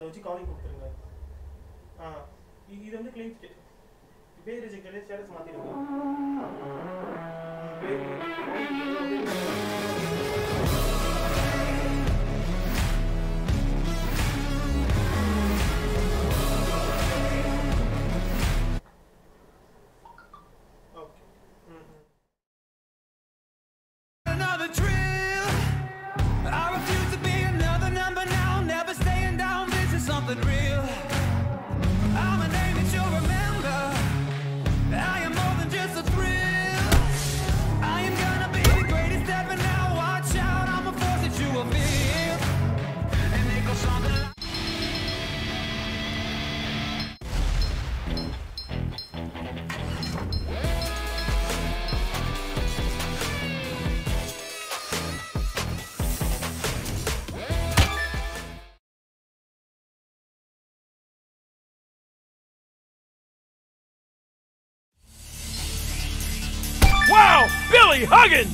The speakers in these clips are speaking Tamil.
வச்சு காலிங் கொடுத்துருங்க ஆ இ- இது வந்து கிளைம் பேர் ரிஜெக்டட் ஸ்டேட்டஸ் மாத்திடுங்க பேர் ஓகே ம் ம் Another drill. I refuse to be another number now. Never staying down. This is something real. I'm a name that you'll remember. I am more than just a thrill. I am gonna be the greatest ever now. Watch out, I'm a force that you will feel. And it goes something like. Wow, Billy Huggins!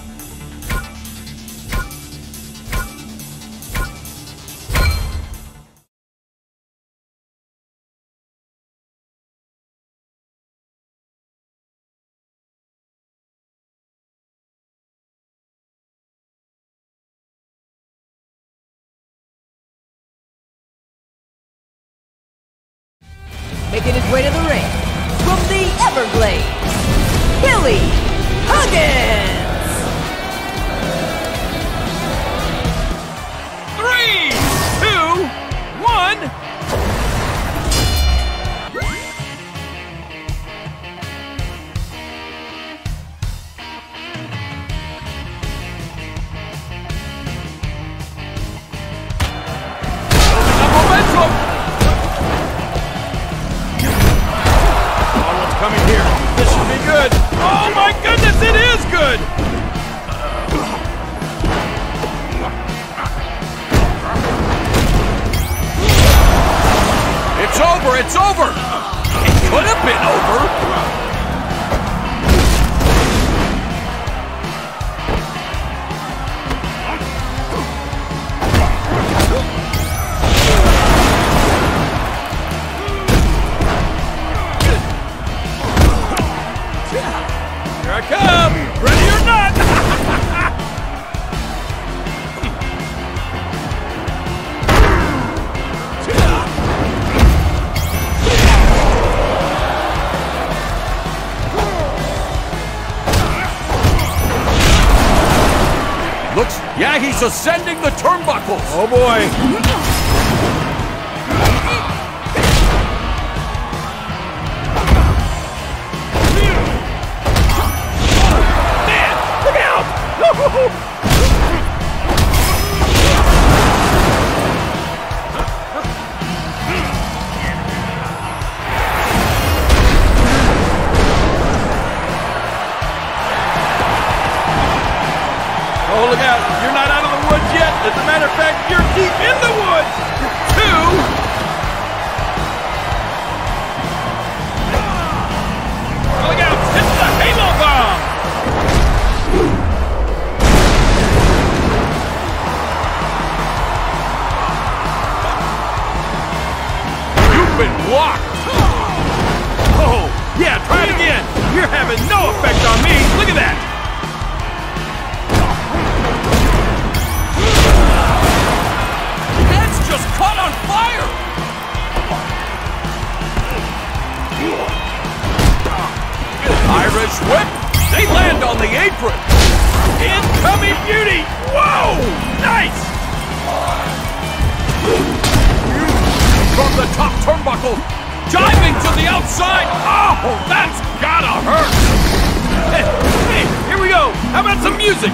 making his way to the ring from the Everglades, Billy Huggins. Three, two, one. Building up momentum. Oh, what's coming here? This should be good. Oh my goodness, it is good. It's over, it's over! It could have been over! Here I come! Ready or not! Looks, yeah, he's ascending the turnbuckles. Oh boy. Man, look out! Oh, look out. You're not out of the woods yet. As a matter of fact, you're deep in the woods. Two. Look out. It's the Halo Bomb. You've been blocked. Oh, yeah, try it again. You're having no effect on me. Look at that. Head's just caught on fire! Irish whip! They land on the apron! Incoming beauty! Whoa! Nice! From the top turnbuckle, diving to the outside! Oh, that's gotta hurt! Hey, hey, here we go! How about some music?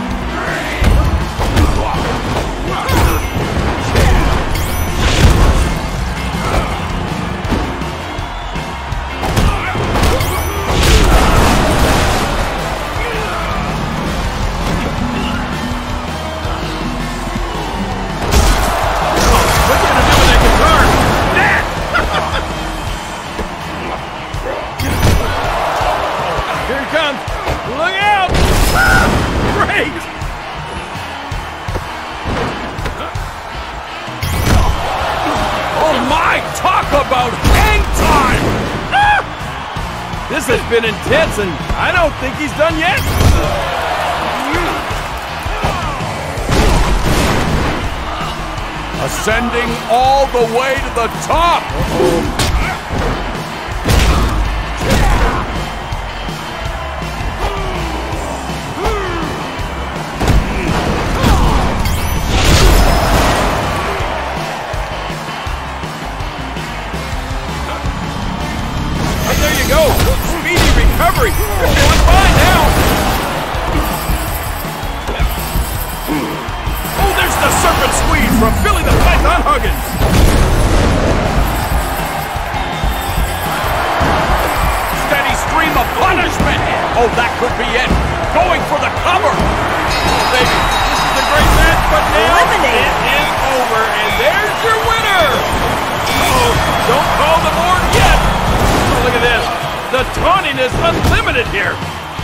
What you gonna do with that guitar? That! Here it comes! Look out! Great! about hang time! Ah! This has been intense, and I don't think he's done yet. Ascending all the way to the top! And there you go! Speedy recovery! You're feeling fine now! Oh, there's the serpent squeeze from Billy the Python Huggins! Steady stream of punishment! Oh, that could be it! Going for the cover! Oh, baby, this is a great match, but now Eliminated. it is over, and there's your winner! Oh, don't call the board yet! Oh, look at this. The taunting is unlimited here.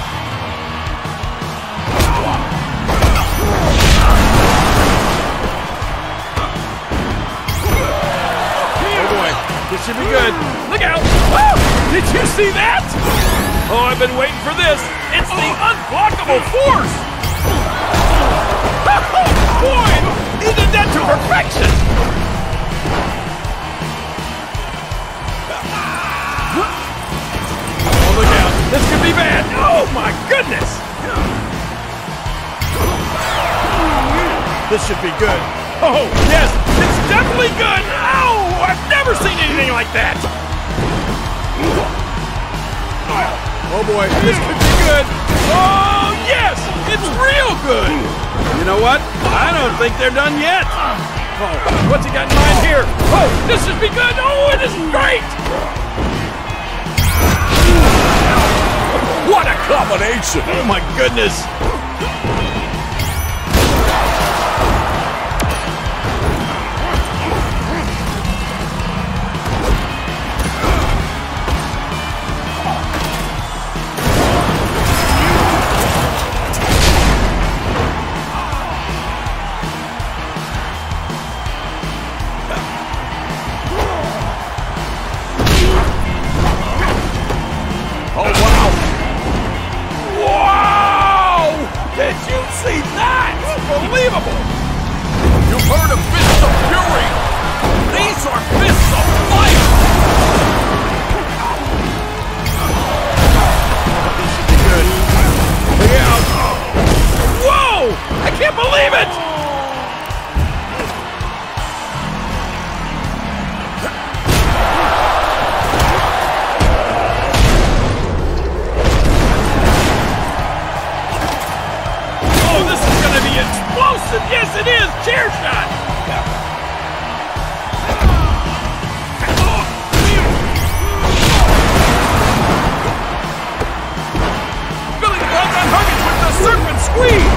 Oh boy, this should be good. Look out! Oh, did you see that? Oh, I've been waiting for this. It's the unblockable force! Oh, boy! He did that to perfection! Oh, look out. This could be bad. Oh, my goodness. This should be good. Oh, yes. It's definitely good. Oh, I've never seen anything like that. Oh, boy. This could be good. Oh, yes. It's real good. You know what? I don't think they're done yet. Oh, what's he got in mind here? Oh, this should be good. Oh, it is great. What a combination! Oh my goodness! Oh wow! Wow! Did you see that? Unbelievable! You've heard of fists of fury. These are fists of fire. This should be good. Look out! Whoa! I can't believe it! Oh, this is going to be explosive! Yes, it is! Chair shot! Billy the Python Huggins with the serpent squeeze!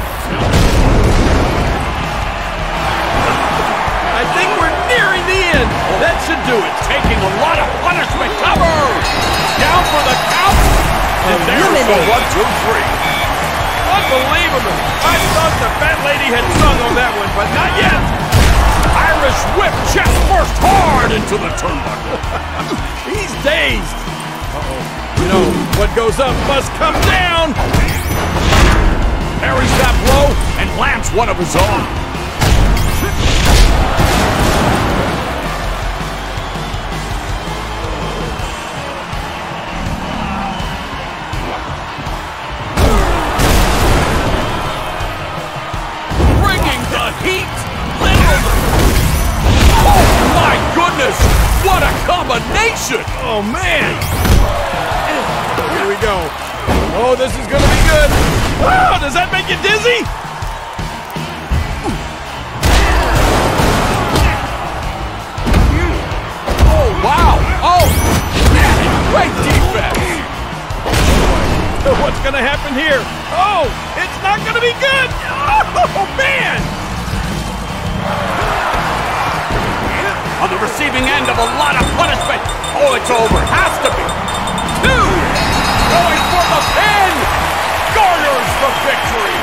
I think we're nearing the end. That should do it. Taking a lot of punishment. Cover! Down for the count. And there's the Eliminated. one, two, three. Unbelievable! I thought the fat lady had sung on that one, but not yet! Irish whip chest first hard into the turnbuckle. He's dazed. Uh-oh. You know, what goes up must come down! Parries that blow and lands one of his own. bringing the heat. Literally. Oh my goodness! What a combination! Oh man! Here we go. Oh, this is gonna be good. Wow, does that make you dizzy? Oh wow! Oh, great defense. What's gonna happen here? Oh, it's not gonna be good! Oh, man! On the receiving end of a lot of punishment. Oh, it's over. Has to be. Two! Going for the pin! Garners the victory!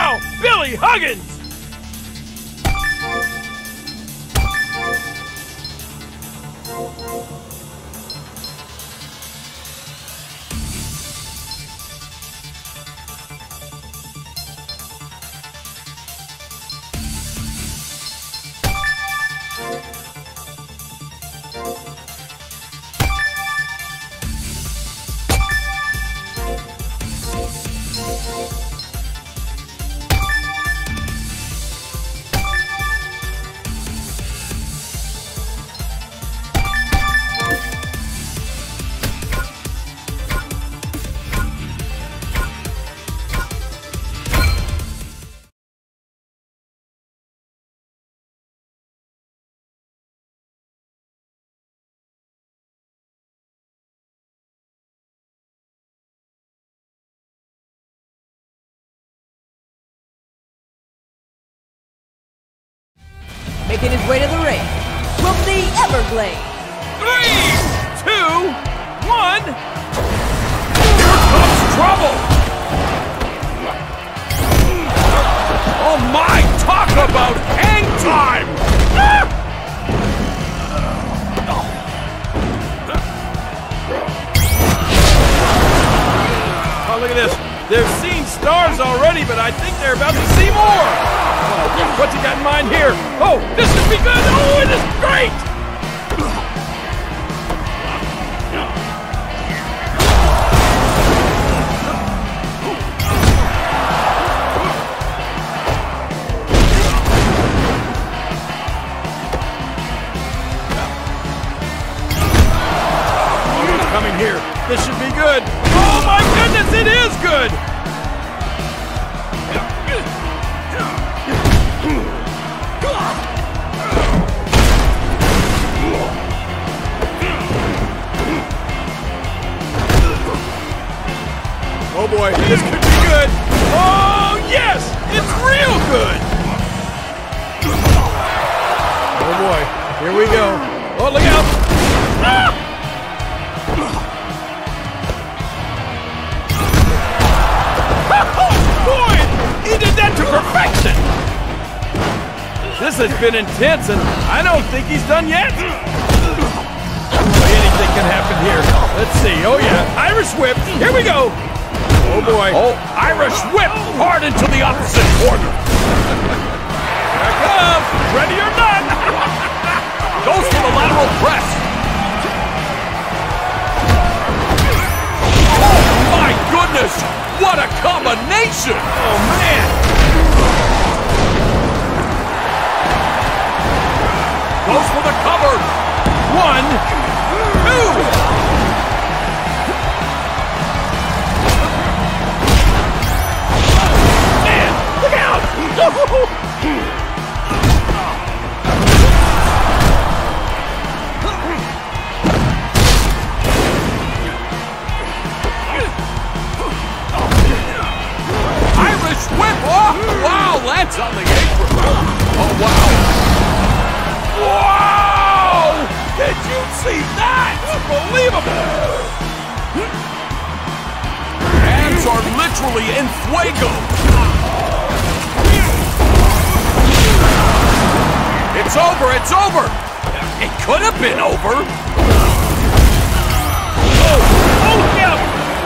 now, Billy Huggins! Making his way to the ring from the Everglades, Three, two, one. Here comes trouble. Oh my, talk about hang time. Ah! Oh, look at this. They've seen stars already, but I think they're about to see more. Oh, what's he got in mind here? Oh, this should be good. Oh, it is great. coming here. This should be good. Oh my goodness, it is good! Oh boy, this could be good. Oh yes, it's real good. Oh boy, here we go. Oh, look out. Ah! Boy, he did that to perfection! This has been intense, and I don't think he's done yet. Boy, anything can happen here. Let's see. Oh, yeah. Irish whip. Here we go. Oh, boy. Oh, Irish whip hard into the opposite corner. Here I come. Ready or not. Goes for the lateral press. Oh, my goodness. What a combination! Oh, man! Goes for the cover. One, two. Man, look out! Irish whip! Oh, wow! Lands on the apron. Oh, wow! Wow! Did you see that? Unbelievable! Hands are literally in fuego. It's over! It's over! It could have been over. Oh! Oh, yeah!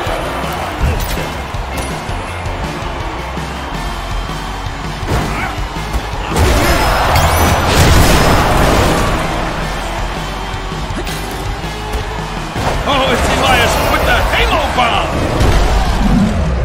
Oh, it's Elias with the Halo Bomb!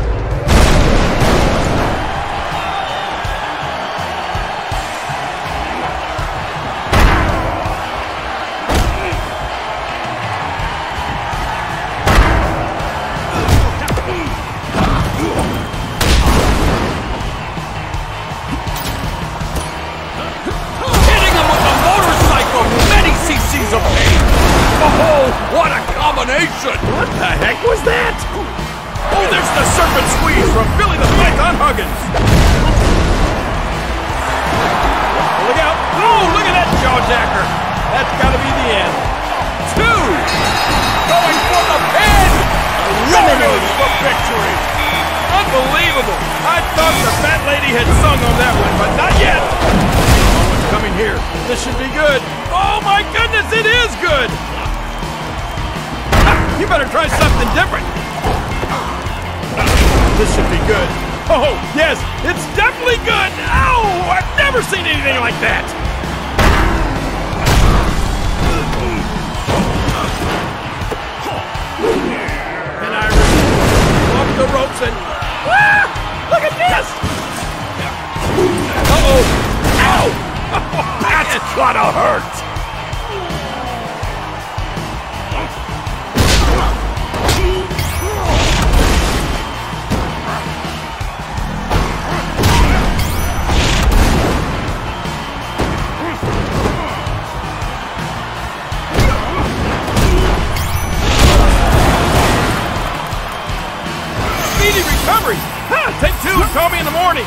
Hitting him with a motorcycle! Many cc's of pain! Oh, what a combination! What the heck was that? Oh, there's the serpent squeeze from Billy the Python Huggins! Look out! Oh, look at that jawjacker! That's gotta be the end. Two! Going for the pin! Eliminated for victory! Unbelievable! I thought the fat lady had sung on that one, but not yet! Oh, it's coming here. This should be good. Oh my goodness, it is good! Ah, You better try something different. This should be good. Oh, yes, it's definitely good! Ow! I've never seen anything like that! And I off the ropes and ah! Look at this! Uh-oh! Ow! That's gotta hurt! Speedy recovery! Huh, take two and call me in the morning!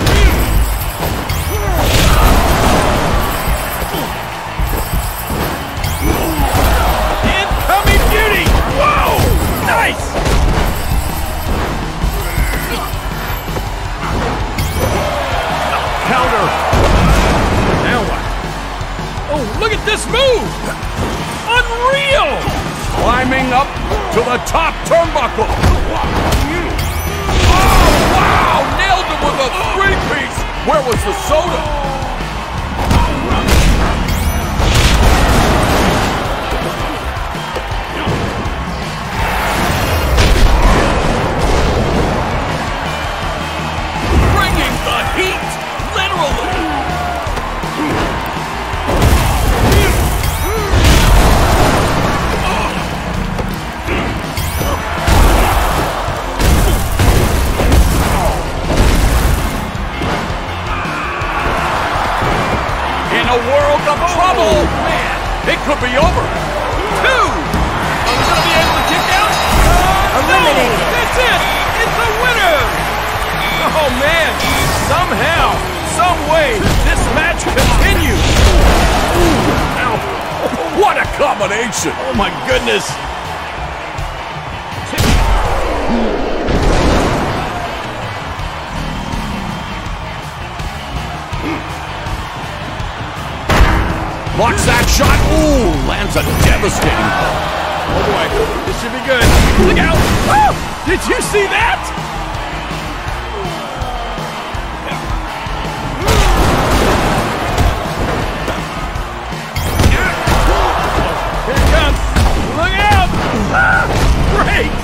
Incoming beauty! Whoa! Nice! Counter! Now what? Oh, look at this move! Unreal! Climbing up to the top turnbuckle! Oh, wow! Nailed him with a three-piece! Where was the soda? Bringing the heat! Literally! In a world of trouble! Man, it could be over! Two! Are we gonna be able to kick out? Eliminated. No, that's it! It's a winner! Oh man! Somehow, some way, this match continues! Ow. What a combination! Oh my goodness! Blocks that shot. Ooh, lands a devastating blow. Oh boy, this should be good. Look out! Oh, did you see that? Here it comes. Look out! Ah, great!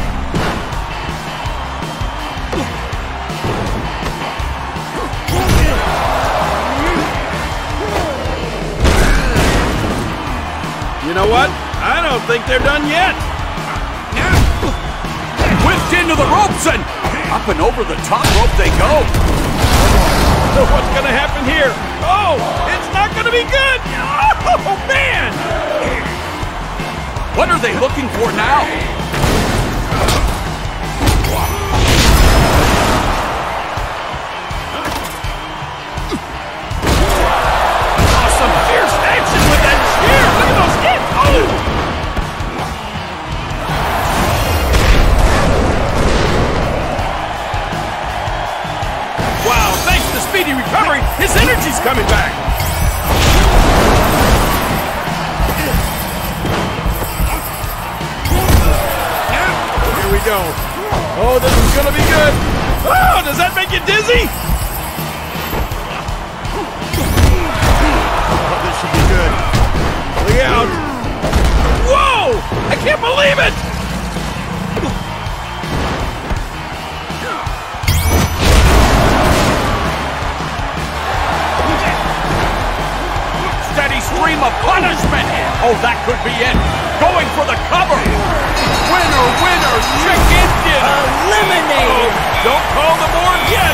You know what? I don't think they're done yet. Whipped into the ropes and up and over the top rope they go. So what's gonna happen here? Oh, it's not gonna be good. Oh man! What are they looking for now? Oh, some fierce action with that chair. Look at those hits. Oh! Wow, thanks to speedy recovery, his energy's coming back. Here we go. Oh, this is gonna be good. Oh, does that make you dizzy? Oh, this should be good. Look out. Whoa! I can't believe it! Steady stream of punishment. Oh, that could be it. Going for the cover. Winner, winner, chicken dinner. Eliminated. Don't call the board yet.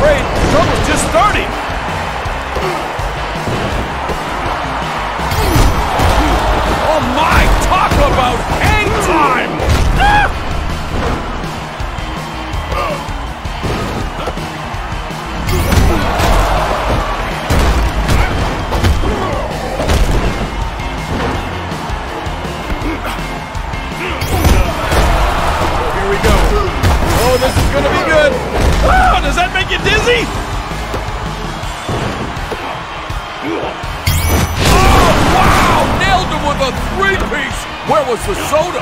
afraid trouble's just starting. Oh my, talk about hang time! Ah! Here we go. Oh, this is gonna be good. Oh, does that make you dizzy? Oh, wow! Nailed him with a three-piece. Where was the soda?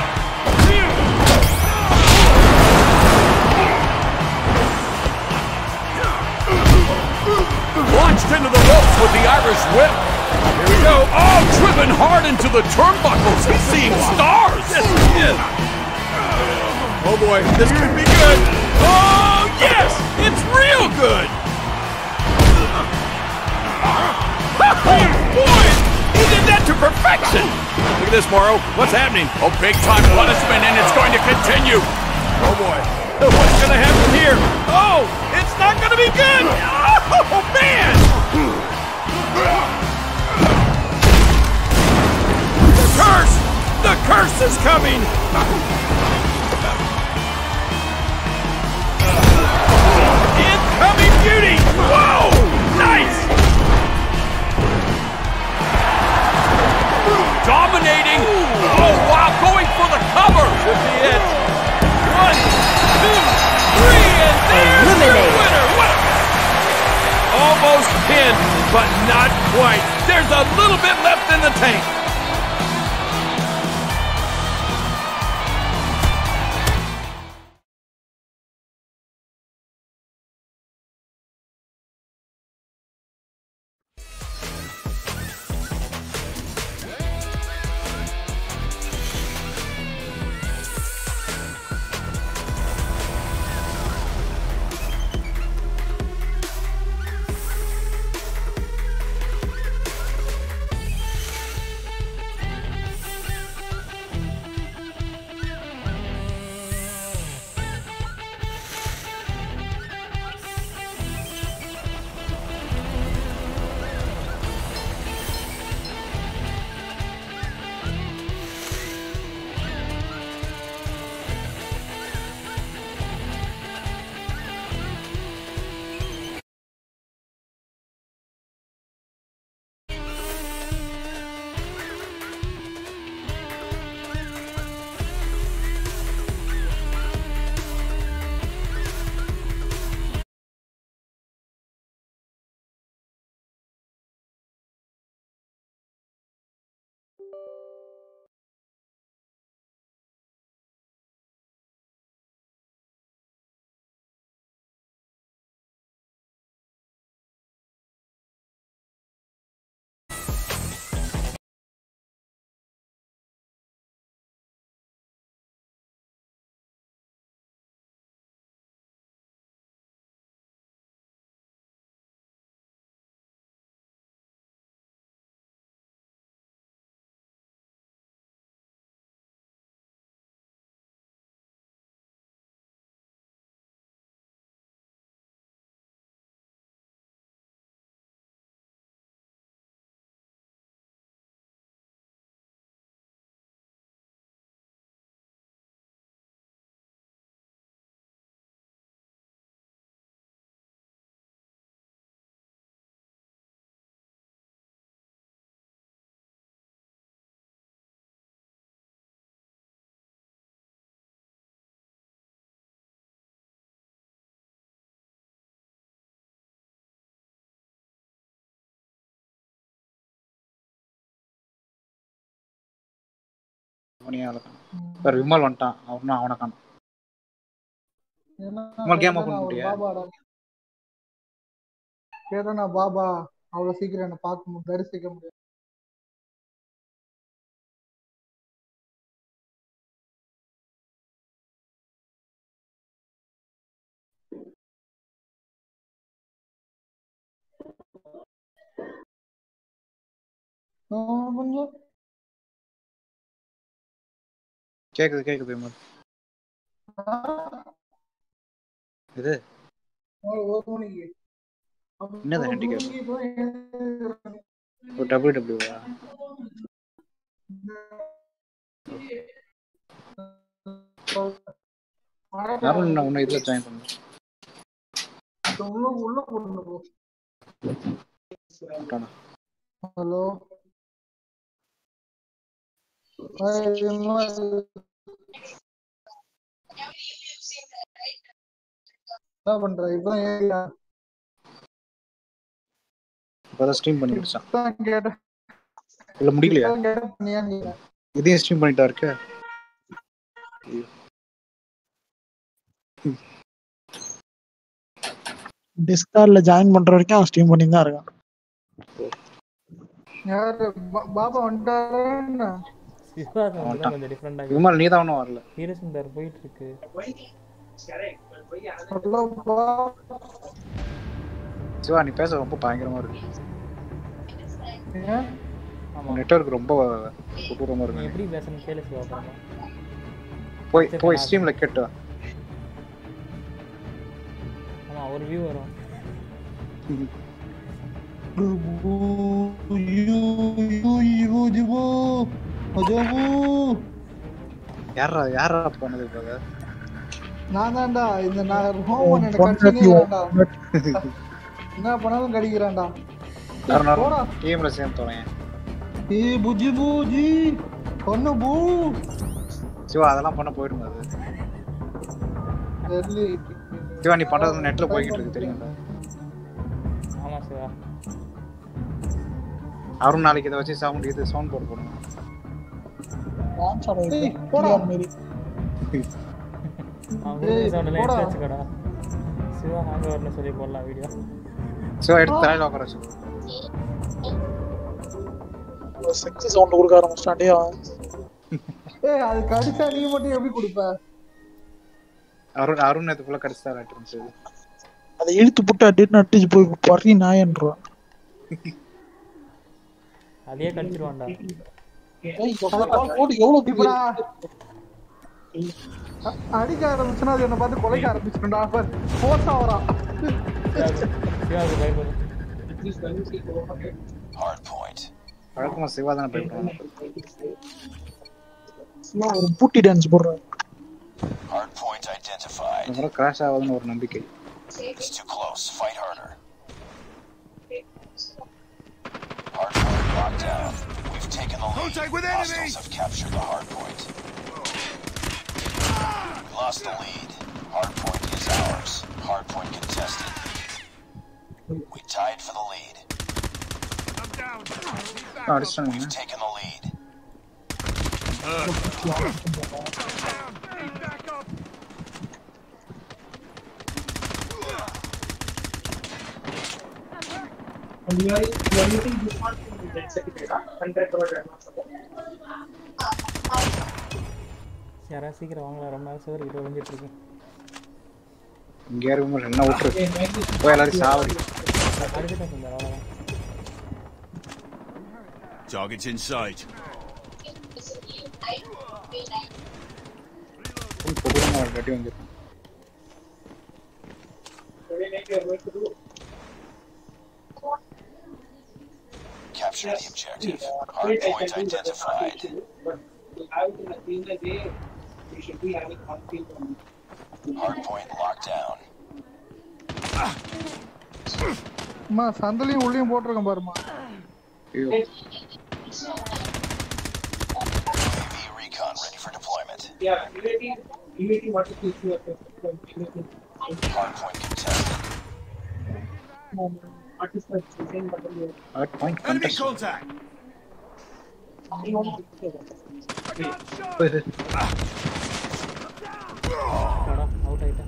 Launched into the ropes with the Irish whip. Here we go. Oh, driven hard into the turnbuckles. He's seeing stars. This is Oh boy, this could be good. Oh, yes! It's real good! Oh, boy! He did that to perfection! Look at this, Morrow. What's happening? Oh, big time punishment, and it's going to continue. Oh boy. What's going to happen here? Oh, it's not going to be good! Oh, man! The curse! The curse is coming! Incoming beauty! Whoa! Nice! Dominating! Oh, wow, going for the cover! Should be it. One, two, three, and there's your Eliminated. winner! What a... Almost pinned, but not quite. There's a little bit left in the tank. அவனையே அழகான் வேற விமல் வந்துட்டான் அவனும் அவனை காணும் சும்மா game open பண்ணிட்டியா? கேட்டா பாபா அவ்வளவு சீக்கிரம் என்ன பார்க்க முடியும் தரிசிக்க முடியும் ஆஹ் கொஞ்சம் கேக்குது கேக்குது விமல் இது ஒரு ஒரு மணிக்கு என்னது handicap? தூங்கி இப்பதான் எழுந்திருக்கிறேன். ஒரு டபிள்யூ டபிள்யூவா மழை யாரும் நான் உன்னை இதில் ஜாயின் பண்ணேன் உள்ள உள்ள போட்டு போ விட்டானா? ஹலோ என்ன பண்ற இப்பதான் ஏறியா இப்போதான் ஸ்ட்ரீம் பண்ணி முடிச்சான் இப்பதான் கேட்டேன் இல்லை முடியலையா இப்பதான் கேட்டேன் பண்ணியான்னு கேட்டேன். இதையும் ஸ்ட்ரீம் பண்ணிட்டா இருக்க டிஸ்கார்ட்ல ஜாயின் பண்ற வரைக்கும் அவன் ஸ்ட்ரீம் பண்ணி தான் இருக்கான் யாரு பா- பாபா வந்துட்டாரா என்ன? சிவாஸ் வந்து வந்துட்டான். கொஞ்சம் டிஃப்ரெண்டாக விமல் நீ தான் ஒன்றும் வரல ஹீரோசுந்தர் போயிட்டு இருக்கு ஹலோ பா சிவா நீ பேச ரொம்ப பயங்கரமா இருக்கு ஏன்? ஆமா நெட்வொர்க் ரொம்ப கொடூரமா நீ இருக்கு எப்படி பேசணும் கேளு சிவா அப்புறமா போய் போய் ஸ்ட்ரீம்ல கேட்டு வா. ஆமா ஒரு வியூ வரும் யாரா யாரா போனது இப்போ நான் தான்டா இந்த நான் ஹோம் உன் எனக்கு பொண்டாட்டி கடிச்சுக்கிறான்டா என்ன பண்ணாலும் கடிக்கிறான்டா யாரும் போடா. டீம்ல சேர்ந்து தொலைங்க ஏய் புஜி பூஜி பொண்ணு பூ சிவா அதெல்லாம் பண்ண போயிடும் அது டெல்லி சிவா நீ பண்றது நெட்ல போய்கிட்டு இருக்கு தெரியுங்களா ஆமா சிவா அருண் நாளைக்கு இதை வச்சு சவுண்ட் இது சவுண்ட் போட்டு போடுங்க டான்ஸ் ஆட ஏய், வைக்கிறேன். போடா. பிஆர் மாரி. அவங்க ஏய், சவுண்டில் போடா. எடுத்து வச்சுக்கடா சிவா ஹேங் ஓவர்னு சொல்லி போடலாம் வீடியோ சிவா எடுத்து தலையில உட்கார வச்சு ஒரு செக்ஸ் சவுண்ட் கொடுக்க ஆரம்பிச்சிட்டான்டே அவன் ஏய் அது கடிச்சா நீ மட்டும் எப்படி கொடுப்ப அருண் அருண் நேற்று ஃபுல்லாக கடிச்சு இருந்துச்சு அதை இழுத்து புட்டு அடிட்டு நட்டிச்சு போய் பறி நாயன்றான் அதையே கடிச்சிருவான்டா ஏய், எவ்வளவு கோடி எவ்வளவு இப்ப நான் அ- அடிக்க ஆரம்பிச்சுன்னா அது என்ன பார்த்து கொலைக்க ஆரம்பிச்சிடும்டா போர்ஸ் ஆவறான் சிவாவுக்கு பயப்படும் Hard point. வழக்கமா சிவா தானே பயப்படுவாங்க சும்மா ஒரு பூட்டி டான்ஸ் போடுறான் Hard point identified. இந்த முறை கிராஷ் ஆகுதுன்னு ஒரு நம்பிக்கை It's too close. Fight harder. Hard point locked down. We've taken the lead. Contact with Hostiles enemy! have captured the hard point. We lost the lead. Hard point is ours. Hard point contested. We tied for the lead. I'm down. அடிச்சிட்டாங்க We've taken the lead. Back up. யாராவது சீக்கிரம் வாங்கலாம் ரொம்ப நேரம் சிவர்கிட்ட ஒழிஞ்சிட்டு இருக்கேன் இங்க யாரும் விமல் என்ன விட்டுரு போய் எல்லாரும் சாவடி அடிச்சுட்டேன் சுந்தர் அவ்வளோதான் Target's in sight. கொடூரமா ஒரு கட்டி வந்துருக்கும் Capture the objective. Hard point identified. Hard point locked down. அம்மா சந்தலையும் உள்ளயும் போட்டிருக்கேன் பாருமா ஐயோ UAV recon ready for deployment. Hard point contested. Hard point Enemy contest contact. அடா அவுட் ஆயிட்டேன்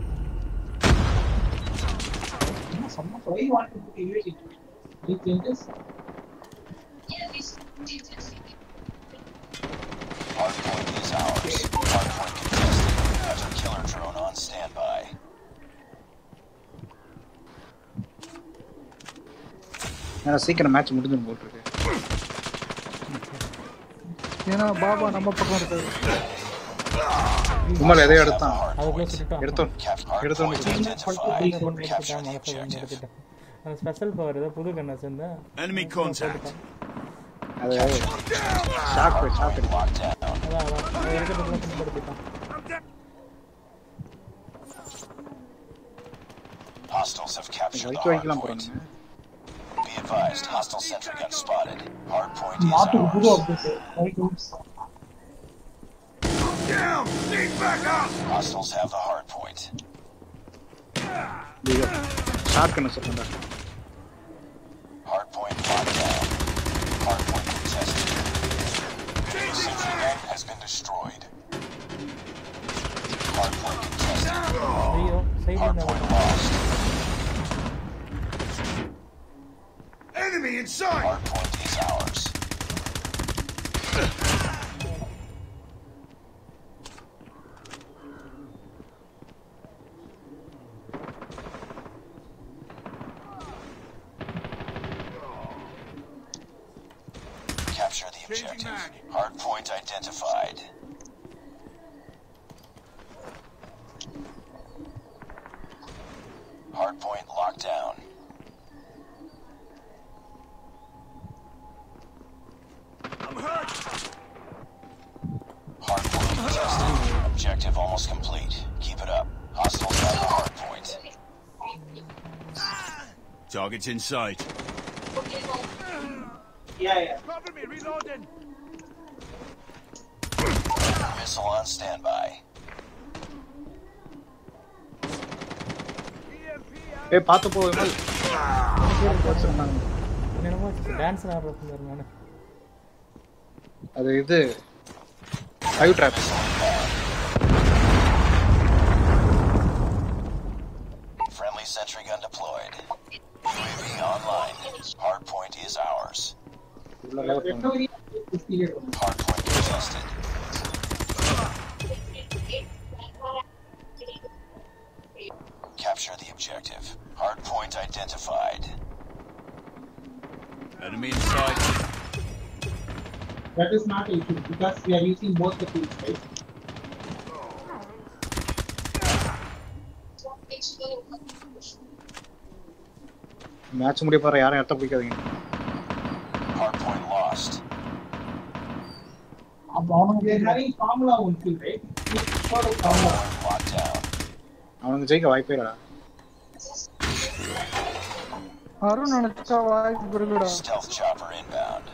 Hard point is ours. Hard point contested. Hunter killer drone on standby. ஏன்னா சீக்கிரம் மேட்ச் முடிஞ்சுன்னு போட்டிருக்கு ஏன்னா பாபா நம்ம பக்கம் இருக்காது விமல் எதையோ எடுத்தான் அதுக்குள்ளே சுட்டுட்டான் எடுத்தோம் எடுத்தோம் எடுத்துட்டான் மனசை வந்து எடுத்துட்டான் அந்த ஸ்பெஷல் பவர் ஏதோ புது கண்ணை சேர்ந்தேன் Enemy contact. அது ஷாக் ஷாக் அதான் அதான் அதை எடுக்கிறதுக்குள்ள பயன்படுத்திட்டான் Hostiles have captured the வைக்க hard வைக்கலாம் point. போறாங்க Be advised, hostile sentry gun spotted. Hard point is மாட்டுக்கு புது ours. Update Down! Need back up! Hostiles have the hard point. Shock என்ன சொல்றேன் Hard point locked down. Hard point contested. Sentry gun has been destroyed. Hard point contested. ஐயோ side Hard point lost. Enemy inside! Hard point is ours. Capture the objective. Hard point identified. Hard point locked down. I'm hurt! Hard point contested. Objective almost complete. Keep it up. Hostiles have the hard point. Target's in sight. Cover me, reloading. Missile on standby. ஏய் பார்த்து போ விமல் வச்சிருந்தாங்க என்னமோ டான்ஸ் ஆடுறது நான் அது இது five drop Friendly sentry gun deployed. UAV online. Hard point is ours. உள்ள level போங்க. Hard point contested. Capture the objective. Hard point identified. Enemy inside. That is not an issue because we are using both the tools, right? Match முடிய போற யாரும் இடத்த பிடிக்காதீங்க Hard point lost. We are having Formula One field, right? Which sort of Formula One? Locked down. அவனுக்கு ஜெயிக்க வாய்ப்பே இல்லடா அருண் நினைச்சா வாய்ப்பு இருக்குடா Stealth chopper inbound.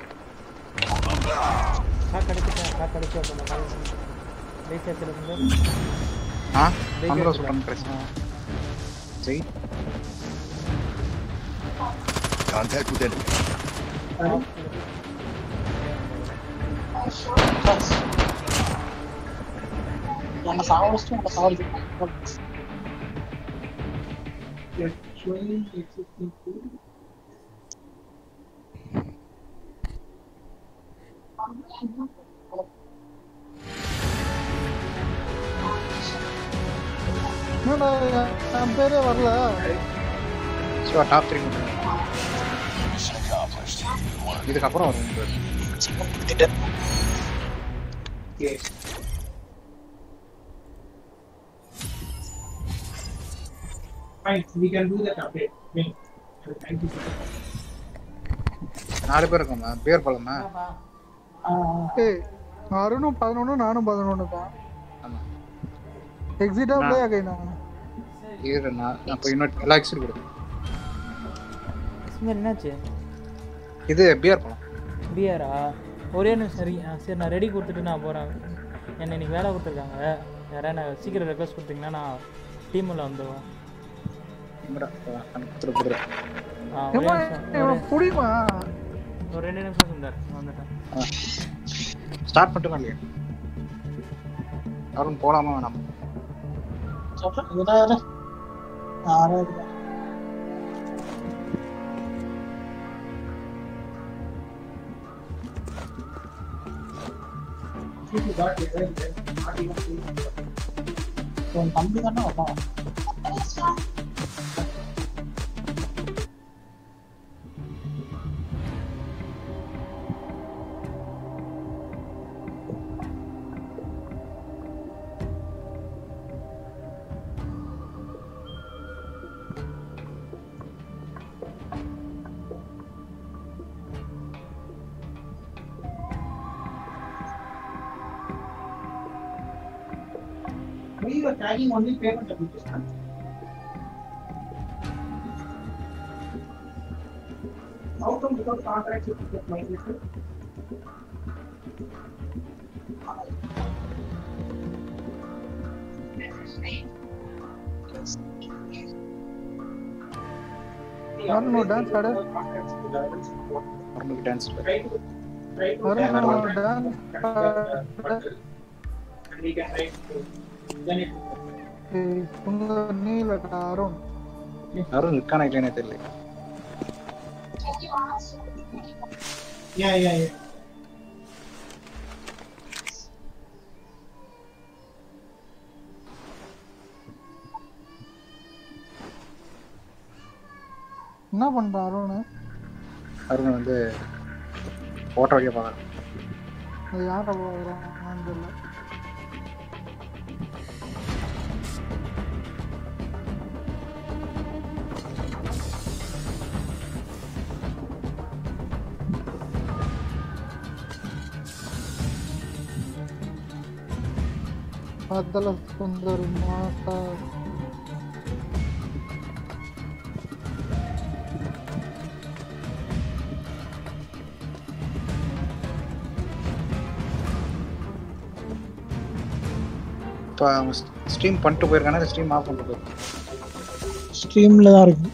காக்கு அடிச்சுட்டேன் காக்கு அடிச்சு அப்போ கால் ரீசார்ஜில் இருந்து ஆ நம்மளும் சொல்றோம் கடைசி ஜெய் Contact with enemy. என்ன சாவடிச்சுட்டு உங்களை சாவடிச்சு They're showing existing tool. என்னடா என் பேரே வரல ஸோ டாப் த்ரீ மட்டும் Mission accomplished. Good work. இதுக்கப்புறம் வரும் உங்களுக்கு. Yes. Fine, we can do that update. Wait. Thank you. நாலு பேர் இருக்கோம்மா பேர் பழமா ஏய் அருணும் பதினொன்று நானும் பதினொன்று தான் ஆமா எக்ஸிட்டா நான்- பிளே ஆகைனா இரு நான் அப்போ இன்னொரு எல்லா எக்ஸிட் கொடு சுந்தர் என்னாச்சு இது பியர் பழம் பிஆரா ஒரே நிமிஷம் சரி ஆ, சரி நான் ரெடி கொடுத்துட்டு நான் போகிறேன் என்னை இன்னைக்கு வேலை கொடுத்துருக்காங்க யாராவது நான் சீக்கிரம் ரெக்வஸ்ட் கொடுத்தீங்கன்னா நான் டீமில் வந்துடுவேன் கொடுத்துரு கொடுத்துரு ஆ ஒரே ஏமா நிமிஷம் இவன் ஒரு- புடிமா ஒரு ரெண்டு நிமிஷம் சுந்தர் வந்துட்டேன் ஸ்டார்ட் பண்ணிட்டு இல்லையா யாரும் போலாமா வேணாமா சொல்றேன் இதுதான் யாரோ இருக்கா You got it, right? Not even full. உன் தம்பி தானே வந்தான் We were tagging only payment application. How come without contract you get migrated? Arun dance ஆடு அருணுக்கு dance Arun dance And we can try to then it உங்க நீலடா அருண் அருண் இருக்கானா இல்லையானே தெரியல yeah yeah yeah. என்ன பண்றான் அருண் அருண் வந்து ஓட்ட வழியா பார்க்கறேன் அது யார போகிறான் தெரியல அதல சுந்தர் மாதா இப்போ அவன் ஸ்ட்ரீம் பண்ணிட்டு போயிருக்கானா ஸ்ட்ரீம் ஆஃப் பண்ணிட்டு போயிருக்கான் ஸ்ட்ரீம்ல தான் இருக்கு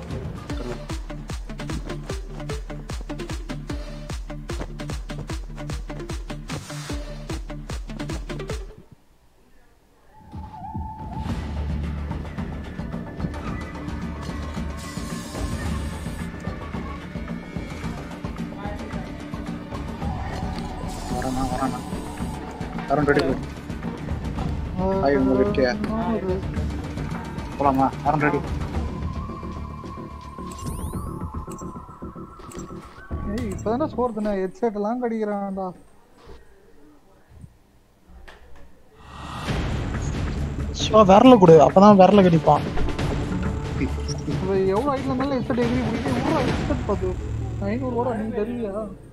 வரானா வரானா அருண் ரெடி ஹாய் உங்க இருக்கியா போலாமா அருண் ரெடி ஏய் இப்பதானே சோறு தானே ஹெட்செட் எல்லாம் கடிக்கிறான்டா சிவா விரல கொடு அப்பதான் விரல கடிப்பான் இப்போ எவ்வளோ ஐட்ல இருந்தாலும் ஹெட்செட் எகிரி பிடிக்க எவ்வளோ ஹெட்செட் பார்த்து ஐநூறு கூட நீ தெரியலையா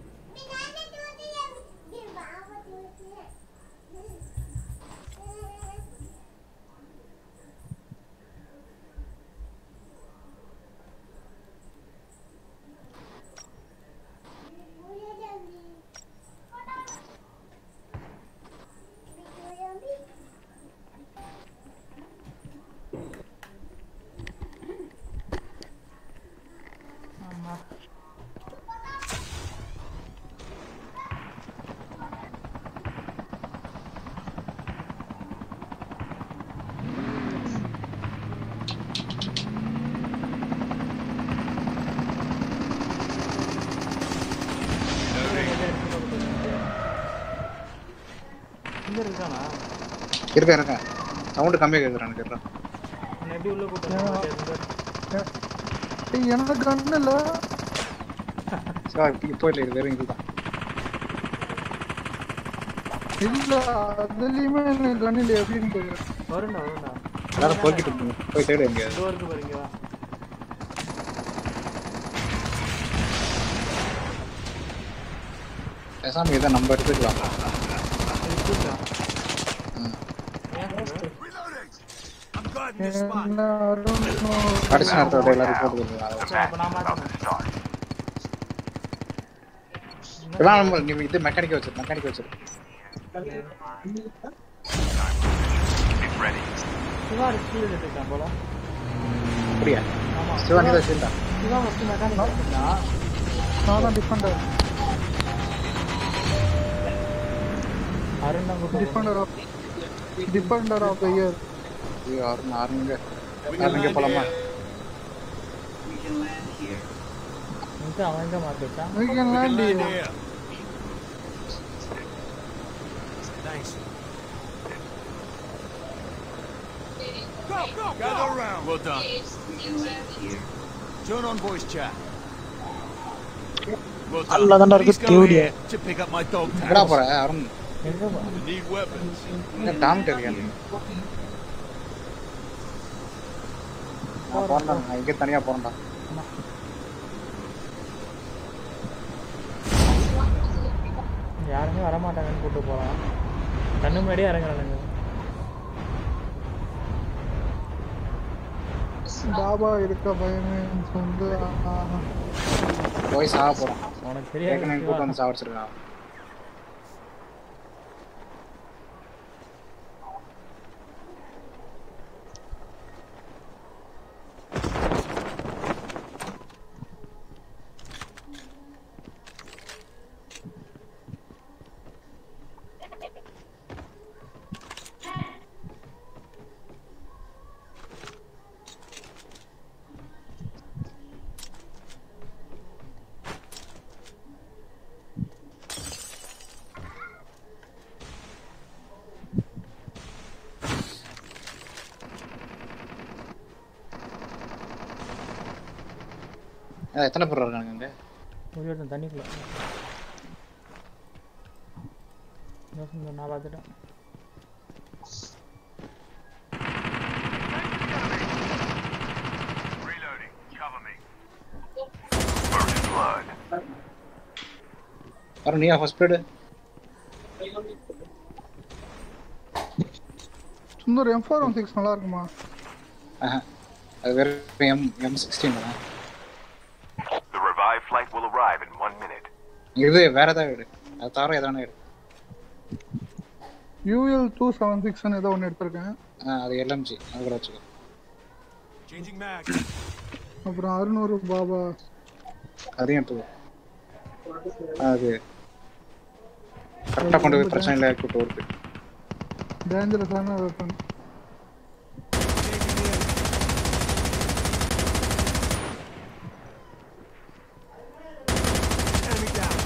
இங்க இருக்கானா இருக்கேன் இருக்கேன் சவுண்டு கம்மியாக கேட்குறான் எனக்கு கேட்குறான் உன்னை எப்படி உள்ள கூட்டு ஏய் எனக்கு கண்ணு இல்லை சார் இப்போ இல்லை இது வெறும் இதுதான் இல்ல அதுலயுமே எனக்கு கண்ணு இல்லை எப்படின்னு கேட்குறேன் வருண்டா வருண்டா எல்லாரும் போய்கிட்டு இருக்கீங்க போய் தேடு எங்கேயாவது இதோ இருக்கு பாருங்க வா பேசாம இதை நம்ம எடுத்துக்கலாம் இது கூட்டா என்ன அருண் கடைசி நேரத்தோட எல்லாரும் போட்டு சரி அப்ப நான் மாட்டேன் எல்லாம் நம்ம நீ இது மெக்கானிக்க வச்சிரு மெக்கானிக்க வச்சிரு சிவா ஸ்கூல் எடுத்துட்டான் போல அப்படியா ஆமா சிவா நீ தான் சேர்ந்தா சிவா ஃபர்ஸ்ட் மெக்கானிக் எடுத்துட்டா நான் தான் டிஃபெண்டர் அருண் தான் கூட்டு defender of defender of the year ஐயோ அருண் அருணுங்க அருணுங்க போலாமா இங்க அவன் எங்க மார்க் வச்சான் we can land here Thanks. Go, go, Gather around. Well done. Turn on voice chat. Well done. நல்லா தான்டா இருக்கு Please go தேவடியா here to pick up my dog எங்கடா tags. போற அருண் எங்க போ- We need weapons. என்ன டாமிட்டு இருக்கியா நீ நான் போறேன்டா நான் இங்கே தனியா போறேன்டா யாருமே வரமாட்டாங்கன்னு கூட்டு போறான் கண்ணு முன்னாடியே இறங்குறானுங்க பாபா இருக்க பயமே சொந்த ஆஹா. போய் சாக போறோம் உனக்கு தெரியாது ஏற்கனவே சிவா. கூட்டம் வந்து சாவடிச்சிருக்கான் ஏன், எத்தனை பேர் இருக்காங்க அங்க ஒரு ஒருத்தன் தண்ணிக்குள்ள இதோ சுந்தர், நான் பார்த்துட்டேன் வரும் நீயா first period Sundar M four one six நல்லா இருக்குமா அது வெறும் எம் எம் சிக்ஸ்டீன் தான் The revived flight will arrive in one minute. இது வேற ஏதாவது எடு அது தவிர எதானே எடு யூஎல் டூ செவன் சிக்ஸ்னு ஏதோ ஒன்று எடுத்திருக்கேன் ஆ, அது எல்எம்ஜி அது கூட வச்சுக்கோ Changing mag. அப்புறம் அறுநூறு பாபா அதையும் எடுத்துக்கோ அது கரெக்டாக கொண்டு போய் பிரச்சனை இல்லை கூட்டு ஒர்க்கு டேஞ்சரஸான weapon Enemy down.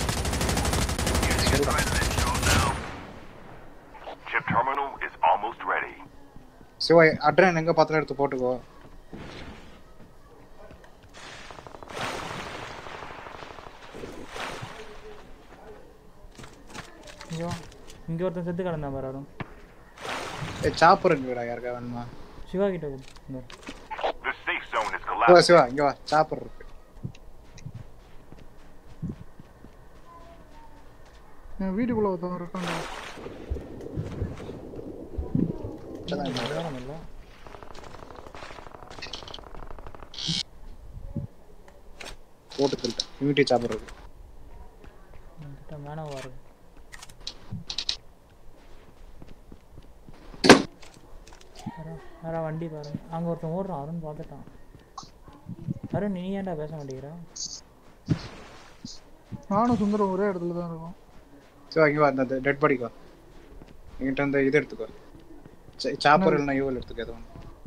Chip terminal is almost ready. Siva அட்ரன் எங்க பார்த்தாலும் எடுத்து போட்டுக்கோ இங்கே வா இங்கே ஒருத்தன் செத்து கிடந்தான் பாரு அருண் ஏ சாப்பர் இருக்குடா யாருக்கா வேணுமா சிவா கிட்ட கொடு Sundar The safe zone is Siva collapsing. Siva இங்க வா சாப்பர் இருக்கு என் வீட்டுக்குள்ள ஒருத்தவன் இருக்கான்டா அடையாளம் இல்லை போட்டு சொல்லிட்டேன் யூனிட்டி சாப்பர் இருக்கு என்கிட்ட மேனவா இருக்கு யாரோ யாரா வண்டி பாரு அங்கே ஒருத்தன் ஓடுறான் அருண் பார்த்துட்டான் அருண் நீ ஏன்டா பேச மாட்டேங்கிற நானும் சுந்தரம் ஒரே இடத்துல தான் இருக்கோம் சிவா இங்க வா அந்த டெட் பாடிக்கு வா என்கிட்ட அந்த இது எடுத்துக்கோ சாப்பர் இல்லைன்னா யூவல் எடுத்துக்கோ எதுவும்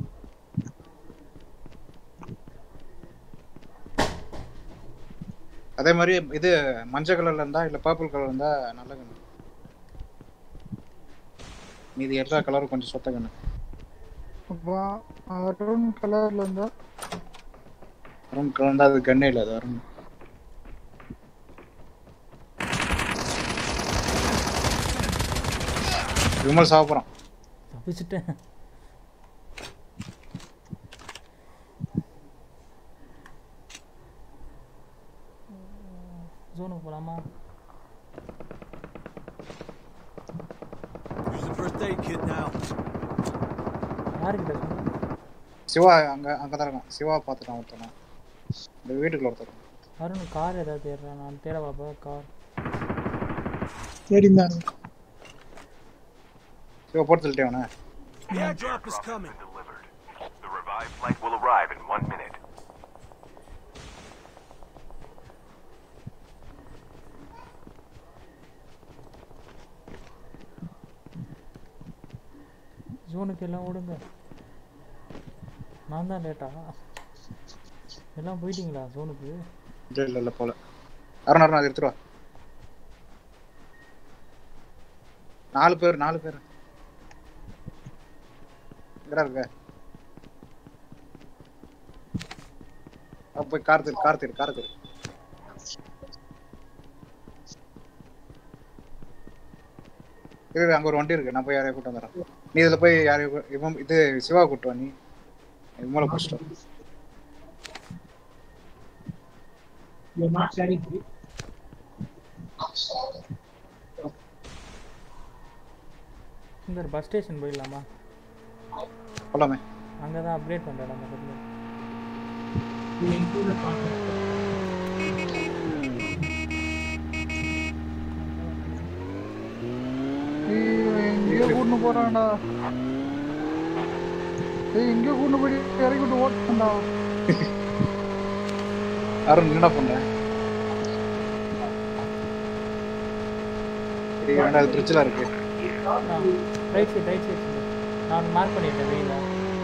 அதே மாதிரி இது மஞ்சள் கலர்ல இருந்தா இல்ல பர்பிள் கலர் இருந்தா நல்ல கண்ணு மீதி எல்லா கலரும் கொஞ்சம் சொத்த கண்ணு அப்பா அருண் கலர்ல இருந்தா அருண் கலர் இருந்தா அது கண்ணே இல்லை அது அருண் விமல் சாப்பிட்றான் தப்பிச்சிட்டேன் ஜோனுக்கு போகலாமா Using first aid kit now. யாருக்கிட்ட சொல்லு சிவா அங்க அங்கதான் இருக்கான் சிவா பார்த்துட்டான் ஒருத்தனை இந்த வீட்டுக்குள்ள ஒருத்தர் அருண் கார் ஏதாவது தேடுறான் நான் தேட பாப்பா கார் தேடி தான் சிவா போட்டு சொல்லிட்டே அவனை The airdrop is coming. The revived flight will arrive in one minute. ஜோனுக்கு எல்லாம் ஓடுங்க நான் தான் லேட்டா எல்லாம் போயிட்டீங்களா ஜோனுக்கு இல்ல இல்ல இல்ல போல அருண் அருண் அதை எடுத்துட்டு வா நாலு பேர் நாலு பேர் எங்கடா இருக்க அப்ப போய் கார் தேடு கார் தேடு கார் தேடு இரு இரு, அங்க ஒரு வண்டி இருக்கு நான் போய் யாரையும் கூட்டு வந்துடுறேன் நீ இதுல போய் யாரையும் கூ- இவன் இது சிவா கூட்டு வா நீ மூளை பிடிச்சிட்டோம் You're not sharing it. இந்த பஸ் ஸ்டேஷன் போயிடலாமா போலாமே அங்கே தான் அப்டேட் பண்ணுறேன் நம்ம பக்கத்தில் ஏய், எங்கேயோ கூட்டு போறான்டா ஏய் எங்கேயோ கூட்டு போய் இறக்கி விட்டு ஓட்டான்டா அருண் என்னடா பண்ற சரி ரெண்டாவது பிரிட்ஜில் இருக்கு ரைட் சைட் ரைட் சைட் நான் மார்க் பண்ணிட்டேன் வெயில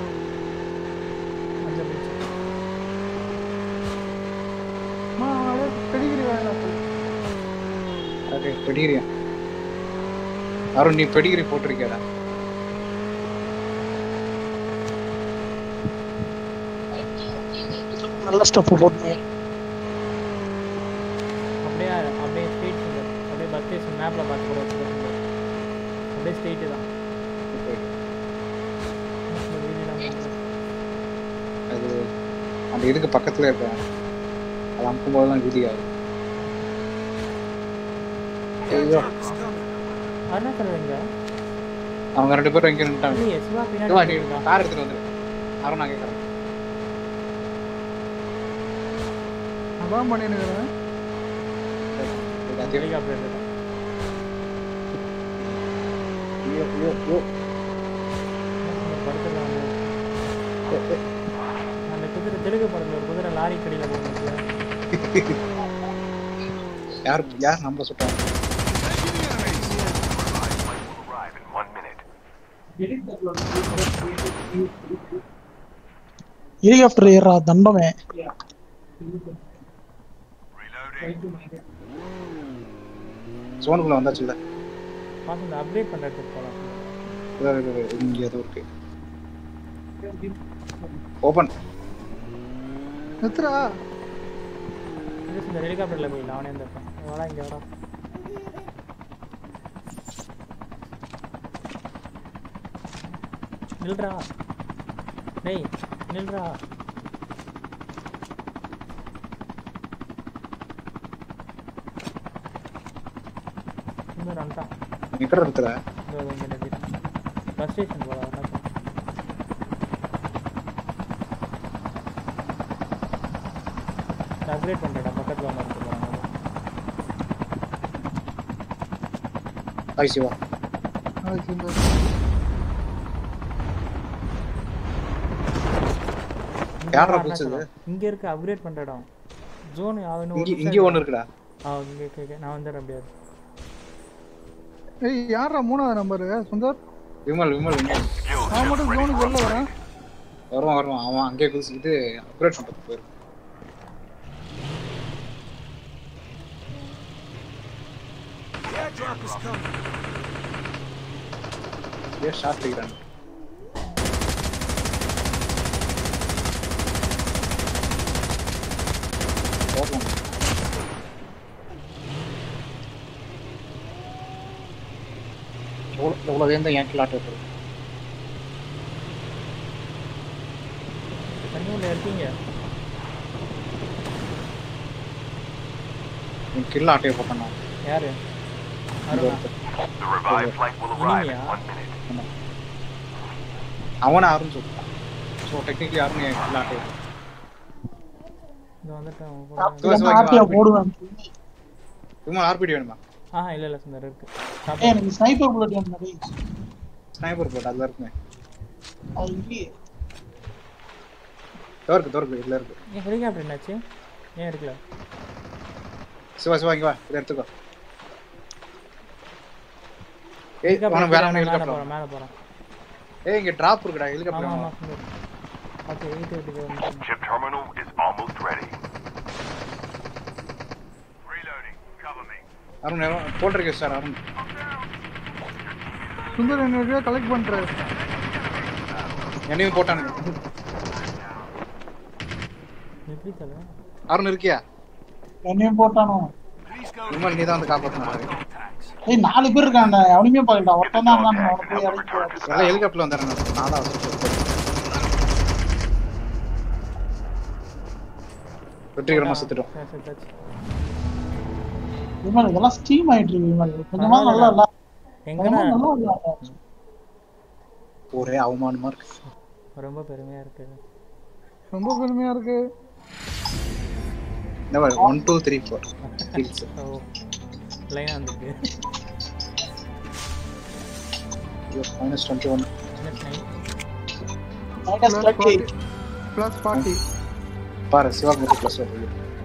அந்த bridge. அம்மா, அதே பெடிகிரி வேணாம் ஓகே பெடிகிரியா அருண் நீ பெடிகிரி போட்டிருக்கியாடா நல்ல ஸ்டெப் போட்டு அப்படியே அப்படியே ஸ்ட்ரெயிட் அப்படியே பஸ் ஸ்டேஷன் மேப்பில் பார்த்து கூட வச்சுக்கோங்க அப்படியே ஸ்ட்ரெயிட்டு தான் இந்த வீடியோலாம் பண்றது. அது அந்த இதுக்கு பக்கத்துல இருக்க அது அமுக்கும் போதெல்லாம் வீடியோ ஆகுது ஐயோ அருணாச்சலம் எங்க அவங்க ரெண்டு பேரும் எங்க நின்ட்டாங்க இல்லையே, சிவா பின்னாடி சிவா, நீ போயிருக்கான். கார் எடுத்துட்டு வந்துரு அருண் நான் கேட்கறேன் அதான் பண்ணிருக்கிறேன் ஹெலிகாப்டர் எடுத்துட்டான். ஐயோ ஐயோ ஐயோ இந்த படத்துல வந்து அந்த குதிரை தெலுங்கு படத்துல ஒரு குதிரை லாரி கடியில போகுது யார் யார் நம்ம சுட்டாங்க Arrive in one minute. Helicopter ஏறா தண்டமே சோனுக்குள்ள வந்தாச்சுல்ல பார்த்து இந்த அப்டேட் பண்ற இடத்துக்கு போகலாம் இதோ இரு, இரு, இங்க ஏதோ இருக்கு ஓபன் நித்துறா இது இந்த ஹெலிகாப்டர்ல போயிடலாம் அவனே இருந்திருப்பான் வாடா இங்க வாடா நில்றா டேய் நில்றா இன்னொரு வந்துட்டான் நிக்கிற இடத்துல இதோ இங்க நிறுத்திட்டான் பஸ் ஸ்டேஷன் போல அருணாச்சலம் அப்கிரேட் பண்ணுறேன் பக்கத்தில் ஒன்று இருக்கு போகிறாங்க ஹாய் சிவா அதுக்கு இந்த யாரா புடிச்சது இங்க இருக்கு அப்கிரேட் பண்ற இடம் ஜோன் அவனு இங்க இங்க ஒண்ணு இருக்குடா ஆ இங்க இருக்கு, இருக்கு. நான் வந்துடுறேன் அப்படியே ஏய் யாரா மூணாவது நம்பரு சுந்தர் விமல் விமல் விமல் நான் மட்டும் ஜோனுக்கு வெளில வரேன் வருவான் வருவான் அவன் அங்கேயே குதிச்சு இது அப்கிரேட் பண்றதுக்கு போயிருக்கான் Airdrop is coming. ஏன் ஷாட் அடிக்கிறான் போகலாம் எவ்வளோ எவ்வளோ வேந்த என் கிளாட் இருக்குது தண்ணி உள்ள இருக்கீங்க என் கில்ல ஆட்டையை போட்டான் நான் யாரு இங்க அருணா ஒருத்தன். The revived flight will arrive in இனிமையா one minute. ஆமா. அவனை ஆரம்பிச்சு விட்டான் ஸோ டெக்னிக்கலி யாரும் என் கில்ல ஆட்டையை இந்த வந்துட்டேன் அவன் கூட. சிவா, சிவா, ஆர்டியா இங்க வா. போடுவேன் விமல் ஆர்பிடி வேணுமா ஆஹா இல்ல இல்ல சுந்தர் இருக்கு ஏய், எனக்கு ஸ்னைப்பர் புல்லட் வேணும் நிறைய ஸ்னைப்பர் போட்டு அதில் இருக்குமே அது இல்லையே தோருக்கு தோருக்கு இதில் இருக்கு ஏன் ஹெலிகாப்டர் என்னாச்சு ஏன் எடுக்கல சிவா சிவா இங்க வா இதை எடுத்துக்கோ ஏய் ஹெலிகாப்டர் உனக்கு வேற மேல ஹெலிகாப்டர் போறேன் மேல போறேன் ஏய் இங்க டிராப் இருக்குடா ஆமா ஹெலிகாப்டர் ஆமா சுந்தர் ஓகே எயிட் எயிட்டுக்கு வந்து Chip terminal is almost ready. Reloading. Cover me. Arun எவன் போட்டிருக்கேன் சார் அருண் சுந்தர் என்ன கலெக்ட் பண்ற என்னையும் போட்டானுங்க எப்படி தல அருண் இருக்கியா என்னையும் போட்டானோ விமல் நீ தான் வந்து காப்பாற்றணும் ஏய் நாலு பேர் இருக்கான்டா எவனையுமே பார்க்கல ஒருத்தன் தான் இருந்தான் அவனை போய் இறக்கி எல்லாம் ஹெலிகாப்டர்ல வந்துடுறேன் நான் தான் அவசரப்பட்டு வெற்றிகரமா செத்துட்டோம் சரி, சரி, சரி. விமல் இதெல்லாம் ஸ்டீம் ஆயிட்டு இருக்கு விமல் கொஞ்சமா நல்லா இல்ல எங்கடா கொஞ்சமா நல்லா இல்ல ஒரே அவமானமா இருக்கு ரொம்ப பெருமையா இருக்கு ரொம்ப பெருமையா இருக்கு இந்த மாதிரி one two three four kills ஓ லைனா வந்துருக்கு minus twenty one minus twenty plus forty பாரு சிவா மட்டும் ப்ளஸ் வருது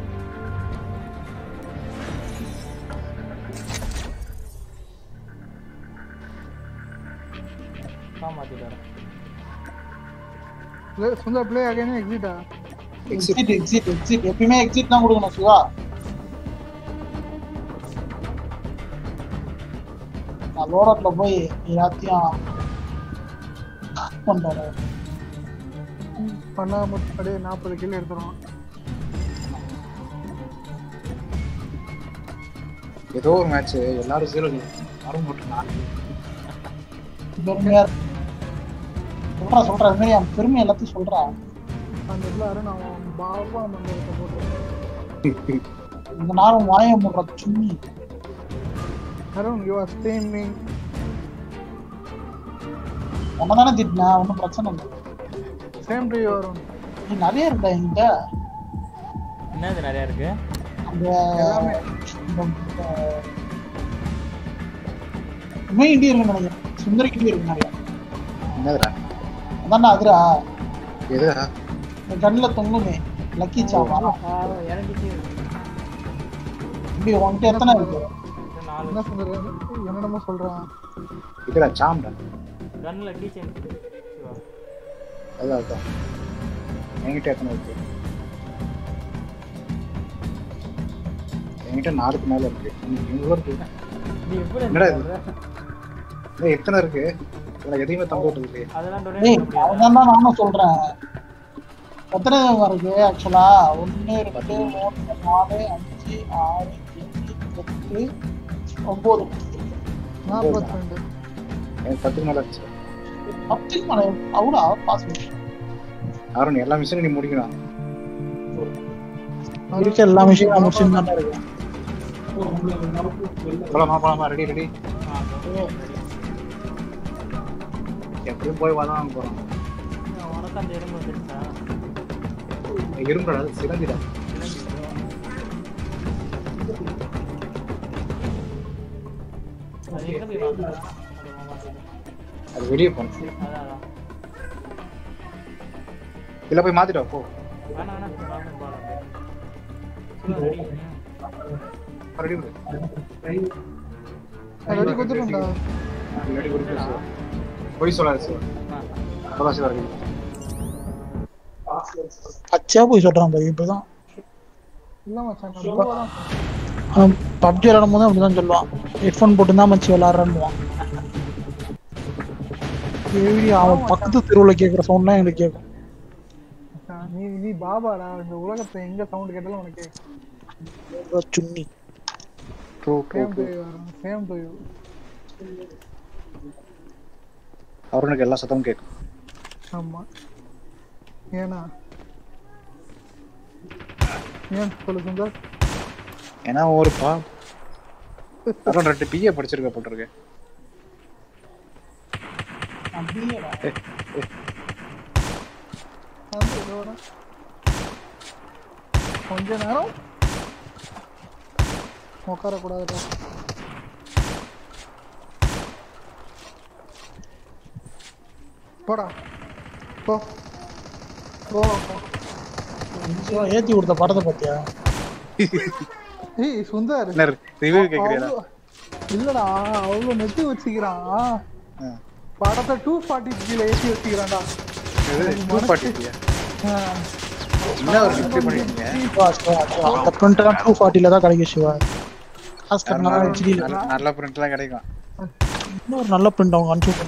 மாத்திட்டு வரேன் சுந்தர் பிளே அகைன் எக்ஸிட்டா எக்ஸிட் எக்ஸிட் எக்ஸிட் எப்பயுமே எக்ஸிட் தான் கொடுக்கணும் சிவா நான் லோடட்ல போய் எல்லாத்தையும் பண்றேன் பண்ணா மட்டும் அப்படியே நாற்பது கிலோ எடுத்துருவான் ஏதோ ஒரு மேட்ச் எல்லாரும் ஜீரோ யாரும் போட்டு நாலு பெருமையா இருக்கு. சொல்றா சொல்றா இது மாதிரி அவன் பெருமை எல்லாத்தையும் சொல்றா அந்த இடத்துல அருண் அவன் பாபா மண்டலத்தை போட்டு இந்த நேரம் வாய முடுற சும்மி அருண் யூ ஆர் ஸ்டேமிங் உன்ன தானே திட்டினேன் ஒன்றும் பிரச்சனை இல்லை சேம் டு யூ அருண் நீ நிறைய இருக்கா என்கிட்ட என்னது நிறையா இருக்கு அந்த மெயின் இருக்கு நினைக்கிறேன் சுந்தரிக்கிட்டே இருக்கு நிறைய என்னதுடா அதான்டா அதுரா எதுடா இந்த கண்ணுல தொங்குமே லக்கி சாமா எனக்கு இப்படி உன்கிட்ட எத்தனை இருக்கு என்ன சொல்றது என்னென்னமோ சொல்றான் இதுடா சாம்டா கண்ணில் கீச்சன் அதான் அதான் என்கிட்ட எத்தனை இருக்கு என்கிட்ட நாலுக்கு மேல இருக்கு இவ்வளோ இருக்கு நீ எப்படி என்னடா இது ஏய், எத்தனை இருக்கு இதுல எதையுமே தங்க விட்டது இல்லையே அதெல்லாம் ஏய் அதான் நானும் சொல்றேன் எத்தனை வருது ஆக்சுவலா ஒன்னு ரெண்டு மூணு நாலு அஞ்சு ஆறு ஏழு எட்டு ஒன்பது நாற்பத்தி ரெண்டு எனக்கு பத்துக்கு மேல இருந்துச்சு பத்துக்கு மேல அவ்வளோ பாசிபிள் அருண் எல்லா மிஷினும் நீ முடிக்கணும் இருக்க எல்லா விஷயம் நான் முடிச்சுட்டு தான் இருக்கேன் போலாமா போலாமா ரெடி ரெடி எப்படியும் போய் வதான் போறோம் உனக்கு அந்த எறும்பு வந்துருச்சா இரும்புடா அது சிறந்திடா அது எங்க போய் வாங்குறா? அது வெளியே போகணும் அதான் அதான் இல்ல போய் மாத்திட்டு வா, போ வேணாம் வேணாம் வாங்க போகலாம் சொல்லுங்க ரெடி ரெடி விடு ரெடி கொடுத்துட்டோம்டா ரெடி கொடுத்து சிவா. பொய் சொல்லாது சிவா அப்பதான் சிவா ரெடி பச்சையா போய் சொல்றான் பாரு இப்பதான் இல்ல மச்சான் நான் bro தான் அவன் பப்ஜி விளையாடும் போது அப்படிதான் சொல்லுவான் ஹெட்ஃபோன் போட்டு தான் மச்சி விளாட்றான்னுவான் கேவி அவன் பக்கத்து தெருவுல கேக்குற சவுண்ட்லாம் எனக்கு கேட்கும் மச்சான், நீ நீ பாபாடா இந்த உலகத்துல எங்க சவுண்ட் கேட்டாலும் உனக்கு சுண்ணி true true same to you same to you அருணுக்கு எல்லா சத்தமும் கேட்கும் ஆமா ஏன்னா ஏன் சொல்லு சுந்தர் ஏன்னா ஒரு பா அருண் ரெண்டு பிஏ படிச்சிருக்க போட்டிருக்கு ஏய், ஏய், வந்து இதோ வரேன். கொஞ்ச நேரம் உட்காரக்கூடாதுடா போடா போ போ ஏத்தி கொடுத்த படத்தை பாத்தியா ஏய் சுந்தர் என்ன ரிவ்யூ கேக்குறியா அவ்வளோ- இல்லடா அவ்வளோ நெட்டு வச்சுக்கிறான் ஆ. படத்தை டூ ஃபார்ட்டி கீழே ஏற்றி வச்சுக்கிறான்டா டூ ஃபார்ட்டி என்ன ஒரு இப்படி பண்ணிருக்கீங்க சிவா, சிவா, சிவா. அந்த print எல்லாம் டூ ஃபார்ட்டில தான் கிடைக்கும் சிவா காசு கட்டினா ஹெச்டியில் நல்ல- நல்ல பிரிண்ட் எல்லாம் கிடைக்கும் இன்னொரு நல்ல பிரிண்ட் அவங்க அனுப்பிச்சு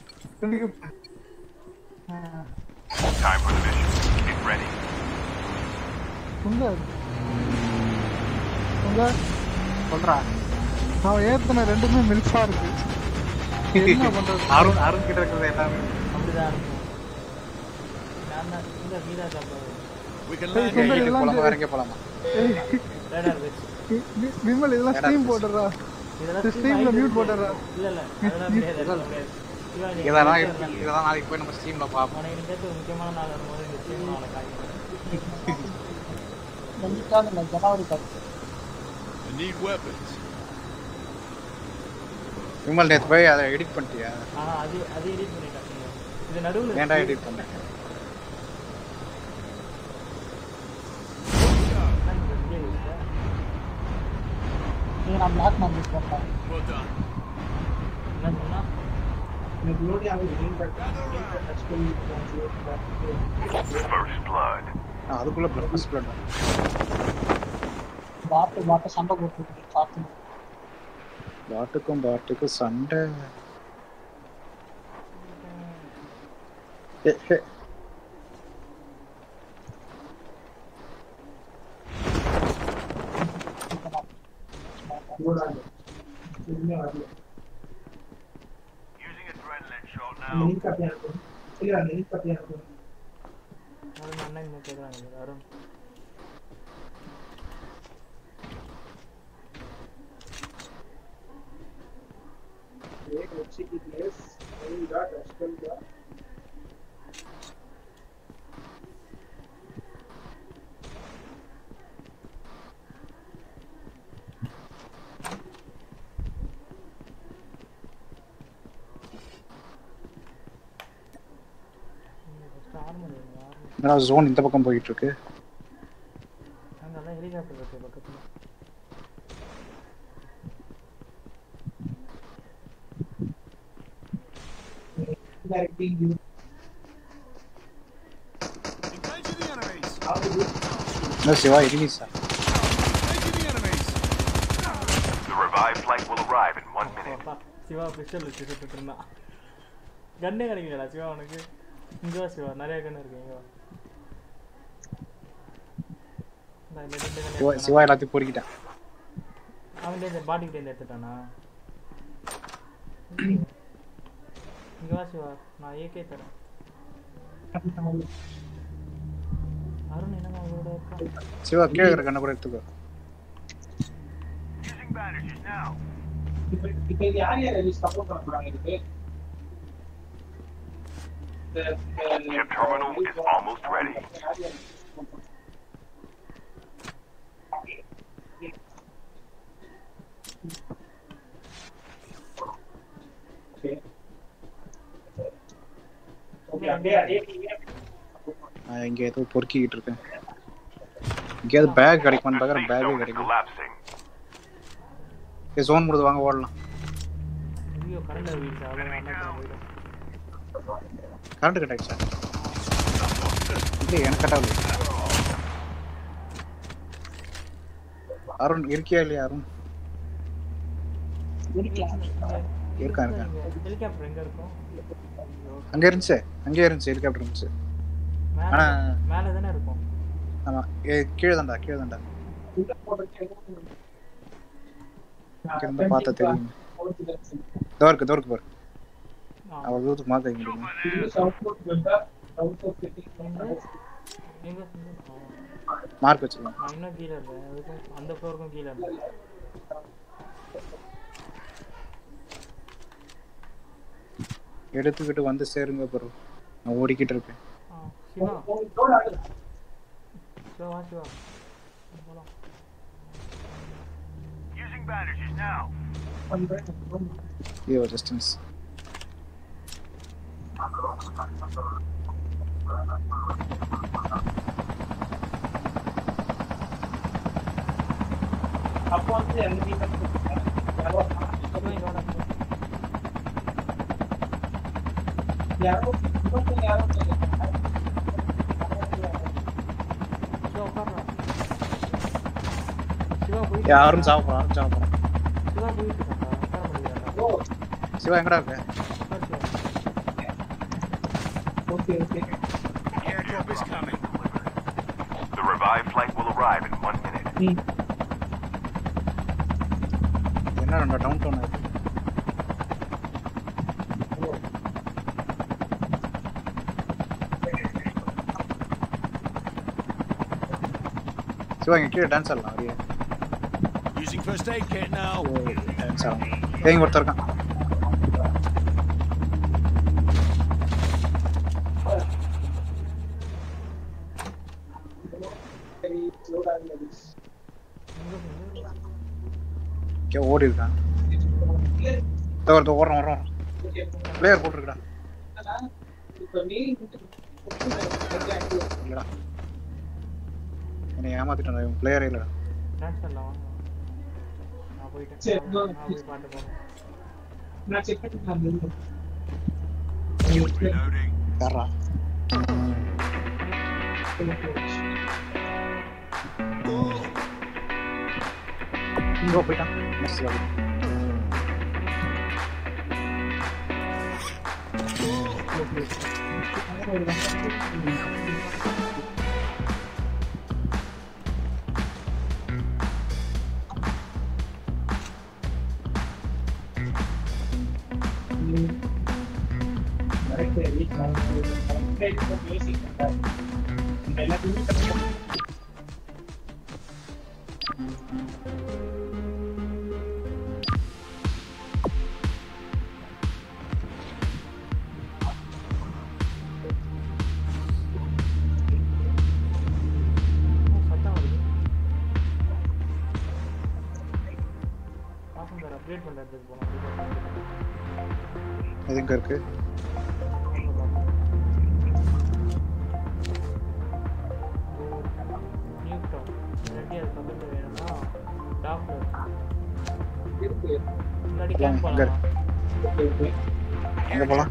Time for the mission. Get ready. Sundar Sundar சொல்றா அவன் ஏத்துன ரெண்டுமே மில்ஃபா இருக்கு என்ன பண்றது அருண் அருண் கிட்ட இருக்கிறது எல்லாமே அப்படிதான் இருக்கும் நான் தான் இந்த மீதா சாப்பிடுறது ஏய், சுந்தர் இதெல்லாம் குழம்பு வேற எங்கே போலாமா ஏய், ரேடார் வச்சு வி- வி- விமல் இதெல்லாம் ஸ்ட்ரீம் போட்டுறா இதெல்லாம் ஸ்ட்ரீம்ல மியூட் போட்டுறா இல்ல இல்ல அதெல்லாம் கிடையாது அதெல்லாம் கிடையாது சிவா, நீ இதெல்லாம் வீட்டுல இருக்கு இருக்க. இதெல்லாம் நாளைக்கு போய் நம்ம ஸ்ட்ரீம்ல பார்ப்போம் உனக்கு இன்னைக்கு சேர்த்து ஒரு முக்கியமான நாள் வரும்போது நிச்சயம் நாளை காய்க்கும் என்னைக்காவது இல்லை ஜனவரி பத்து I need weapons. விமல் நேத்து போய் அதை எடிட் பண்ணிட்டியா ஆனா அது அது எடிட் பண்ணிட்டேன் சிவா. இது நடுவுல ஏன்டா இருக்கு. எடிட் பண்ண நான் இங்க இங்கே இருக்கேன். நீ நான் பிளாக் மேன் யூஸ் பண்ணேன் Well done. என்ன சொன்னா எனக்கு லோடி ஆகுது லிங்க் டச் பண்ணி First blood. ஆ, அதுக்குள்ள ப்ளஸ் பிளட் பாட்டு பாட்டு சண்டை போட்டு பார்த்து பாட்டுக்கும் பாட்டுக்கும் சண்டை ஏ, ஏ, லோட் ஆகுது எதுவுமே வரல Using adrenaline shot அந்த now. லிங்க் அப்படியே இருக்கும் இல்லை அந்த லிங்க் அப்படியே இருக்கும் அருண் அண்ணன் இங்க கேக்குறாங்க பாரு, அருண் एक अच्छी की प्लेस वही डॉट एस्कल का ஃபர்ஸ்ட் ஆர்மர் வேணும் ஆர்மர் என்னடா ஜோன் இந்த பக்கம் போயிட்டு இருக்கு அங்கெல்லாம் ஹெலிகாப்டர் இருக்கு பக்கத்துல directing you Engaging the enemies. how to do என்ன Siva எனிமீஸா Engaging the enemies. The revived flight will arrive in one minute. அப்பா, சிவா பிஸ்டல் வச்சு சுட்டுட்டு இருந்தான் கன்னே கிடைக்கலடா சிவா உனக்கு இங்க வா சிவா நிறைய கண்ணு இருக்கு இங்க வா இந்தா, இந்த ரெண்டு gun சிவா எடுத்துட்டானா? சிவா எல்லாத்தையும் பொறுக்கிட்டான் அவன்கிட்ட இந்த பாட்டிக்கிட்ட இருந்து எடுத்துட்டானா இங்க வா சிவா நான் ஏகே தரேன் அருண் என்னங்க அவங்களோட இருக்கான் சிவா கீழே இருக்கிற கண்ணை கூட எடுத்துக்கோ Using bandages now. இப்போ இப்போ இது யார் யார் ரிலீஸ் சப்போர்ட் பண்ண போறாங்க இதுக்கு இந்த Chip terminal is almost ready. யார் யார் support பண்றாங்க? Okay. Okay, அப்படியே அதே நீங்க நான் இங்க ஏதோ பொறுக்கிக்கிட்டு இருக்கேன் எங்கேயாவது பேக் கிடைக்குமான்னு பார்க்குறேன் பேக்கே Zone is கிடைக்கும் collapsing. ஜோன் முடிது வாங்க ஓடலாம் ஐயோ கரண்ட் வீழ்ச்சி அவ்வளோ வேண்டாம் போயிடும் கரண்ட் கட் ஆயிடுச்சா இல்லை எனக்கு கட் ஆகல அருண் இருக்கியா இல்லையா அருண் இருக்கான் இருக்கான் ஹெலிகாப்டர் எங்க இருக்கும் அங்கே இருந்துச்சு அங்கே இருந்துச்சு ஹெலிகாப்டர் இருந்துச்சு மேல ஆனா மேல தானே இருக்கும் ஆமா ஏ கீழே தான்டா கீழே தான்டா இங்க இருந்து பார்த்தா தெரியும் இதோ இருக்கு இதோ இருக்கு பாரு அவ்வளவு தூரத்துக்கு மாத்த முடியும் எங்க எங்க? ஆ. மார்க் வச்சிருக்கேன் நான் இன்னும் கீழே இருக்கேன் அதுக்கும் அந்த ஃப்ளோருக்கும் கீழே இருக்கேன் எடுத்துக்கிட்டு வந்து சேருங்க ப்ரோ நான் ஓடிக்கிட்டு இருப்பேன் ஆ, சிவா சிவா வா சிவா போலாம் Using bandages now. ஐயோ டிஸ்டன்ஸ் அப்போ வந்து எந்த வீட்டில் யாரோ யாரோ இன்னொருத்தங்க யாரோ சிவா உட்கார்றா சிவா போய் யாரும் சாவ போறோம் யாரும் சாவ போறோம் சிவா போயிட்டு இருக்கான்டா உட்கார முடியல சிவா எங்கடா இருக்க okay okay Airdrop is coming. The revived flight will arrive in one minute. என்ன ரெண்டா டவுன் டவுன் ஆயிருக்கு சிவா இங்க கீழே டான்ஸ் ஆடலாம் அப்படியே Using first aid kit now. Dance ஆடலாம் ஏங்க ஒருத்தர் இருக்கான் இங்கே ஓடி இருக்கான் இதோ ஒருத்தன் ஓடுறான் ஓடுறான் பிளேயர் போட்டிருக்கடா இல்லடா என்னை ஏமாத்திட்டான் இவன் பிளேயரே இல்லடா ட்ரான்ஸ்ஃபர்ல வாங்க நான் போயிட்டேன் சரி, நான் போய் பாட்டு போறேன் நான் செக் பண்ணிட்டு யாரா இங்கே போயிட்டான் நெக்ஸ்ட் வாடி சத்தம் வருது பாசம் சார் அப்டேட் பண்ற இடத்துக்கு போனோம் அது எங்கே இருக்கு நியூ டவுன் இல்லாட்டி அது பக்கத்தில் வேணும்னா டாக்டர் முன்னாடி போலாம், கேம்ப் இங்க போகலாம் எங்கே போகலாம்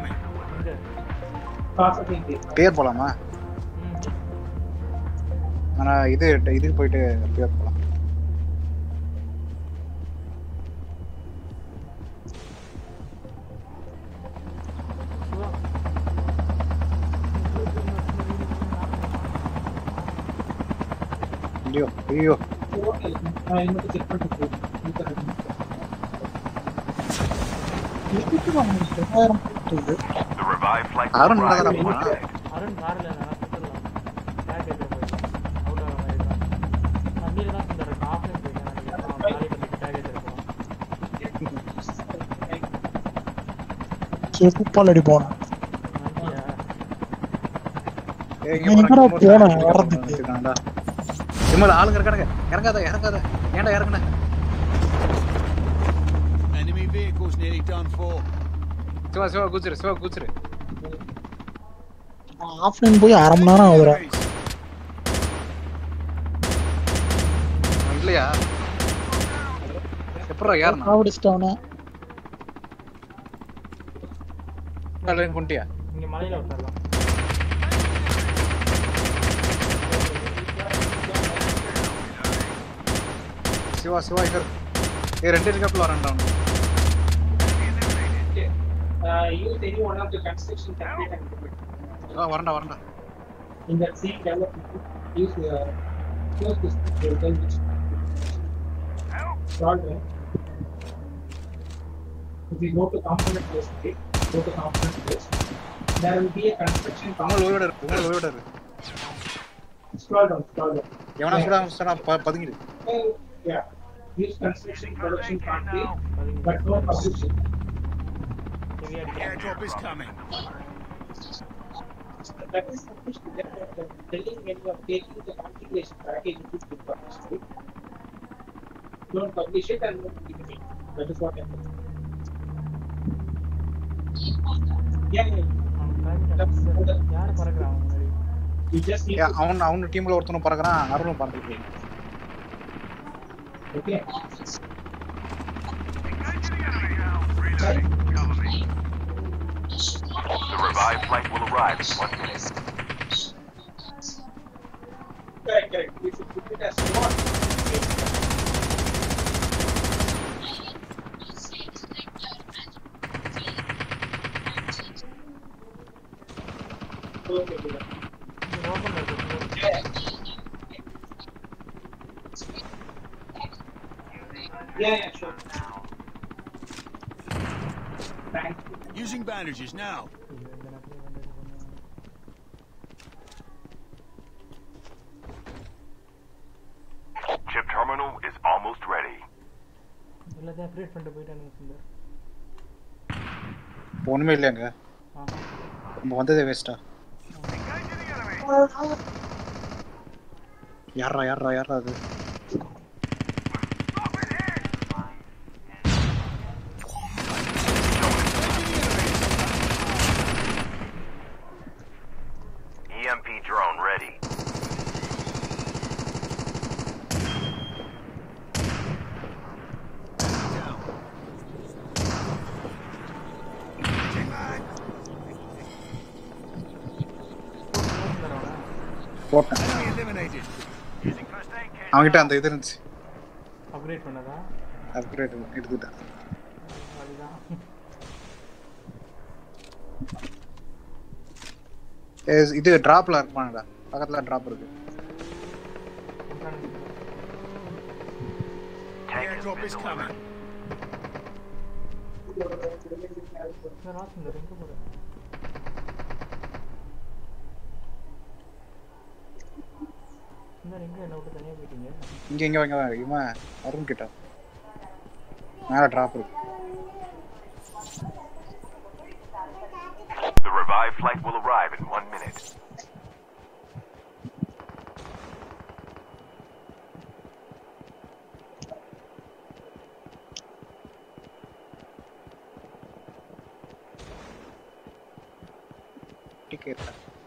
இங்க பேர் போகலாமா ஆனால் இது இதுக்கு போயிட்டு பேர் போகலாம் ஐயோ ஐயோ செக் பண்ணிட்டு ரெண்டாயிரம் போட்டு The revived flight Arun will நல்லா arrive in one போனா minute. அருண் காரில் நான் சுத்தலாம் பேக் எடுத்து போயிட்டேன் அவுட் ஆகிற மாதிரி தான் வண்டியில் தான் சுந்தர் இருக்கு ஆஃப்லைன் போயிட்டேன் நினைக்கிறேன் அவன் காலி பண்ணிட்டு பேக் எடுத்து போகலாம் செருப்பால் அடி போனேன் வண்டியா ஏய், நீ எங்கடா போடா, போன இங்க வர்றதுக்கு வச்சிருக்கான்டா. விமல் ஆளுங்க இருக்கானுங்க இறங்காத இறங்காத ஏன்டா இறங்குன Enemy vehicles nearly done for. Siva Siva குச்சிரு சிவா குச்சிரு ஆஃப்லைன் போய் அரை மணி நேரம் ஆகுதுடா இல்லையா எப்படா யாருண்ணா சாவடிச்சிட்டவனே கொண்டியா இங்கே மலையில் விட்டுறலாம் சிவா சிவா இங்க இரு. ஏய் ரெண்டு ஹெலிகாப்டர் வரேன்டா அவனுக்கு. Uh, you any one of the construction template and equipment. ஆ வரேன்டா வரேன்டா In that same development, use uh, close this program which start there. If you go to component list, okay, go to component list. There will be a construction உங்கள் component. உயிரோட இருக்கு உங்கள் உயிரோட இருக்கு Scroll down, scroll down. எவனா Yeah. கூட சொன்னா ப- பதுங்கிடு Uh, yeah. Use construction production country, but no publishing. Airdrop is coming. That is supposed to get the telling when you are taking the configuration package into the publish it. Don't publish it and don't give it. That is what happens. Yeah, yeah. யார் பறக்குறாங்க முன்னாடி You just need ஏய், அவன் அவனு டீம்ல ஒருத்தனும் பறக்குறான் அருணும் பறந்துட்டு Okay. The revived flight will arrive in one minute. Correct, correct. You should put it as one. Okay, good. Yeah. Yeah, yeah, sure. Thank you. Using bandages now. Chip terminal is almost ready. எல்லாத்தையும் அப்டேட் பண்ணிட்டு போயிட்டானுங்க சுந்தர் ஒண்ணுமே இல்லையாங்க ஆ நம்ம வந்ததே வேஸ்டா யாரா யாரா யாரா அது EMP drone ready. போட்டேன் அவன்கிட்ட அந்த இது இருந்துச்சு அப்கிரேட் பண்ணதா அப்கிரேட் எடுத்துட்டேன் அதுதான் ஏ, இது டிராப்ல இருப்பானுடா பக்கத்துல டிராப் இருக்கு Airdrop is coming. இந்த ராஸ் இந்த ரெண்டு போற இந்த எங்க என்ன விட்டு தனியா போயிட்டீங்க இங்க இங்க இங்க வா, இவன் அருண் கிட்ட மேல டிராப் இருக்கு The revived flight will arrive in one minute. Ticket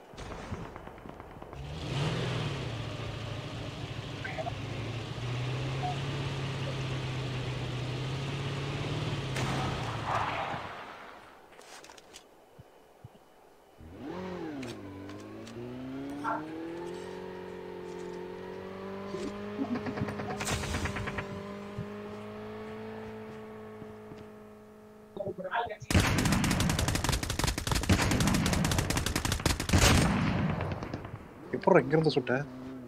எப்படி இங்க இருந்து சுட்ட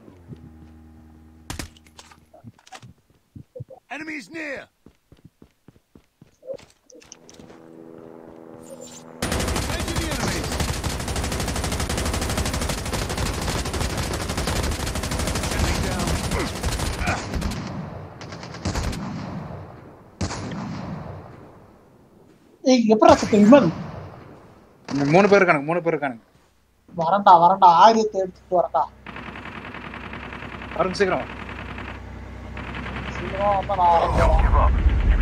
Enemies near. Engaging the enemies. Standing down. ஏய் எப்படா சுத்த விமல் இங்க மூணு பேர் இருக்கானுங்க மூணு பேர் இருக்கானுங்க வரண்டா வரண்டா ஆயுதத்தை எடுத்துட்டு வரண்டா அருண் சீக்கிரம் வா. சீக்கிரமா வந்தா நான் வரேன்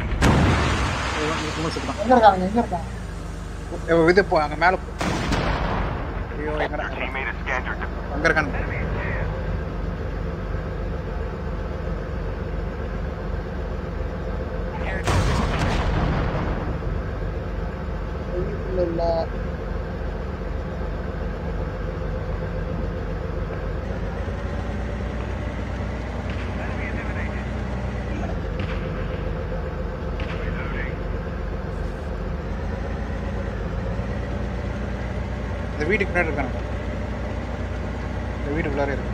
இவன் சீக்கிரம் எங்க இருக்காங்க எங்க இருக்காங்க ஏ, இது போ அங்க மேல போ ஐயோ எங்கடா Your teammate has scanned your de- அங்க இருக்கானுங்க இல்ல இல்ல இந்த வீட்டுக்கு பின்னாடி இருக்கானுங்க இந்த வீட்டுக்குள்ளாரே இருக்கு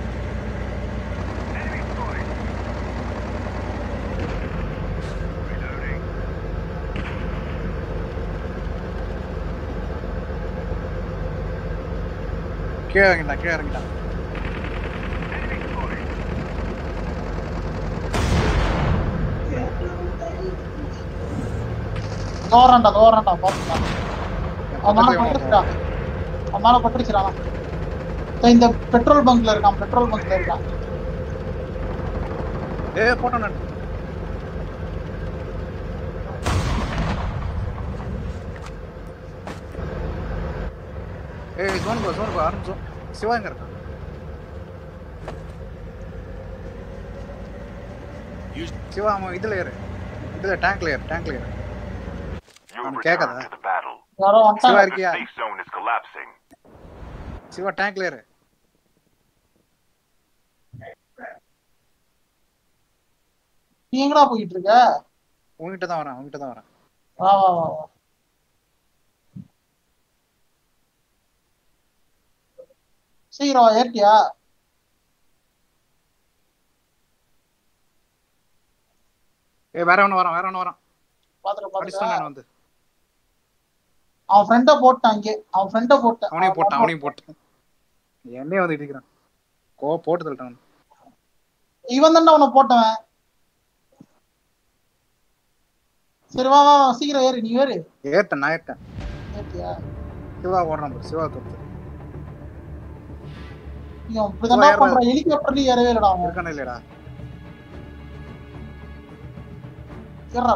கீழே இறங்கிட்டான் கீழே இறங்கிட்டான் தோறண்டா தோறண்டா பாத்துடா அவன் மேல பக்கத்துல பட்டுருச்சுடா அவன் மேல பட்டுருச்சுடா அவன். இதோ இந்த பெட்ரோல் பங்க்ல இருக்கான் பெட்ரோல் பங்க்ல இருக்கான் ஏ போட்டோம் நான் ஏய் ஜோன் போ ஜோன் போ அருண் ஜோன் சிவா எங்க இருக்கான் சிவா அவன் இதுல ஏறு இதுல டேங்க்ல ஏறு டேங்க்ல ஏறு You have அவனுக்கு returned கேட்காதா to the battle. யாரோ சிவா வந்துட்டாங்க The இருக்கியா safe zone is collapsing. Siva டேங்க்ல ஏறு நீ எங்கடா போயிட்டு இருக்க உங்ககிட்ட தான் வரேன் உங்ககிட்ட தான் வரேன் வா வா வா வா சீக்கிரம் வா, ஏறிட்டியா ஏ வேற ஒன்று வரான் வேற ஒன்று வரான் பாத்துட்டு அடிச்சிட்டான் பாத்துட்டு நான் வந்து அவன் ஃப்ரெண்ட போட்டான் இங்கே அவன் ஃப்ரெண்ட போட்டான் அவனையும் போட்டான் அவனையும் போட்டான் என்னையும் வந்து இடிக்கிறான் கோ போட்டு தள்ளிட்டான் இவன் தானே அவனை போட்டவன் சரி வா வா வா, சீக்கிரம் ஏறு நீ ஏறு ஏறிட்டேன் நான் ஏறிட்டேன் ஏறிட்டியா சிவா ஓடுறான் பாரு சிவா தொட்டு நீ இப்படிதான் பண்ற ஹெலிகாப்டர்ல ஏறவே இல்லடா அவன் இருக்கானே இல்லையடா ஏறா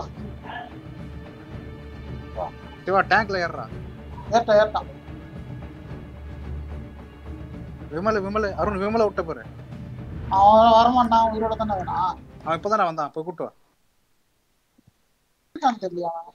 சிவா டேங்க்ல ஏறுறா ஏட்டா ஏட்டா விமல் விமல் அருண் விமலை விட்ட பாரு அவன் வரமாட்டான் அவன் உயிரோட தானே வேணா அவன் இப்பதானே வந்தான் போய் கூட்டு வா இருக்கான்னு தெரியல அவன்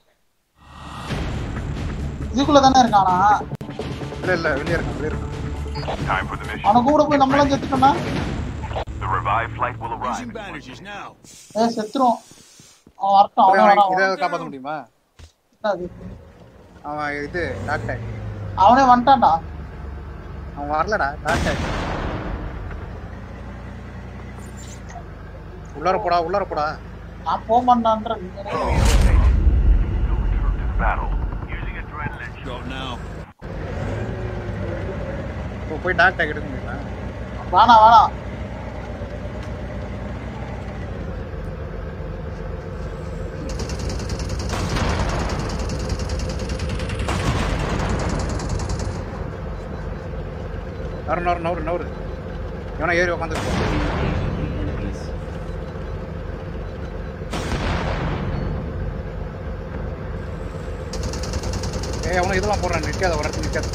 இதுக்குள்ள தானே இருக்கானா இல்ல இல்ல வெளியே இருக்கான் வெளியே இருக்கான் Time for the mission. அவன கூட போய் நம்மளும் செத்துட்டோம்னா The revived flight will arrive. Using bandages now. ஏ செத்துரும் அவன் வரட்டும் அவன் அவனை வரான் இதை அவன் காப்பாத்த முடியுமா அது. அவன் இது டாக்டர் அவனே வந்துட்டான்டா அவன் வரலடா டாக்டர் உள்ளார போடா உள்ளார போடா நான் போக மாட்டான்ற Battle. Go now. இப்போ போய் டாக்டர் எடுக்க முடியுமா வேணா வேணாம் நவரு நவரு நவரு நவரு இவனா ஏறி உட்காந்துருப்போம் ஏய் அவனும் இதெல்லாம் போடுறான் நிற்காத ஒரு இடத்துல நிற்காத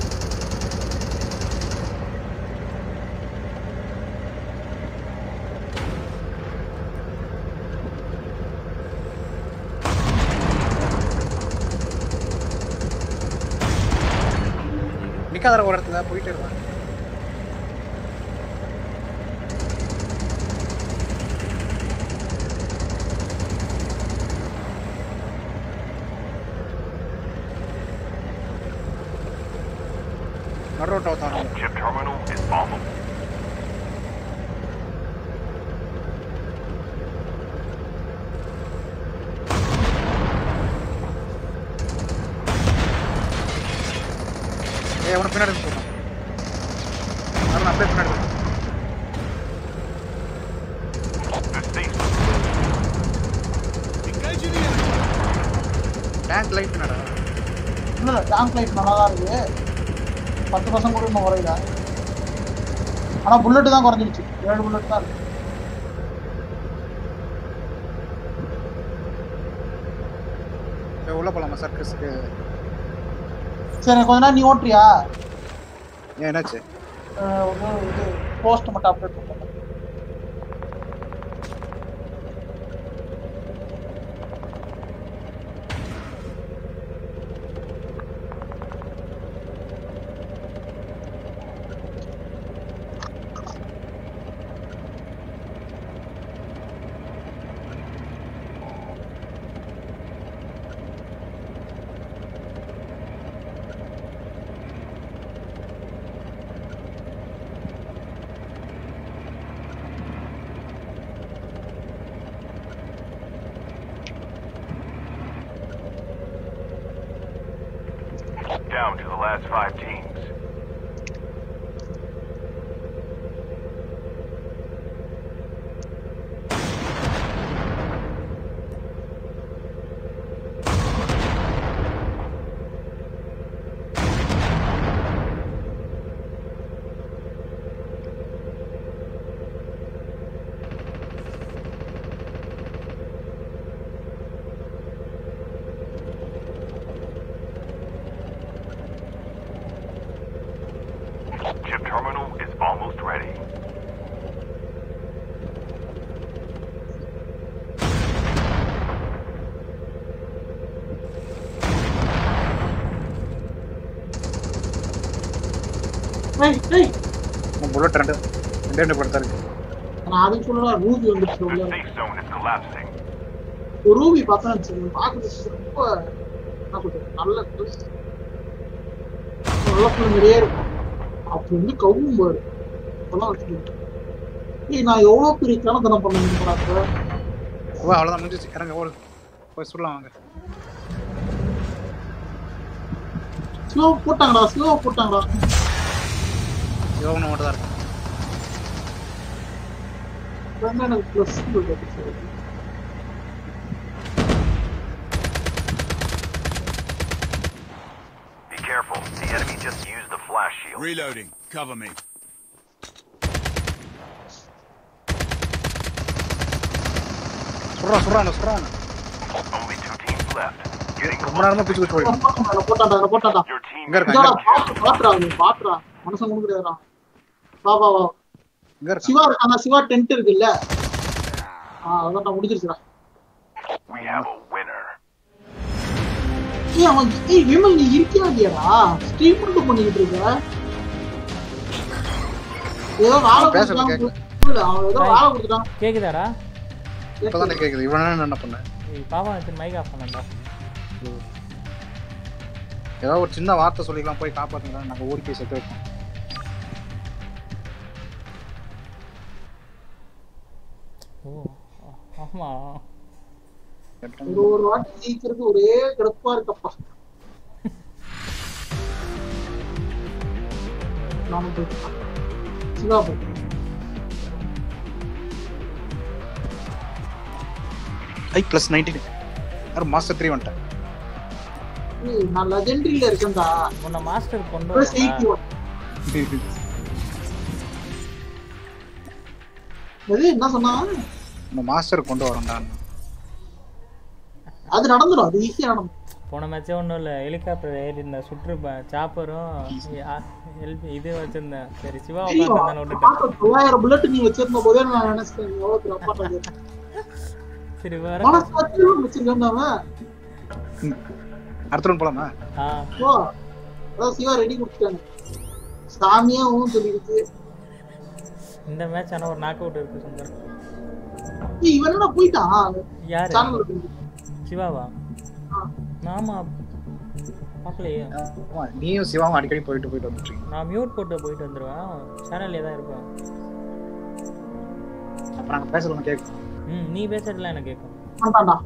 நிக்காதற ஒரு இடத்துல போயிட்டே இருப்பான் நடுரோட்ட ஒருத்தன் Chip terminal is almost. ஏய் அவனை பின்னாடி இருந்து சொல்றான் அவனை அப்படியே பின்னாடி இருந்து. Engaging the enemy. Tank light என்னடா இல்ல இல்ல டேங்க் லைட் நல்லா தான் இருக்கு பத்து பர்சன்ட் கூட இன்னும் குறையல ஆனா புல்லட் தான் குறைஞ்சிருச்சு ஏழு புல்லட் தான் இருக்கு ஏய், உள்ள போலாமா சர்க்கஸ்க்கு சரி கொஞ்ச நேரம் நீ ஓட்டுறியா ஏன் என்னாச்சு அஹ் ஒரு இது போஸ்ட் மட்டும் அப்டேட் பண்ணுங்க Down to the last five teams. Chip terminal is almost ready. ஏய் ஏய் புல்லட் ரெண்டு ரெண்டு ரெண்டு படுத்தா இருக்கு நான் அதுக்கு சொல்லல ரூபி வந்துச்சு உள்ள Safe zone is collapsing. ஒரு ரூபி பார்த்தா வச்சுக்கோங்க பார்க்கறதுக்கு ரொம்ப என்ன சொல்றது நல்ல dress. நல்ல film மாதிரியே இருக்கும் அப்படி வந்து கவும் பாரு அப்பெல்லாம் வச்சுக்கிட்டு ஏய் நான் எவ்வளவு பெரிய கிணத்தனம் பண்ணுங்க ஓ அவ்வளோதான் முடிஞ்சிச்சு இறங்க ஓடு போய் சொல்லலாம் வாங்க ஸ்லோ போட்டாங்கடா ஸ்லோ போட்டாங்கடா யோகனை மட்டும் தான் இருக்கு ரெண்டு எனக்கு plus Be careful. The enemy just used the flash shield. Reloading. Cover me. சுடுறான் சுடுறான் சுடுறான் Only two teams left. Getting ரொம்ப நேரமா பிடிச்சி பிடிச்சி போயிடும் போட்டான்டா அதை போட்டான்டா இங்க இருக்கான் இதோட இங்க பாத்து பாத்துறா அவன் பாத்துறா மனுஷன் கொடுக்குறாரா வா வா வா இங்க இருக்கான் சிவா இருக்காங்க சிவா டென்ட் இருக்குல்ல ஆ அதான் முடிஞ்சிருச்சுடா We have a winner. ஏய் அவன் ஏய் விமல் நீ இருக்கியா இல்லையாடா ஸ்ட்ரீம் மட்டும் பண்ணிக்கிட்டு இருக்க ஏதோ வேலை அவன் பேசுறது கொடுத்துட்டான் இல்ல, அவன் ஏதோ வேலை கொடுத்துட்டான் கேக்குதாடா இப்பதான் கேக்குது இவன் என்ன பண்ண ஏய், பாப்பா எடுத்து மைக் ஆஃப் பண்ணண்டா ஏதாவது ஒரு சின்ன வார்த்தை சொல்லிக்கலாம் போய் காப்பாத்துங்க நாங்க ஓடி போய் செத்து வைப்போம் ஓ ஆமா ஒரு ஒரு வாட்டி ஜெயிக்கிறது ஒரே கிடப்பா இருக்கப்பா நாம போயிட்டு சிவா போயிட்டு ஐ பிளஸ் நைன்டீன் யாரும் மாஸ்டர் த்ரீ வந்துட்டேன் ஏய், நான் லெஜெண்டரியில இருக்கேன்டா உன்னை மாஸ்டர் கொண்டு Plus வரேன்டா. 81. எது என்ன சொன்னா இந்த மாஸ்டர் கொண்டு வரோம்டா அது நடந்துடும் அது ஈஸியா நடந்துடும் போன மேட்சே ஒன்றும் இல்லை ஹெலிகாப்டர் ஏறி இந்த சுற்று சாப்பரும் எல்பி இது வச்சிருந்தேன் சரி சிவா தெரியும். உட்காந்து விட்டுட்டேன் பார்க்க தொள்ளாயிரம் புல்லட் நீ வச்சிருந்த போதே நான் நினைச்சிட்டேன் நீ எவ்வளவு திறப்பா கேட்டேன். சரி வேற மனசு வச்சிருக்கோம் வச்சிருக்கேன் அவன் அடுத்த ரவுண்ட் போலாமா ஆ ஓ அதான் சிவா ரெடி கொடுத்துட்டாங்க சாமியா ஊன்னு சொல்லிடுச்சு இந்த மேட்ச் ஆனா ஒரு நாக் அவுட் இருக்கு சுந்தர் ஏய், இவன் என்ன போயிட்டான் யாரு சேனல் இருக்கு. சிவாவா ஆமா பார்க்கலையே ஆமா நீயும் சிவாவும் அடிக்கடி போயிட்டு போயிட்டு வந்துட்டு நான் மியூட் போட்டு போயிட்டு வந்துருவேன் சேனல்லே தான் இருப்பேன் அப்ப நாங்க பேசுறது கேட்கும் ம் நீ பேசுறதுலாம் எனக்கு கேட்கும் ஆமாண்டா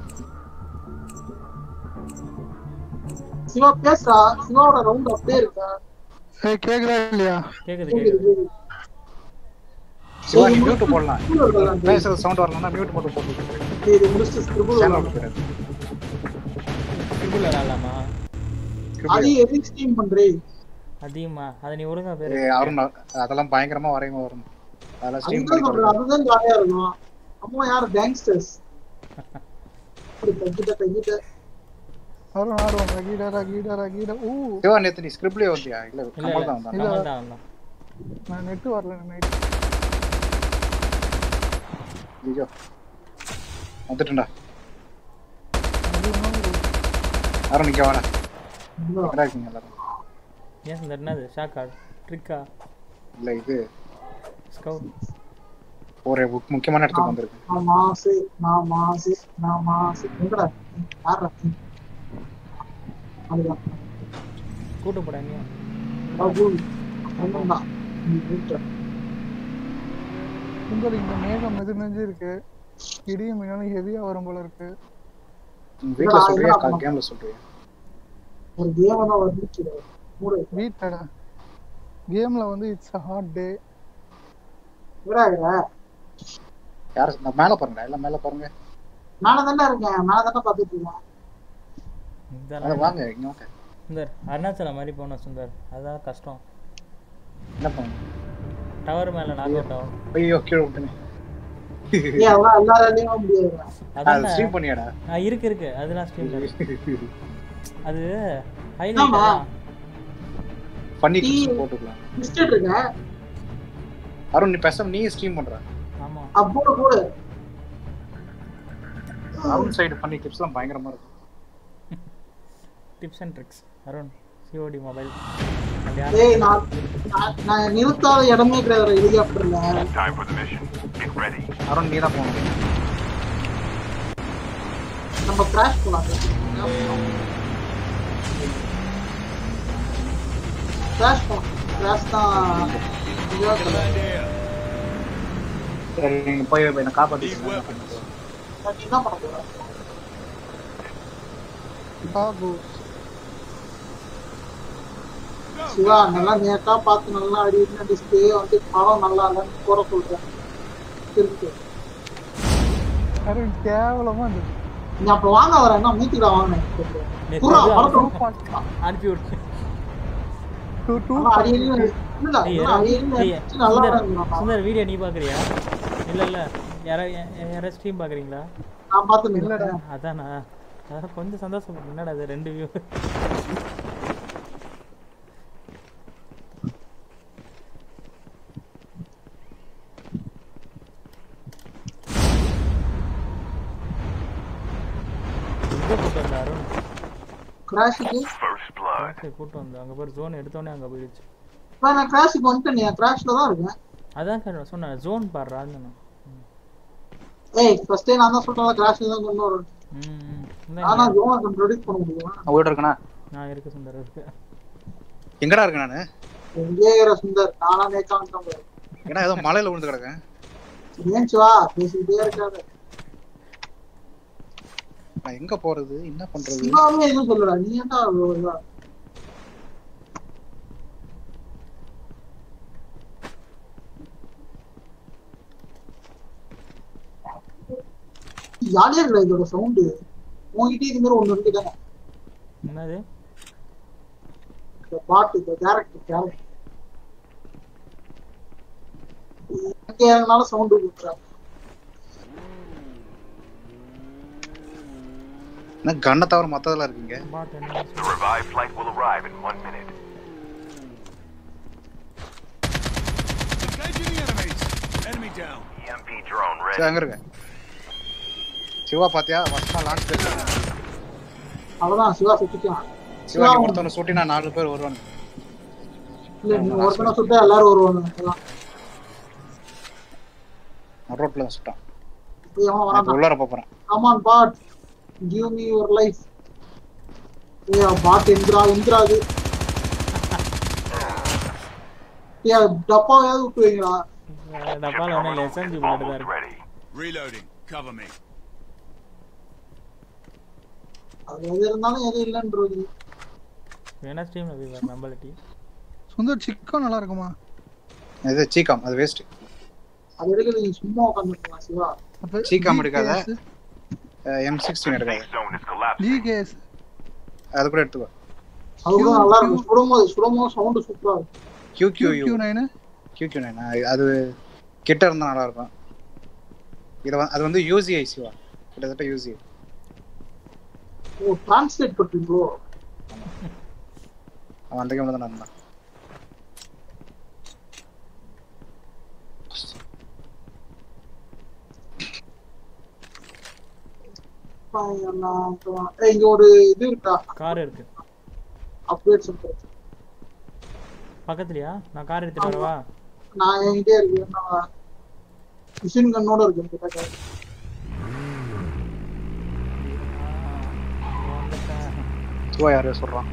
சிவா பேசுறா சிவாவோட ரவுண்ட் அப்படியே இருக்கா ஏய் கேக்குதா இல்லையா கேக்குது கேக்குது, கேக்குது கேக்குது. சிவா நீ மியூட் போடலாம் பேசுறது சவுண்ட் வரலன்னா மியூட் போட்டு போட்டு சரி, இது முடிச்சுட்டு scribble சேனல் விடலாம். போயிடாது ட்ரிபிள் விளாடலாமா அது எதுக்கு ஸ்ட்ரீம் பண்றே அதிகமா அதை நீ ஒழுங்கா பேரு ஏய், அருண் அதெல்லாம் பயங்கரமா வரையும் வரும் அதெல்லாம் ஸ்ட்ரீம் அதுதான் பண்ணி சொல்றேன் அதுதான் ஜாலியா இருக்கும் அம்மா யார் கேங்ஸ்டர்ஸ் தங்கிட்ட தங்கிட்ட அருண் ஆடுவான் ரகீடா ரகீடா ரகீடா ஊ சிவா நேத்து நீ ஸ்கிரிப்ட்லயே வந்தியா இல்ல இல்ல கமல் இல்ல தான் வந்தான் கமல் தான் வந்தான் நான் நெட் வரல நைட் ஐயோ வந்துட்டேன்டா அருண் நிக்க வாடா எங்கடா இருக்கீங்க எல்லாரும் ஏன் இந்த என்னது ஷாக்கா ட்ரிக்கா இல்ல இது ஸ்கவுட் ஒரு முக்- முக்கியமான இடத்துக்கு வந்திருக்கு நான் மாசு நான் மாசு நான் மாசு எங்கடா யாரா அதுதான் கூட்டு போடா நீ ரகுல் ஒண்ணுதான் நீ வீட்டுல உங்களுக்கு இந்த மேகம் மெது மெஞ்சு இருக்கு இடியும் மின்னாலும் ஹெவியா வரும் போல இருக்கு உங்க வீட்ல சொல்றியா கேம்ல சொல்றியா ஒரு கேம் தான் வந்துச்சு மூடு வீட்டடா கேம்ல வந்து இட்ஸ் அ ஹாட் டே விடாத யார் நான் மேல பாருங்க எல்லாம் மேல பாருங்க மேல தானே இருக்கேன் மேல தானே பாத்துட்டு இருக்கேன் மேல இதெல்லாம் வாங்க இங்க வாங்க சுந்தர் அருணாச்சலம் மாதிரி போனோம் சுந்தர் அதான் கஷ்டம் என்ன பண்ணுங்க டவர் மேல நாக் அவுட் ஆகும் ஐயோ கீழே விட்டுனே ஏன் அதெல்லாம் எல்லாராலையும் முடியாது அது அதான் ஸ்ட்ரீம் பண்ணியாடா ஆ, இருக்கு இருக்கு அதெல்லாம் ஸ்ட்ரீம் அது ஆமா. ஹைலைட் பண்ணி நீ- போட்டுக்கலாம் மிஸ்டேக் இருக்க அருண் நீ பேசாம நீ ஸ்ட்ரீம் பண்ற ஆமா அப்போ போடு அருண் சைடு பண்ணி டிப்ஸ்லாம் பயங்கரமா இருக்கும் tips and tricks Arun COD mobile ஏய் நான் நான்- நான் நிறுத்தாத இடமே கிடையாது ஹெலிகாப்டர்ல Time for the mission. Get ready. Arun நீ தான் போகணும் நம்ம கிராஷ் போலாம் கிராஷ் போலாம் கிராஷ் தான் சரி நீங்க போய் என்ன காப்பாத்திக்கங்க நீ என்ன பண்ண போற பாபு சிவா நல்லா நேட்டா பார்த்து நல்லா அடி டிஸ்பிளே வந்து படம் நல்லா இல்லைன்னு போற சொல்றேன் இருக்கு அருண் கேவலமா இருந்தது நீ அப்ப வாங்க வர என்ன மீத்திடா வாங்கினேன் நேத்து புறா இது படத்தை அனுப்பி விட்டு டூ டூ ஆனா அடி அடி இல்ல ஏய், இல்ல, அடி அடி ஏய், அடிச்சு நல்லா சுந்தர், இருந்தா சுந்தர் வீடியோ நீ பாக்குறியா இல்ல இல்ல யாரா யா- யாரா ஸ்ட்ரீம் பார்க்குறீங்களா நான் பார்த்து இல்லடா. அதானா அதான் கொஞ்சம் சந்தோஷப்படும் என்னடா அது ரெண்டு வியூ எங்கே கூட்டு வந்த அருண் கிராஷுக்கு சரி கூட்டு வந்து அங்கே போய் ஜோன் எடுத்தோடனே அங்கே போயிடுச்சு நான் கிராஷுக்கு வந்துட்டேன் கிராஷ்ல தான் இருக்கேன் அதான் கண்ணு சொன்னேன் ஜோன் பாடுறான்னு நான் ஏய் ஃபர்ஸ்டே நான் தான் சொல்றேன் கிராஷ்ல தான் கொண்டு வரேன் ம் ம் ஆனா இந்தாங்க. ஜோனை ப்ரொடியூஸ் பண்ண முடியுமா உங்கள்கிட்ட இருக்கணா நான் இருக்கு சுந்தர் இருக்கு எங்கடா இருக்கு நானு எங்கே இருக்கிற சுந்தர் நானா நேக்கா வந்துட்டேன் ஏன்னா ஏதோ மலையில விழுந்து கிடக்கேன் ஏன்ச்சு வா பேசிக்கிட்டே இருக்காது நான் எங்க போறது என்ன பண்றது சிவாமே எதுவும் சொல்லுடா நீ ஏன்டா அவ்வளவு இதா? ஜாலியா இருக்குடா இதோட சவுண்டு உங்ககிட்ட இது மாதிரி ஒண்ணு இருக்கு தானே என்னது இந்த பாட்டு இந்த கேரக்டர் கேரக்டர் எங்க இறங்கினாலும் சவுண்டு கொடுக்குறாங்க என்ன கண்ணை தவிர மத்ததெல்லாம் இருக்குங்க பாட்டு என்ன The revived flight will arrive in one minute. Engaging the enemies. Enemy down. EMP drone சரி ready. அங்க இருக்க சிவா பாத்தியா வருஷமா லான்ச் அவ்வளவுதான் சிவா சுத்திக்கலாம் சிவா நீ ஒருத்தவனை சுட்டி நான் நாலு பேர் வருவாங்க இல்ல நீ ஒருத்தனை சுட்டா எல்லாரும் வருவாங்க அதான். ரோட்ல தான் சுட்டான் இப்ப எவன் நான் இப்ப வரான் உள்ளார போறேன் Come on, bot. Give me your life. Yeah, bot எந்திரா எந்திராது ஏ டப்பாவையாவது விட்டு வைங்களா டப்பால ஒன்றும் இல்லை எஸ்எம்ஜி பிளட் தான் இருக்கு Ready. Reloading. Cover me. அது எது இருந்தாலும் எது இல்லைன்றது வேணா ஸ்ட்ரீம்ல போய் பாரு நம்மளட்டி சுந்தர் சிக்கன் நல்லா இருக்குமா இது சீக்காம் அது வேஸ்ட் அது எடுக்கிறது நீ சும்மா உட்காந்துருக்கலாம் சிவா அப்ப சீக்காம் எடுக்காத எம் சிக்ஸ்டீன் எடுக்காத Zone is collapsing. ஜிகேஎஸ் அது கூட எடுத்துக்கோ அது கூட நல்லா இருக்கும் சுடும்போது சுடும்போது சவுண்டு சூப்பரா இருக்கும் Q Q Q nine Q Q nine அது கிட்ட இருந்தா நல்லா இருக்கும் இது வந்து- அது வந்து யூசிஐ சிவா கிட்டத்தட்ட யூசிஐ ஓ டிரான்ஸ்லேட் பண்றீங்களோ அவன் அந்த கேம் தான் நடந்தான் ஏய், இங்க ஒரு இது இருக்கா கார் இருக்கு அப்டேட் சொல்றேன் பக்கத்துலயா நான் கார் எடுத்துட்டு வரவா நான் என்கிட்டே இருக்கு நான் மிஷின் கண்ணோட இருக்கு என்கிட்ட car. சிவா யாரையோ சொல்றான்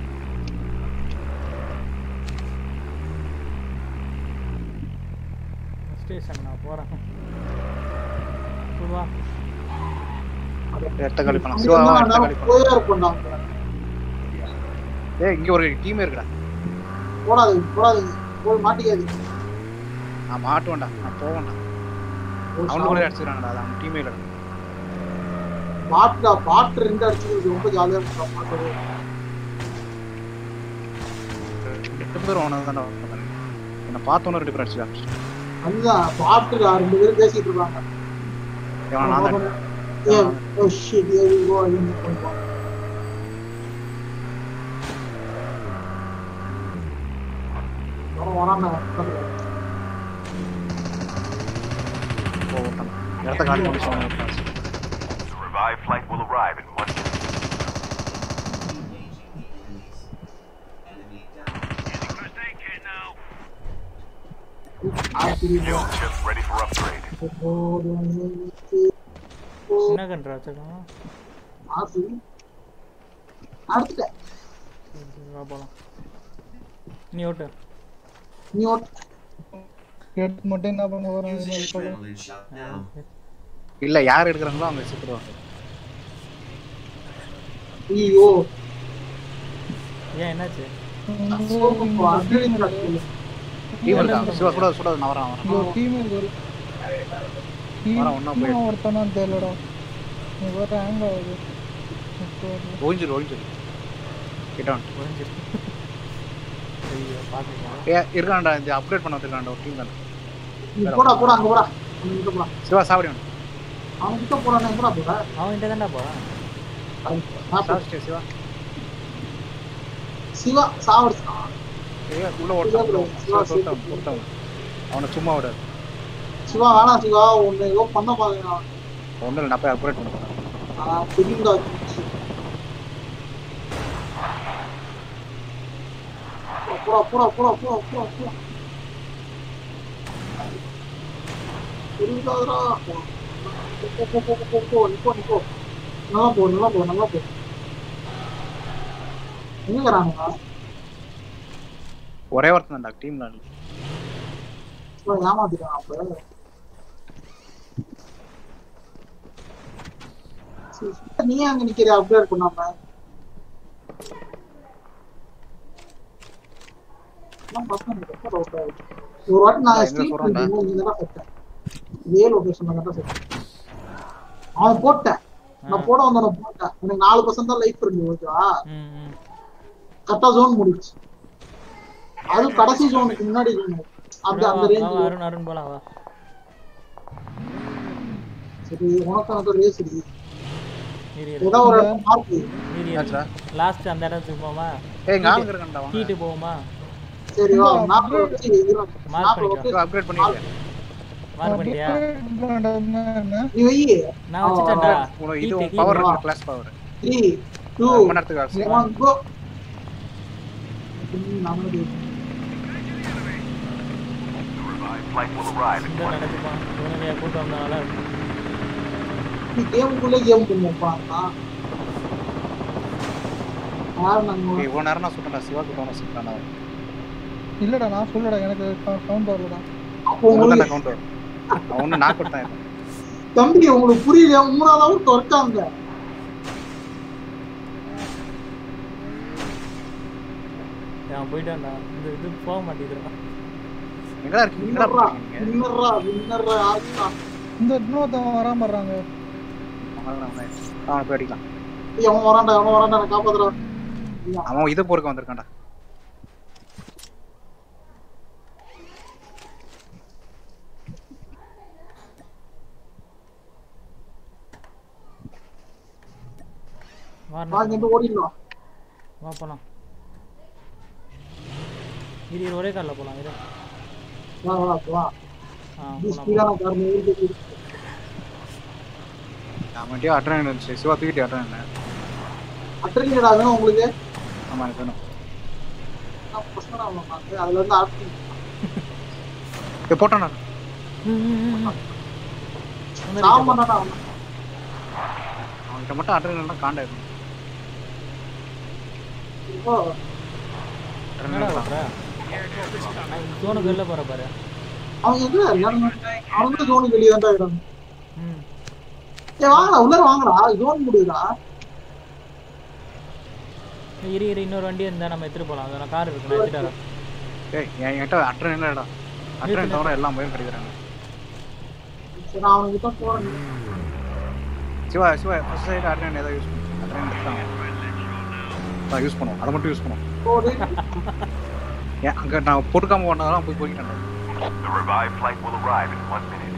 ஸ்டேஷன் நான் போறேன் வா எட்ட காலி பண்ணலாம் அங்க சிவா இருந்தா எட்ட நான் காலி பண்ணலாம் போயே இருப்பேன் நான். ஏய் இங்க ஒரு டீம் இருக்குடா போடாதீங்க போடாதீங்க போய் மாட்டிக்காதீங்க நான் மாட்ட வேண்டாம் நான் போக வேண்டாம் அவனு கூட அடிச்சுக்கிறானடா அது அவன் டீமே இல்லை பாட்டுடா பாட்டு ரெண்டு அடிச்சுக்கிறது ரொம்ப ஜாலியா இருக்கும் பாட்டு ரெண்டு பேரும் அவனை தானே என்னை பார்த்தோன்னு ரெண்டு பேரும் அடிச்சுக்கான் அதுதான் பாட்டுடா ரெண்டு பேரும் பேசிட்டு இருக்காங்க இவன் நான் தான் ah oh shit ah we go again போய் வரான் வரான் போகட்டும் இடத்த காலி பண்ணி சொன்னேன் The revived flight will arrive in one minute. Skill chips ready for upgrade. என்ன கண்ட்ரா வச்சிருக்கான் ஆசு அடுத்துட்டேன் வா போலாம் நீ ஓட்டு நீ ஓட்டு எடுத்து மட்டும் என்ன பண்ண போறோம் இல்ல யார் எடுக்கிறாங்களோ அவங்க செத்துருவாங்க ஐயோ ஏன் என்னாச்சு டீம் இருக்கா சிவா சுடாது சுடாது நான் வரேன் வரேன் இங்க ஒரு டீம் இருக்கு ஒரு வரேன் ஒண்ணா போய் டீம் ஒருத்தனான்னு தெரியலடா நீ வேற ஹேங் ஆகுது இப்போ ஒழிஞ்சிரு ஒழிஞ்சிரு கிட்ட வந்துட்டு ஒழிஞ்சிரு ஐயோ பாத்துக்கலாம் ஏ இருக்கான்டா இந்த அப்டேட் பண்ண வந்திருக்கான்டா ஒரு டீம் தானே நீ போடா போடா அங்க போடா அங்க போடா சிவா சாவடி வந்து அவன் கிட்ட போறானே எங்கடா போற அவன்கிட்ட தான்டா போறான் சாப்பிட்டு சிவா சிவா சாவடிச்சான் சிவா உள்ள ஓட்டான் உள்ள ஓட்டான். சிவா தொட்டான் தொட்டான் அவனை சும்மா விடாது சிவா வேணாம் சிவா ஒன்னு ஏதோ பண்ண பாருங்க ஒன்றும் இல்லை நான் போய் அப்கிரேட் பண்ண போறேன் ஆஹ் புரியுதா போடா போடா போடா போடா போடா போடா புரியுதாடா போ போ போ போ போ போ நிப்போ நிப்போ நல்லா போ நல்லா போ நல்லா போ எங்க இருக்கிறாங்க ஒரே ஒருத்தன் தான்டா டீம்ல சிவா ஏமாத்திட்டான் அப்ப சரி, சிவா, நீ ஏன் அங்க நிக்கிற அப்டேட் பண்ணாம எல்லாம் பசங்க ரொம்ப doubt ஆகுது. ஒரு வாட்டி நான் எங்க ஸ்ட்ரீட் போறோம்டா? பண்ணும்போது இங்க தான் செத்தேன் இதே லொகேஷன்ல தான் செத்தேன் அவன் போட்டேன் நான் போட வந்தவன போட்டேன் எனக்கு நாலு பர்சன்ட் தான் லைஃப் இருந்து ஓகேவா ம் ம் கரெக்டா ஜோன் முடிச்சு அது கடைசி ஜோனுக்கு முன்னாடி இருக்கணும் அப்படி வா, அந்த வா, வா, ரேஞ்ச் அருண் அருண் போலாம் வா சரி உனக்கு எனக்கு ரேஸ் இருக்கு இரு ஏதோ ஒரு மார்க் ஆச்சுடா. லாஸ்ட் அந்த இடத்துக்கு போமா ஏய், இங்க ஆளுங்க இருக்கான்டா, வாங்க. ஹீட்டு போவோமா சரி வா மேப் வச்சு மார்க் பண்ணிக்கோ அப்கிரேட் பண்ணிருக்கேன் மார்க் பண்ணிட்டியா நீ வை நான் வச்சுட்டேன்டா உனக்கு இது Heat, பவர் heat. இருக்கு கிளாஸ் பவர் த்ரீ டூ ரொம்ப நேரத்துக்கு ஆச்சு. ஒன் கோ நமக்கு Flight will arrive in இந்த நடக்குமா உடனே கூட்டம் வந்தனால நீ கேமுக்குள்ளே கேம் பண்ணுவோம்ப்பா யார் நம்ம ஏய், இவ்வளவு நேரம் நான் சுட்டேன்டா சிவா கிட்ட சுட்டானா இல்லடா நான் சொல்லடா எனக்கு சவுண்ட் வரலடா அப்போ உங்களுக்கு கவுண்ட் வரும் அவன் ஒண்ணு நாக் அவுட் தான் தம்பி உங்களுக்கு புரியல மூணாவது அவர் துறக்காங்க அவன் போயிட்டான்டா இந்த இது போக மாட்டேங்குதுடா எங்கடா இருக்கீங்க எங்கடா வின்னர்ரா இருக்கீங்க வின்னர்ரா வின்னர்ரா ஆச்சா இந்த இன்னொருத்தவன் வராம வர்றாங்க அவனை போய் அடிக்கலாம் ஏய் அவன் வரான்டா அவன் வரான்டா நான் காப்பாத்துறா அவன் இதை பொறுக்க வந்திருக்கான்டா வாரணம் வாங்க இங்க ஓடிடலாம் வா போலாம் இரு இரு ஒரே காரில் போலாம் இரு வா வா வா ஆ இது போலாம் ஸ்பீடான கார் இருக்கு அவன்கிட்டயே அட்ரன் இருந்துச்சு சிவா தூக்கிட்டு அட்ரன் அட்ரிங்கடா வேணும் உங்களுக்கு ஆமா எனக்கு வேணும் நான் பசங்கடா அவன் பார்த்து அதுல இருந்து ஆர்த்தி ஏய், போட்டான்டா சாவ மாட்டானா அவன் அவன்கிட்ட மட்டும் அட்ரன் காண்டா இருக்கும் இப்போ என்னடா பண்ற ஜோனுக்கு வெளில போற பாரு அவன் எங்க இருக்கான்? அவன் வந்து ஜோனுக்கு வெளியே தான் இருக்கான் ம் ஏய் வாங்கடா உள்ளார வாங்கடா ஜோன் முடியுதா இரு இரு இன்னொரு வண்டி இருந்தா நம்ம எடுத்துட்டு போலாம் அதான் கார் இருக்கு நான் எடுத்துட்டு வரேன் ஏய் என்கிட்ட அட்ரன் இல்லடா அட்ரன் தவிர எல்லாம் பயம் கிடைக்கிறாங்க சரி நான் அவனுக்கு தான் போறேன் சிவா சிவா ஃபர்ஸ்ட் சைடு அட்ரன் ஏதாவது யூஸ் பண்ணு அட்ரன் எடுத்தாங்க யூஸ் பண்ணுவோம் அதை மட்டும் யூஸ் பண்ணுவோம் போடு ஏன் அங்க நான் போட்டுக்காம போனதெல்லாம் போய் போய்க்கிட்டேன் The revived flight will arrive in one minute.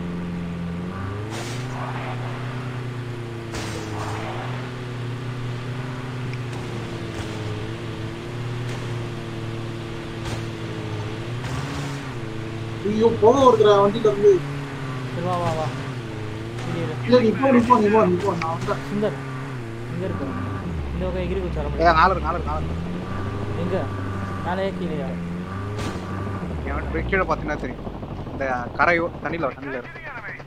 ஐயோ போக வருகிற வண்டியில இருந்து சரி வா வா வா இரு இரு இல்ல நீ போ நீ போ நீ போ நீ போ நான் வந்தேன் சுந்தர் எங்க இருக்கு இந்த பக்கம் எகிரி குச்சி வர ஏ முடியும் நாலு இருக்கு, நாலு இருக்கு, நாலு இருக்கு. எங்க நாளே கீழேயா என் போய் கீழே பார்த்தீங்கன்னா தெரியும் இந்த கரையோ தண்ணியில் தண்ணியில் இருக்கு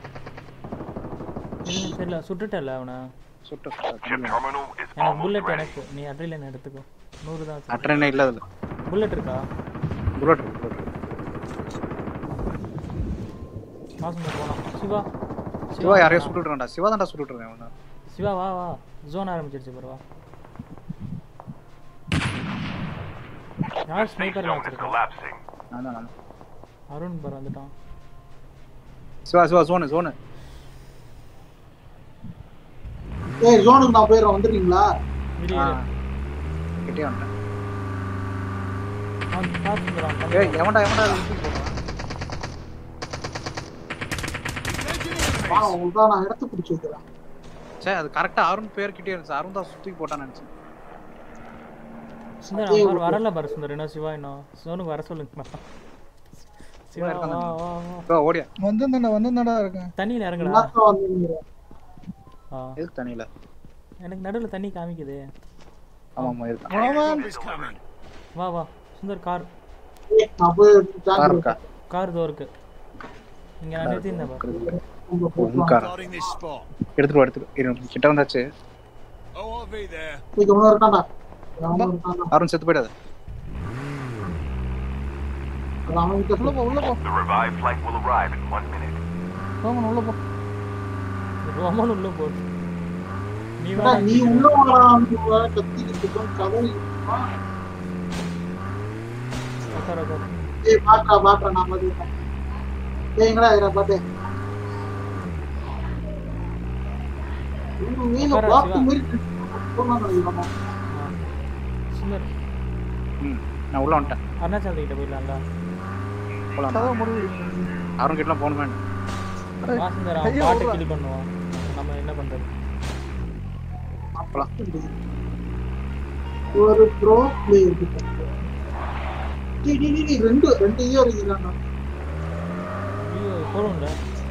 இல்ல, தெரியல சுட்டுட்டல அவனை சுட்டு Chip terminal is எனக்கு almost புல்லட் ready. எனக்கு நீ அட்ரிலன் எடுத்துக்கோ நூறு தான் அட்ரனே இல்லை அதில் புல்லட் இருக்கா புல்லட் இருக்கு bullet இருக்கு. மாசம் போலாம் சிவா சிவா யாரையோ சுட்டுட்றான்டா சிவா தான்டா சுட்டுட்ருக்கேன் அவனை சிவா வா வா ஜோன் ஆரம்பிச்சிருச்சு பாரு வா யார் Safe ஸ்னைப்பர் zone is வச்சிருக்கா collapsing. நான் தான் நான் தான். அருண் பார் வந்துட்டான் சிவா சிவா ஜோனு ஜோனு ஏய் ஜோனுக்கு நான் போயிடுறேன் வந்துடுறீங்களா இரு ஆ இரு கிட்டே வந்துட்டேன் அவன் பார்த்துக்கிறான் ஏய் எவன்டா எவன்டா அது விட்டு போறான் உங்களுக்கு தான் நான் இடத்து பிடிச்சி வைக்கிறேன் சே அது கரெக்டா அருண் பேர்கிட்டே இருந்துச்சு அருண் தான் சுத்தி போட்டான்னு நினைச்சேன் சுந்தர் அவன் பாரு, வரல பாரு சுந்தர் என்ன சிவா இன்னும் சிவனுக்கு வர சொல்லுங்க சிவா இருக்கான் வா, தானே? வா, வா. இதோ ஓடியா வந்து வந்து இருக்கேன் தண்ணியில இறங்குடா எல்லாத்தையும் வந்து ஆ. எதுக்கு தண்ணியில எனக்கு நடுவுல தண்ணி காமிக்குது ஆமா ஆமா இருக்கு அவன் is coming. வா வா சுந்தர் கார் நான் போய் கார் இருக்கா கார் இதோ இருக்கு இங்க நான் நிறுத்தியிருந்தேன் பாரு உன் கார் Guarding this spot. எடுத்துட்டு வா, எடுத்துட்டு வா. இரு, கிட்ட வந்தாச்சு ORV there. இது ஒண்ணு இருக்காண்டா அவன் இருக்காண்டா அருண் செத்து போயிடாது அது அவன் கிட்ட உள்ள போ உள்ள போ The revived flight will arrive in one minute. Roman உள்ள போ ரோமன் உள்ள போ நீ ஏடா, வேணா நீ உள்ள வரான்னு கத்திக்கிட்டு இருக்கோம் கதவு உட்கார உட்கார ஏய் பாக்கா பாக்கா நான் பாத்து ஏய் எங்கடா இதா பாத்து இன்னும் மீன உட்கார, பாத்து சிவா. மாதிரி போனா நினைக்கிறேன் ஆ. சுந்தர் ம் நான் உள்ள வந்துட்டேன் அருணாச்சல் கிட்ட போயிடலாம்ல போலாம் கதவை முடிவு அருண் கிட்டலாம் போகணுமே வா சுந்தர் அவன் ஐயோ, பாட்டை விட்றா. கில் பண்ணுவான் நம்ம என்ன பண்றது ஒரு ப்ரோ பிளேயர் கிட்ட டேய் டேய் டேய், டேய் ரெண்டு ரெண்டு இயர் இருக்கிறாங்க ஐயோ போடும்ல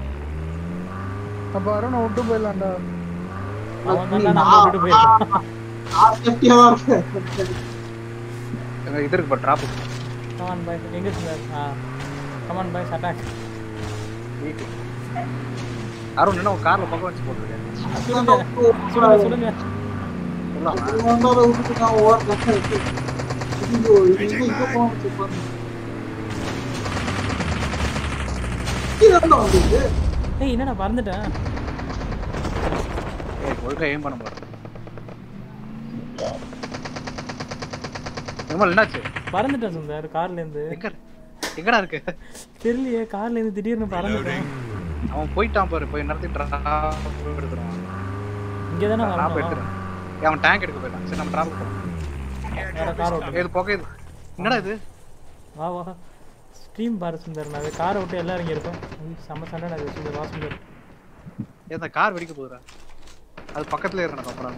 அப்ப அருணை விட்டு போயிடலாம்டா அவன் தான் நம்ம விட்டுட்டு போயிடலாம் நான் சேஃப்டியா தான் இருக்கேன் எங்க இது இருக்கு பட் டிராப் கமான் பாய் எங்க சுந்தர் ஆ கமான் பாய் அட்டாக் அருண் என்ன உன் கார்ல பக்கம் வச்சு போட்டுருக்கேன் சொல்லுங்க சொல்லுங்க சொல்லுங்க சொல்லாமா வந்தாத விட்டுட்டு நான் ஓடுறேன் ஐயோ இது எங்க இங்க போகணும் சொல்லுங்க இது என்ன வந்தது ஏய் என்னடா பறந்துட்டேன் ஏய் ஒழுங்கா ஏம் பண்ண போறேன் நிர்மல் என்னாச்சு பறந்துட்டேன் சுந்தர் கார்ல இருந்து எங்க எங்கடா இருக்கு தெரியலையே கார்ல இருந்து திடீர்னு பறந்துட்டேன் அவன் போயிட்டான் பாரு போய் நடத்தி டிராப் எடுத்துறான் இங்க தானே டிராப் வரணும் எடுத்துறான் ஏய், அவன் டேங்க் எடுக்க போயிட்டான் சரி நம்ம டிராப் போலாம் வேற கார் ஓட்டு ஏய், இது புகையுது என்னடா இது வா வா ஸ்ட்ரீம் பாரு சுந்தர் நான் காரை விட்டு எல்லாம் இறங்கி இருக்கோம் செம்ம சண்டை நான் சுந்தர் வா சுந்தர் ஏய், இந்த கார் வெடிக்க போகுதுடா அது பக்கத்துல இருக்கணும் அப்புறம்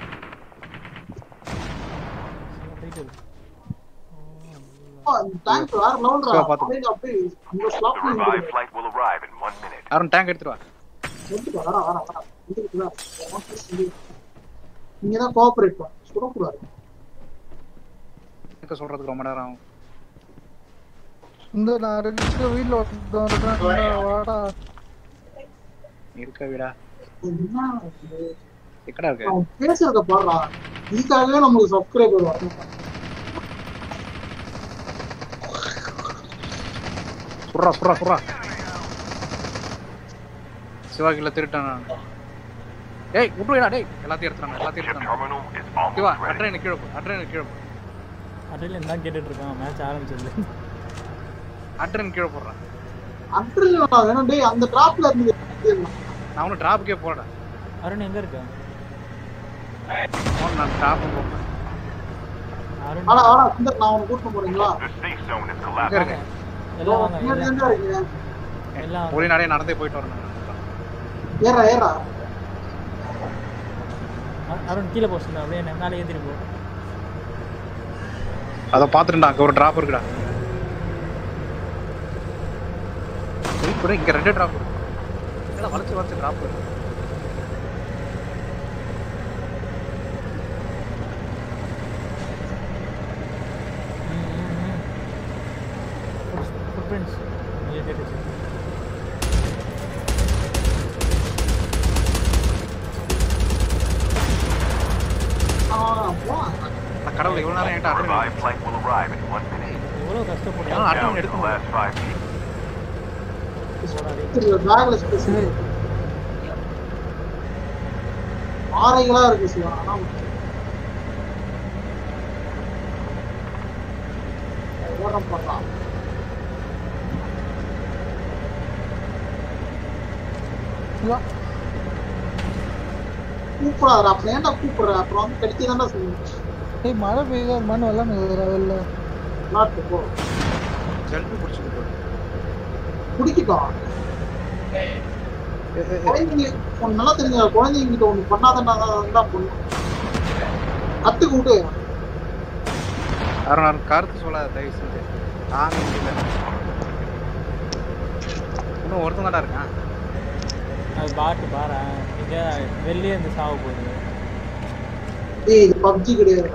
செம்ம போயிட்டு இருக்கு. டேங்க் வேற லவுண்டா சிவா, பாத்து. அப்படியே அப்படியே அந்த The ஸ்லாப்ல revived flight will arrive in one minute. Arun tank எடுத்துட்டு வா எடுத்துட்டு வரா வரா வரா இது இருக்குதா நீங்க தான் கோஆபரேட் பண்ண சுடக்கூடாது இருக்க சொல்றதுக்கு ரொம்ப நேரம் ஆகும் இந்த நான் ரெண்டு வீட்ல இருக்கேன் வாடா இருக்க வீடா என்ன இது? எக்கடா இருக்கு அவன் பேசுறத பாடுறா இதுக்காகவே நமக்கு சப்ஸ்கிரைபர் வரும் சுட்றா சுட்றா சுட்றா சிவாகில திருட்டான் நான். ஏய் விட்டுடா டேய் எல்லாத்தையும் எடுத்துறாங்க எல்லாத்தையும் Ship எடுத்துறாங்க terminal is Siva almost ready. அட்ரைன் கீழே போ அட்ரைன் கீழே போ அட்டையில என்ன கேட்டுட்டு இருக்கான் மேட்ச் ஆரம்பிச்சது அட்ரைன் கீழே போடுறான் அன்றில் வேணும் டேய் அந்த டிராப்ல இருந்து நான் ஒன்றும் டிராப்புக்கே போறேன் அருண் எங்க இருக்க அவன் நான் டிராப்பு போடுறேன் அருண் ஆனா ஆனா சுந்தர் நான் உனக்கு கூட்டு போறீங்களா The safe zone is எங்க collapsing. இருக்கு எல்லாம் வாங்க முன்னாடி எல்லாம் தான் இருக்கீங்க எல்லாம் வாங்க. ஒரே நாடே நடந்தே போயிட்டு வரேன் நான். ஏறா ஏறா அ- அருண் கீழே போ சுந்தர் அப்படியே என்ன மேலே ஏத்திட்டு போ அதை பார்த்துட்டுடா அங்கே ஒரு டிராப் இருக்குடா சரி கூட இங்கே ரெண்டு டிராப் இருக்கு என்னடா வளைச்சு வளைச்சு டிராப் இருக்கு ஃபுட் பிரிண்ட்ஸ் கேட்டுச்சு ஆ போ நான் கடவுள் இவ்வளோ நேரம் என்கிட்ட The அட்டன் revived flight will arrive in one minute. எவ்வளோ கஷ்டப்படுறோம் ஏன்னா Down அட்டன் to எடுக்க the முடியாது last five feet. பேக்ல ஸ்பேஸ் ஆரைகளா இருக்கு சிவா ஆனா ஓரம் பண்ணலாம் சிவா கூப்பிடாத அப்புறம் ஏன்டா கூப்பிடுற அப்புறம் வந்து கடிக்க தானே செய்யும் ஏய் மழை பெய்யுது அது மண் வெள்ளம் வெளில நாட்டு போ ஜல்பி பிடிச்சிட்டு போகுது குடிக்கிட்டோம் குழந்தைங்க உனக்கு நல்லா தெரிஞ்ச குழந்தைங்கிட்ட ஒண்ணு பண்ணாதான் தான் பண்ணும் கத்துக்கு விட்டு அருண் அருண் கருத்து சொல்லாத தயவு செஞ்சு தாங்க முடியல இன்னும் ஒருத்தன் தான்டா இருக்கான் அது பாட்டு பாரு இங்கே வெளியே இருந்து சாவ போகுது ஏய் இது பப்ஜி கிடையாது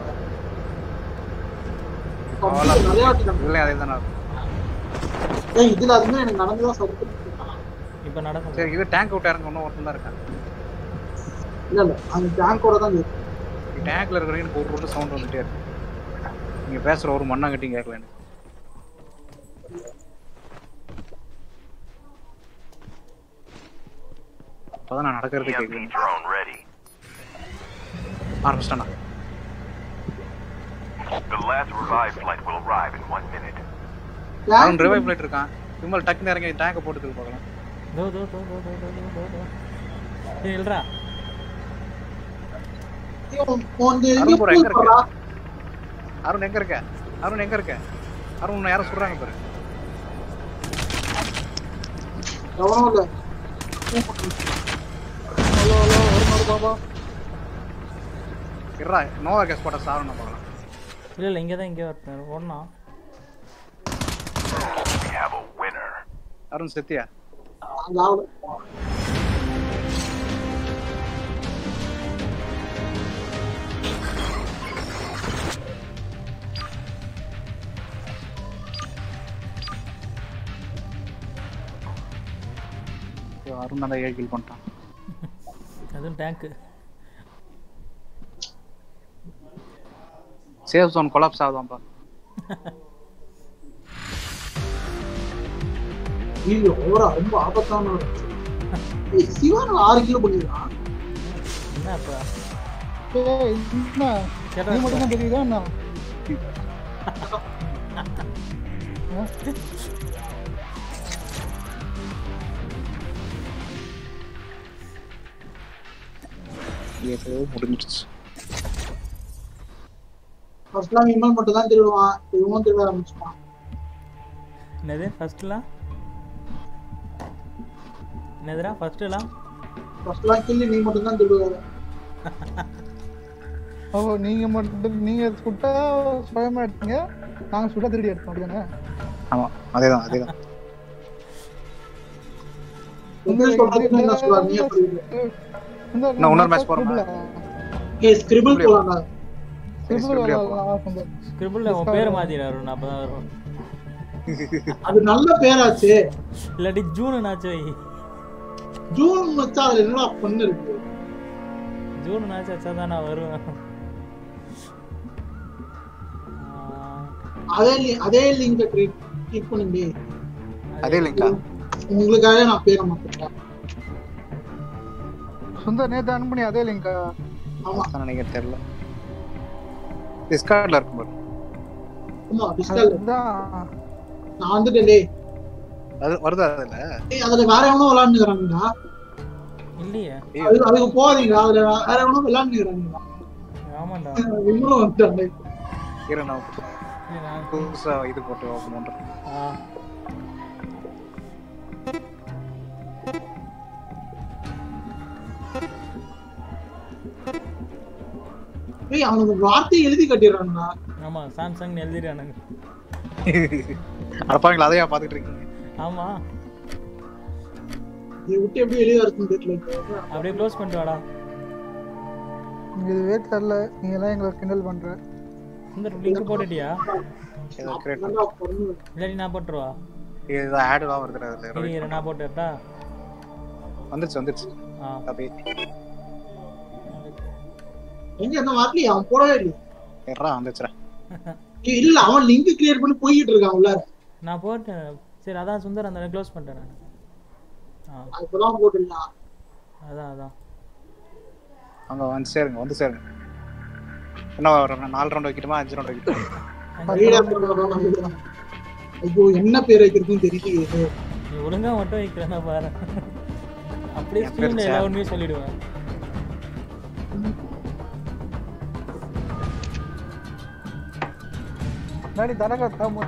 அவ்வளோ விளையாட்டு நம்ம. இல்லை அதே தானே ஏய் இதுல அதுமே எனக்கு நடந்துதான் சத்து இப்போ நடக்கும் சரி இது டேங்க் விட்டு இறங்க இன்னும் ஒருத்தன் தான் இருக்கான் இல்ல இல்ல அந்த டேங்கோட தான் இருக்கு டேங்க்ல இருக்கிற எனக்கு ஒரு ஒரு சவுண்ட் வந்துட்டே இருக்கு நீங்க பேசுற ஒரு மண்ணாங்கட்டியும் கேட்கல எனக்கு அப்பதான் நான் நடக்கிறது EMP கேட்குறேன் drone ready. ஆரம்பிச்சிட்டானா The last revive flight will arrive in one minute. அவன் ரிவைவ் பண்ணிட்டு இருக்கான் விமல் டக்குன்னு இறங்கி டேங்கை போட்டு பார்க்கலாம் தோ தோ தோ தோ தோ தோ தோ தோ ஏய் இல்லடா அருண் bro எங்க இருக்க அருண் எங்க இருக்க அருண் எங்க இருக்க அருண் உன்னை யாரும் சொல்றாங்க பாரு எவனும் இல்ல ஹலோ ஹலோ வருமாறு பாபா இருடா நோவா கேஸ் போட்ட சாரணும் பார்க்கலாம் இல்லை இல்லை இங்கே தான் இங்கே ஒருத்தன் ஓடனா We have a winner. Arun செத்தியா அங்க ஆளு. ஐயோ, அருண் அந்த ஏழு கில் பண்ணிட்டான் அதுவும் டேங்க்கு சேஃப் ஜோன் கொலாப்ஸ் ஆகுதான்ப்பா ஐயோ ஓரா ரொம்ப ஆபத்தான ஒரு ஏய், சிவன் ஆறு கிலோ பண்ணிருக்கான் என்ன இப்போ ஏய் என்ன கேட்டா நீ மட்டும் தான் தெரியுதா என்ன ஏதோ முடிஞ்சிருச்சு ஃபர்ஸ்ட்லாம் விமல் மட்டும் தான் திருடுவான் இவனும் திருட ஆரம்பிச்சுட்டான் என்னது ஃபர்ஸ்ட்லாம் என்னதுடா ஃபர்ஸ்ட்லாம் ஃபர்ஸ்ட்லாம் கில்லி நீ மட்டும் தான் திருடுவாரு ஓ நீங்க மட்டும் நீங்க சுட்டா சுயமா எடுத்தீங்க நாங்க சுட்டா திருடி எடுத்தோம் அப்படிதானே ஆமா அதேதான் அதேதான் என்ன சொல்றதுன்னு என்ன சொல்லுவாரு நீ எப்படி இந்த நான் இன்னொரு match போறோமா? ஏய் ஸ்கிரிபிள் போலாம்டா ஸ்கிரிபிளில் உன் பேர் மாத்திடாரு அப்போ தான் வரும் அது நல்ல பேராச்சு இல்லாட்டி ஜூன் ஆச்சு வை ஜூன் வச்சா அதுல என்னடா பண்ணு இருக்கு ஜூன் ஆச்சு வச்சா தான் நான் வருவேன் அதே li- அதே லிங்க கிளிக் பண்ணுங்க அதே லிங்கா உங்களுக்காக நான் பேரை மாத்திட்டேன் சுந்தர் நேத்து அனுப்புனி அதே லிங்கா ஆமா நினைக்க தெரியல டிஸ்கார்ட்ல இருக்கும் பாரு ஆமா டிஸ்கால் அதான் நான் வந்துட்டேன் டேய் அது வருதா அதுல ஏய் அதுல வேற எவனோ விளையாண்டுக்கிறாங்கடா இல்லையே அது அதுக்கு போகாதீங்க அதுல வேற எவனோ விளையாண்டுக்கிறாங்கடா ஆமாண்டா இவனும் வந்துட்டான் இரு நான் புதுசா இது போட்டு ஓப்பன் பண்றேன் ஆ ஏய் அவனுக்கு வார்த்தையை எழுதி கட்டிடுறான்டா ஆமா சாம்சங் எழுதிடுறானுங்க அடப்பாங்களா அதையா பாத்துட்டு இருக்கீங்க ஆமா இதை விட்டு எப்படி வெளியே வரதுன்னு தெரியல அப்படியே க்ளோஸ் பண்ணிட்டு வாடா இதுவே தெரியல நீங்க எல்லாம் எங்களை கிண்டல் பண்ற இந்த லிங்க் போட்டுட்டியா ஏதோ கிரியேட் இல்லாட்டி நான் போட்டுருவா இது ஆட் தான் வருது அதுல இரு இரு நான் போட்டுட்டா வந்துருச்சு வந்துருச்சு ஆ அப்படியே எங்க என்ன வரலையே அவன் போடவே இல்லையே எறா வந்துச்சுடா ஏய், இல்ல அவன் லிங்க் கிரியேட் பண்ணி போய்கிட்டு இருக்கான் உள்ளார நான் போட்டேன் சரி அதான் சுந்தர் அந்த க்ளோஸ் பண்ணிட்டேன் நான் ஆ இப்பதான் போட்டுருந்தான் அதான் அதான் அங்க வந்து சேருங்க வந்து சேருங்க என்ன ஒரு நாலு ரவுண்ட் வைக்கட்டுமா அஞ்சு ரவுண்ட் வைக்கட்டுமா வீடா போடுறவன் ஐயோ என்ன பேர் வைக்கிறதுன்னு தெரியலையே நீ ஒழுங்கா மட்டும் வைக்கிறேன்னா பாரு அப்படியே என் பேர் ஸ்க்ரீன்ல எல்லா சாம். உண்மையும் சொல்லிடுவேன் முன்னாடி தரகா தாம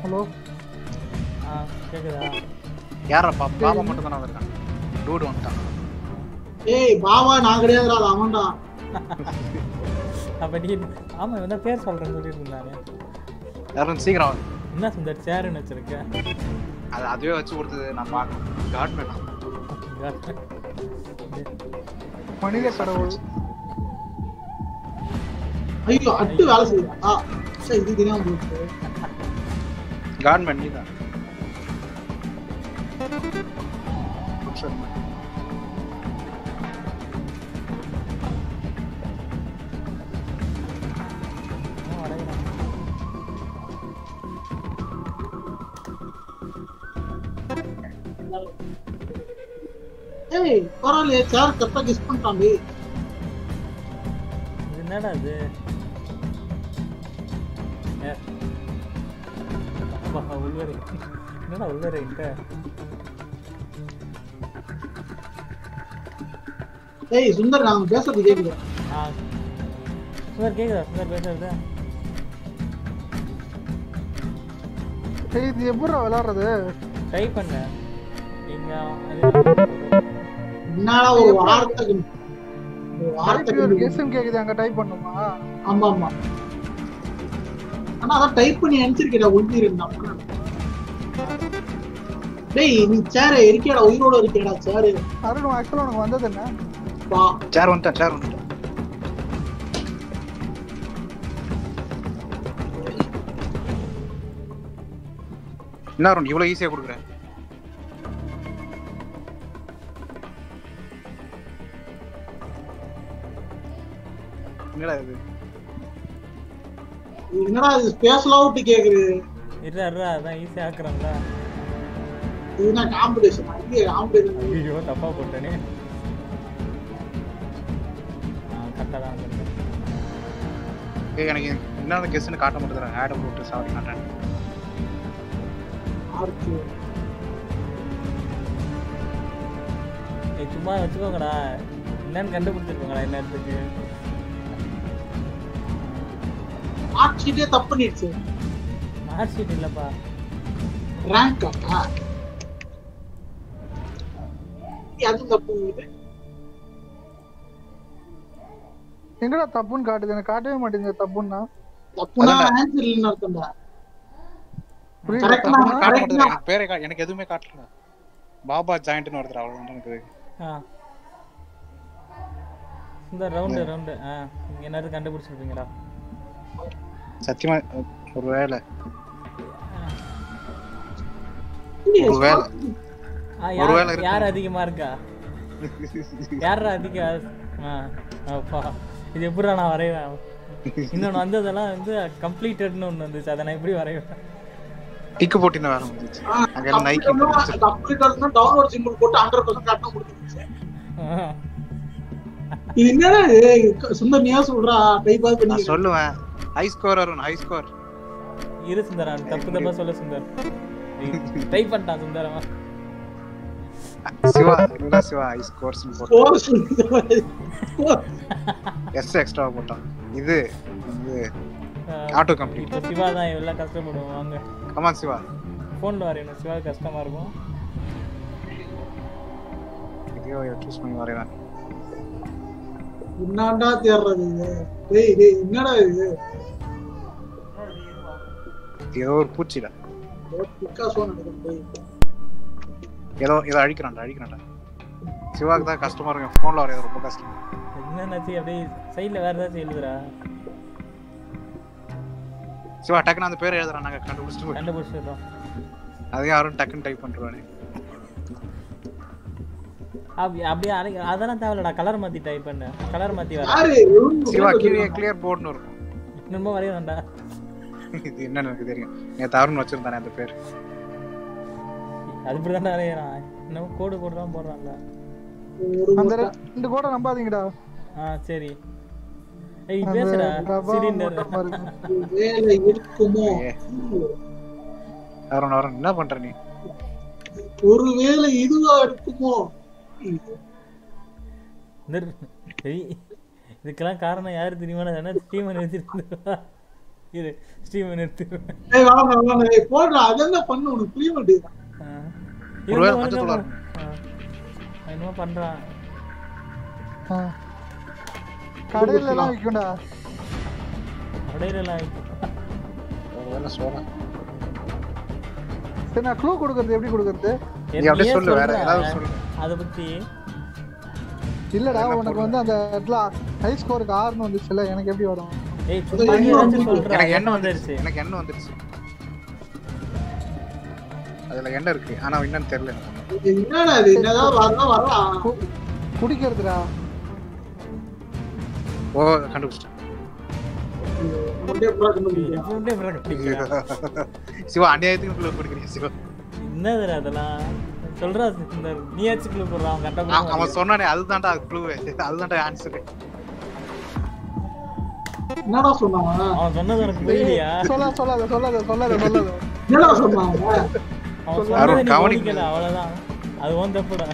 ஹலோ ஆ கேக்குதா யாரா பா பாபா மட்டும் தானே வந்திருக்கான் டூடு வந்துட்டான் ஏய் பாவா நான் கிடையாதுடா அது அவன்டா அப்ப நீ ஆமா இவன் தான் பேர் சொல்றேன்னு சொல்லிட்டு இருந்தானே யாரும் சீக்கிரம் வாங்க. என்ன சுந்தர் சேருன்னு வச்சிருக்க அது அதுவே வச்சு கொடுத்தது நான் பார்க்கணும் காட்மேன் மனித கடவுள் ஐயோ அட்டு வேலை செய்யுதா ஆ சரி இது தெரியாம போச்சு காட்மேன் நீ தான் ஏய் பரவாயில்லையே சேர் கரெக்டா கெஸ் பண்ணிட்டான்டி இது என்னடா இது ஏ. அப்பா, உள்வரை என்னடா உள்வரை இந்த ஏய் சுந்தர் நாங்க பேசுறது கேக்குது ஆ சுந்தர் கேக்குதா சுந்தர் பேசுறது ஏய் இது எப்படிடா விளையாடுறது ட்ரை பண்ண நீங்க என்னடா ஒரு வார்த்தை ஒரு வார்த்தை ஒரு கெஸ்ட்னு கேக்குது அங்க டைப் பண்ணுமா ஆமா ஆமா ஆனா அதான் டைப் பண்ணி அனுப்பிச்சிருக்கேடா ஒன்று ரெண்டு அப்புறம் டேய் நீ சேர இருக்கியாடா உயிரோட இருக்கியாடா சேரு அருண் ஆக்சுவலா உனக்கு வந்தது என்ன வா சேர் வந்துட்டான் சேர் வந்துட்டான் என்ன அருண் இவ்வளவு ஈஸியா கொடுக்குறேன் என்னடா இது என்னடா இது ஸ்பேஷல் அவுட் கேக்குது இருடா இருடா அதான் ஈஸியாக ஆக்குறோம்ல இதுனா காம்படிஷன் இங்கே காம்படிஷன் ஐயோ தப்பா போட்டேனே கரெக்டாக தான் வந்திருக்கேன் ஏய் எனக்கு என்ன கெஸ்ட்னு காட்ட மாட்டேங்கிறேன் ஆட போட்டு சாப்பிட்டு காட்டேன் ஆர்க்கு ஏய் சும்மா வச்சுக்கோங்கடா என்னன்னு கண்டுபிடிச்சிருக்கோங்கடா என்னத்துக்கு மார்க் ஷீட்டே தப்பு பண்ணிடுச்சு மார்க் ஷீட் இல்லைப்பா ரேங்க் அது தப்பு பண்ணிட்டு எங்கடா தப்புன்னு காட்டுது எனக்கு காட்டவே மாட்டேங்குது தப்புன்னா தப்புனா ஆன்சர் இல்லைன்னு அர்த்தம்டா புரியல, Correct தப்புன்னா தான், காட்ட correct மாட்டேங்குது தான். எனக்கு பேரே கா- எனக்கு எதுவுமே காட்டல பாபா ஜாயிண்ட்னு ஒருத்தர் அவ்வளவுதான் எனக்கு ஆ இந்த ரவுண்டு ரவுண்டு ஆ நீங்கள் என்னது கண்டுபிடிச்சிருப்பீங்களா சத்தியமா ஒரு வேலை ஒரு வேலை ஆ ஒரு யார் வேளை இருக்கு. யார் அதிகமாக இருக்கா யாரா அதிக ஆ அப்பா இது எப்படிடா நான் வரைவேன் இன்னொன்று வந்ததெல்லாம் வந்து கம்ப்ளீட்டட்னு ஒன்று வந்துச்சு அதை நான் எப்படி வரைவேன் டிக்கு போட்டின வேலை வந்துச்சு அங்க எல்லாம் நைக்கி தப்பு டவுன்லோட் சிம்பிள் போட்டு ஹண்ட்ரட் பர்சன்ட் காட்ட முடிஞ்சிருச்சு இது என்னடா இது சுந்தர் நீயா சொல்றா டைப் ஆகுது நான் சொல்லுவேன் ஹை ஸ்கோர் வரும் ஹை ஸ்கோர் இரு சுந்தரா தப்பு தப்பா சொல்ல சுந்தர் ட்ரை பண்ணிட்டான் சுந்தரமா சிவா இல்ல சிவா ஹை ஸ்கோர்ஸ் போட்டு எஸ் எக்ஸ்ட்ரா போட்டான் இது இது ஆட்டோ கம்ப்ளீட் இப்போ சிவா தான் எல்லாம் கஷ்டப்படுவோம் வாங்க கமான் சிவா ஃபோனில் வரையணும் சிவா கஷ்டமா இருக்கும் ஐயோ சூஸ் பண்ணி வரைவேன் என்னடா தேடுறது இது டேய் டேய் என்னடா இது ஏதோ ஒரு பூச்சிடா பிக்காசோ நினைக்கிறேன் டேய் ஏதோ ஏதோ அழிக்கிறான்டா அழிக்கிறான்டா சிவாக்கு தான் கஷ்டமா இருக்கும் ஃபோன்ல வரையாது ரொம்ப கஷ்டம் என்னன்னாச்சு அப்படியே சைடில் வேற ஏதாச்சும் எழுதுறா சிவா டக்குன்னு அந்த பேர் எழுதுறான் நாங்க கண்டுபிடிச்சிட்டு கண்டுபிடிச்சிடுறோம் அதே யாரும் டக்குன்னு டைப் பண்றானே அப்படி அப்படியே அரை அதெல்லாம் தேவையில்லடா கலர் மாற்றி டைப் பண்ணு கலர் மாற்றி வர யாரு சிவா கீழே கிளியர் போர்டுன்னு இருக்கும் இன்னும் வரைய வேண்டா இது என்னன்னு எனக்கு தெரியும் நேத்து அருண் வச்சிருந்தானே அந்த பேர் அது இப்படி தானே வரையறான் இன்னும் கோடு கோடு தான் போடுறான்ல அந்த ரெண்டு கூட நம்பாதீங்கடா ஆ சரி ஏய் அந்த பேசுடா டப்பா சிலிண்டர் மூட்டை மாதிரி இருக்கும். வேலை இருக்குமோ அருண் அருண் என்ன பண்ற நீ ஒருவேளை இதுவா இருக்குமோ சரி இதுக்கெல்லாம் காரணம் யாரு தெரியுமா நான் என்ன ஸ்டீமன் வச்சிருந்தா இது ஸ்ட்ரீம் நிறுத்திடுவேன் ஏய் வாங்க வாங்க ஏய் போடுறா அது என்ன பண்ணு உனக்கு புரிய மாட்டேங்குது ஒருவேளை மஞ்சள் கலர் என்னமோ பண்றான் கடையில எல்லாம் விற்கும்டா கடையில எல்லாம் ஒருவேளை சோளா சரி நான் க்ளூ கொடுக்கறது எப்படி கொடுக்கறது நீ அப்படியே சொல்லு வேற ஏதாவது சொல்லு அதை பத்தி இல்லடா உனக்கு வந்து அந்த இடத்துல ஹை ஸ்கோருக்கு ஆறுனு வந்துச்சுல எனக்கு எப்படி வரும் ஏய் சும்மா நீ ஏதாச்சும் சொல்றா எனக்கு என்ன எண்ணெய் வந்துருச்சு வந்துருச்சு எனக்கு எண்ணெய் வந்துருச்சு அதுல எண்ணெய் இருக்கு ஆனா என்னன்னு தெரியல எனக்கு. இது என்னடா இது என்னதான் வரலாம் வரலாம் குடிக்கிறதுடா ஓ கண்டுபிடிச்சிட்டேன் அப்படியே பூரா கண்டுபிடிக்கிறேன். எப்பவுமே பிறகு பிடிக்கிறா. சிவா அநியாயத்துக்கு குள்ள கொடுக்குறீங்க சிவா என்னதுடா அதெல்லாம் சொல்றா இந்த நீயாச்சும் கிளு போடுறான் அவன் கரெக்டா அவன் அவன் சொன்னானே அதுதான்டா க்ளூவே அதுதான்டா ஆன்சர் என்னடா சொன்னாங்க அவன் சொன்னது உனக்கு புரியலையா சொல்லாத சொல்லாத சொல்லாத சொல்லாத சொல்லாத என்னடா சொன்னாங்க அவன் யாரும் சொன்னதை நீ கவனிக்கல. கவனிக்கல அவ்வளவுதான் அது உன் தப்புடா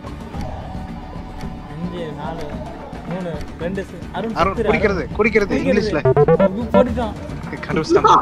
அஞ்சு நாலு மூணு ரெண்டு சி- அருண் அருண் பத்துடா, குடிக்கிறது அருண். குடிக்கிறது இங்கிலீஷ்ல ஐயோ, போட்டுட்டான் கண்டுபிடிச்சான்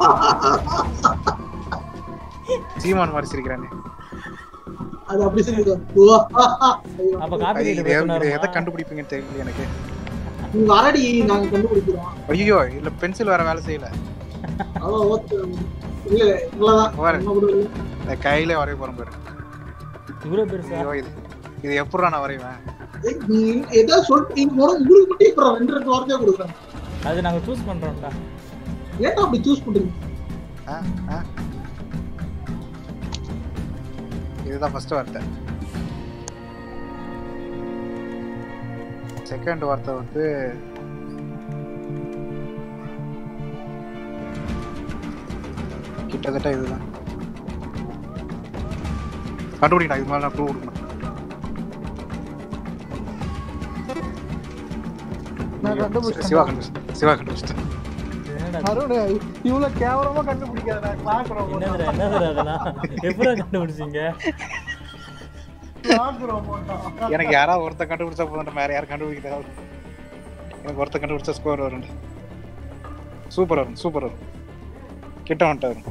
சீமான் மாதிரி சிரிக்கிறானே அது அப்படி சொல்லிடுதோ அப்ப ஐய், காப்பி இது எத- இது எதை கண்டுபிடிப்பீங்கன்னு தெரியல எனக்கு நீ வரடி நாங்க கண்டுபிடிக்கிறோம் ஐயோ இல்ல பென்சில் வேற வேலை செய்யல அதான் ஓத்து இல்ல இவ்வளவுதான் பாரு. இன்னும் கூட இல்ல. இந்த கையில வரைய போறேன் பாரு இவ்வளவு பெருசா ஐயோ இது இது எப்படா நான் வரைவேன் ஏய், நீ ஏதாவது சொல்லிட்டு நீ முதல்ல உங்களுக்கு மட்டும் இப்ப ரெண்டு ரெண்டு வார்த்தையா கொடுக்குறேன் அது நாங்க சூஸ் பண்றோம்டா ஏன்டா அப்படி சூஸ் பண்றீங்க ஆ, ஆ. இதுதான் ஃபர்ஸ்ட் வார்த்தை செகண்ட் வார்த்தை வந்து கிட்டத்தட்ட இதுதான் கண்டுபிடிக்கடா இது மேல நான் க்ளூ கொடுக்க மாட்டேன் நான் கண்டுபிடிச்சேன் சிவா கண்டுபிடிச்சிட்டேன் சிவா கண்டுபிடிச்சிட்டேன் என்னடா அருண் இவ்வளவு கேவலமா கண்டுபிடிக்காத பாக்குறோம் என்னதுடா என்னதுடா அதெல்லாம் எப்படா கண்டுபிடிச்சீங்க பாக்குறோம் போட்டோம் எனக்கு யாராவது ஒருத்தன் கண்டுபிடிச்சா போதும் வேற யாரும் கண்டுபிடிக்கிறாங்க எனக்கு ஒருத்தன் கண்டுபிடிச்சா ஸ்கோர் வரும் சூப்பர் வரும் சூப்பர் வரும் கிட்ட வந்துட்டு வரும்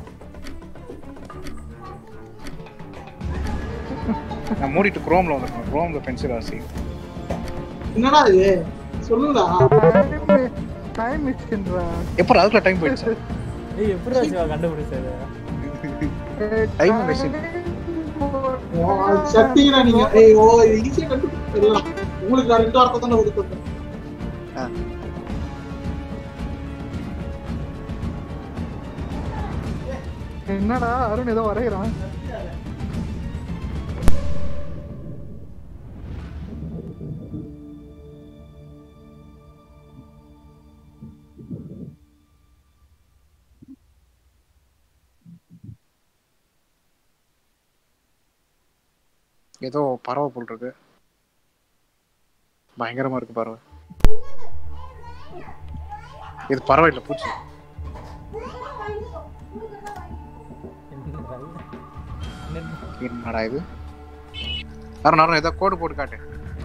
நான் மூடிட்டு குரோம்ல வந்துருக்கேன் குரோம்ல பென்சில் வாசி என்னடா இது சொல்லுடா டைம் மிக்ஸ்ன்றா எப்போ அதுக்குள்ள டைம் போயிடுச்சு ஏய் எப்படிடா சிவா கண்டுபிடிச்சது டைம் மிஷின் ஓ, அது சத்தியனா நீங்க ஏய் ஓ இது ஈஸியா கண்டுபிடிச்சிடலாம் உங்களுக்கு நான் ரெண்டு வார்த்தை தானே ஒதுக்குறேன் என்னடா அருண் ஏதோ வரைகிறான் ஏதோ பறவை போல் இருக்கு பயங்கரமா இருக்கு பறவை இது பறவை இல்ல பூச்சி என்னடா இது அருண் அருண் ஏதோ கோடு போட்டு காட்டு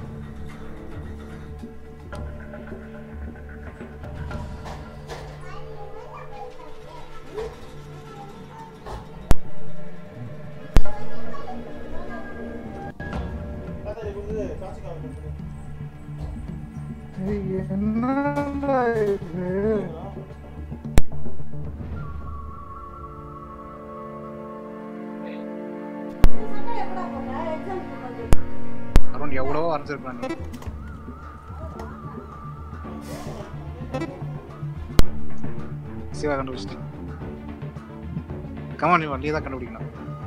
ஏய், என்னடா இது அருண் எவ்வளவோ வரைஞ்சிருக்கான் நீ சிவா கண்டுபிடிச்சிட்டேன் கமான் நீ நீ தான் கண்டுபிடிக்கணும்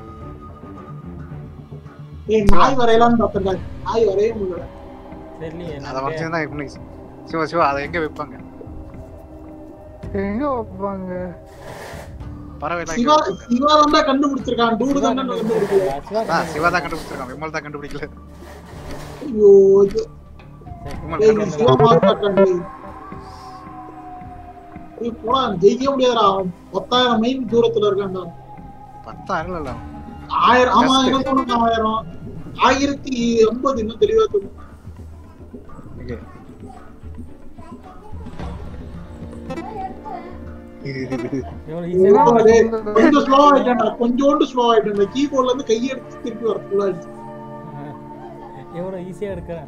ஏய் நாய் வரையலாம்னு பார்த்தேன் நாய் வரைய முடியல தெரியலையே அதை வரைஞ்சிருந்தா எப்படி சிவா சிவா அதை எங்க வைப்பாங்க எங்க வைப்பாங்க பறவை எல்லாம் சிவா எங்க வைப்பாங்க? சிவா தான் கண்டுபிடிச்சிருக்கான் டூடு தான் கண்டுபிடிக்கல ஆ, சிவா தான் கண்டுபிடிச்சிருக்கான் விமல் தான் கண்டுபிடிக்கல ஐயோ இது விமல் ஏய் நீ சிவா கண்டுபிடிச்சிருக்கான் மாத்தாண்டி ஏய் போடா ஜெயிக்கவே முடியாதுடா பத்தாயிரம் மைல் தூரத்துல இருக்கான்டா பத்தாயிரம் இல்ல ஆயிரம் ஆமா Just. எனக்கு ஒண்ணு ஆயிரம் ஆயிரத்தி ஐம்பது இன்னும் தெளிவா தெரியும் இங்க எவ்வளவு என்னடா ஈஸியா டேய், கொஞ்சம் ஸ்லோ ஆயிட்டேன்டா கொஞ்சோண்டு ஸ்லோ ஆயிட்டேன் கீபோர்ட்ல இருந்து கையை எடுத்து திருப்பி வரதுக்குள்ள ஆயிடுச்சு. எவ்வளவு ஈஸியா எடுக்கிறேன்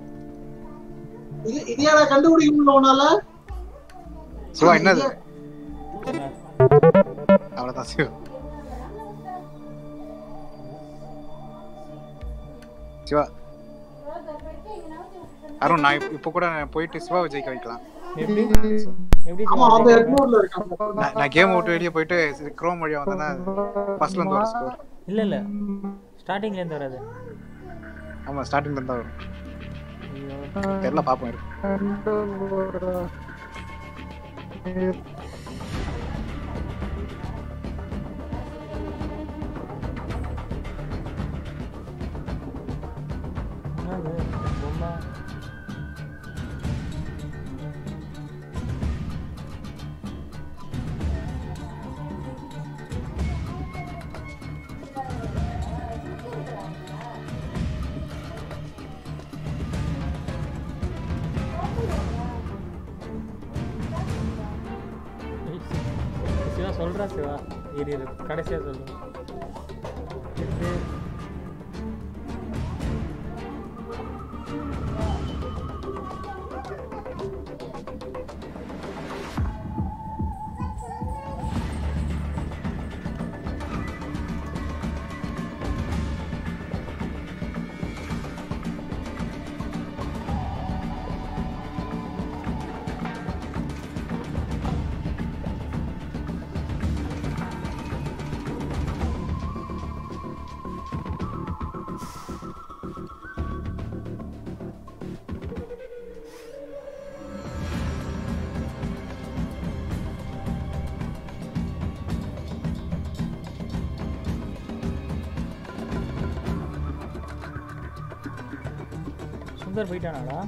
இது இது யாரா கண்டுபிடிக்க முடியல உன்னால சிவா என்னது அவ்வளவுதான் சிவா சிவா அருண் நான் இப்ப- இப்ப கூட நான் போயிட்டு சிவாவை ஜெயிக்க வைக்கலாம் எப்படி எப்படி ஆமா சொல்ல அந்த வரீங்க? எட்நூறுல இருக்காங்க நான் நான் கேம் விட்டு வெளியே போயிட்டு க்ரோம் வழியா வந்தேன்னா ஃபர்ஸ்ட்ல இருந்து வர ஸ்கோர் இல்ல இல்ல ஸ்டார்டிங்ல இருந்து வராது ஆமா ஸ்டார்டிங்ல இருந்தா வரும் தெரியல பாப்போம் இரு. என்னது பொம்மை சிவா சொல்றா சிவா இரு இரு கடைசியா சொல்லு இது சுந்தர் போயிட்டானாடா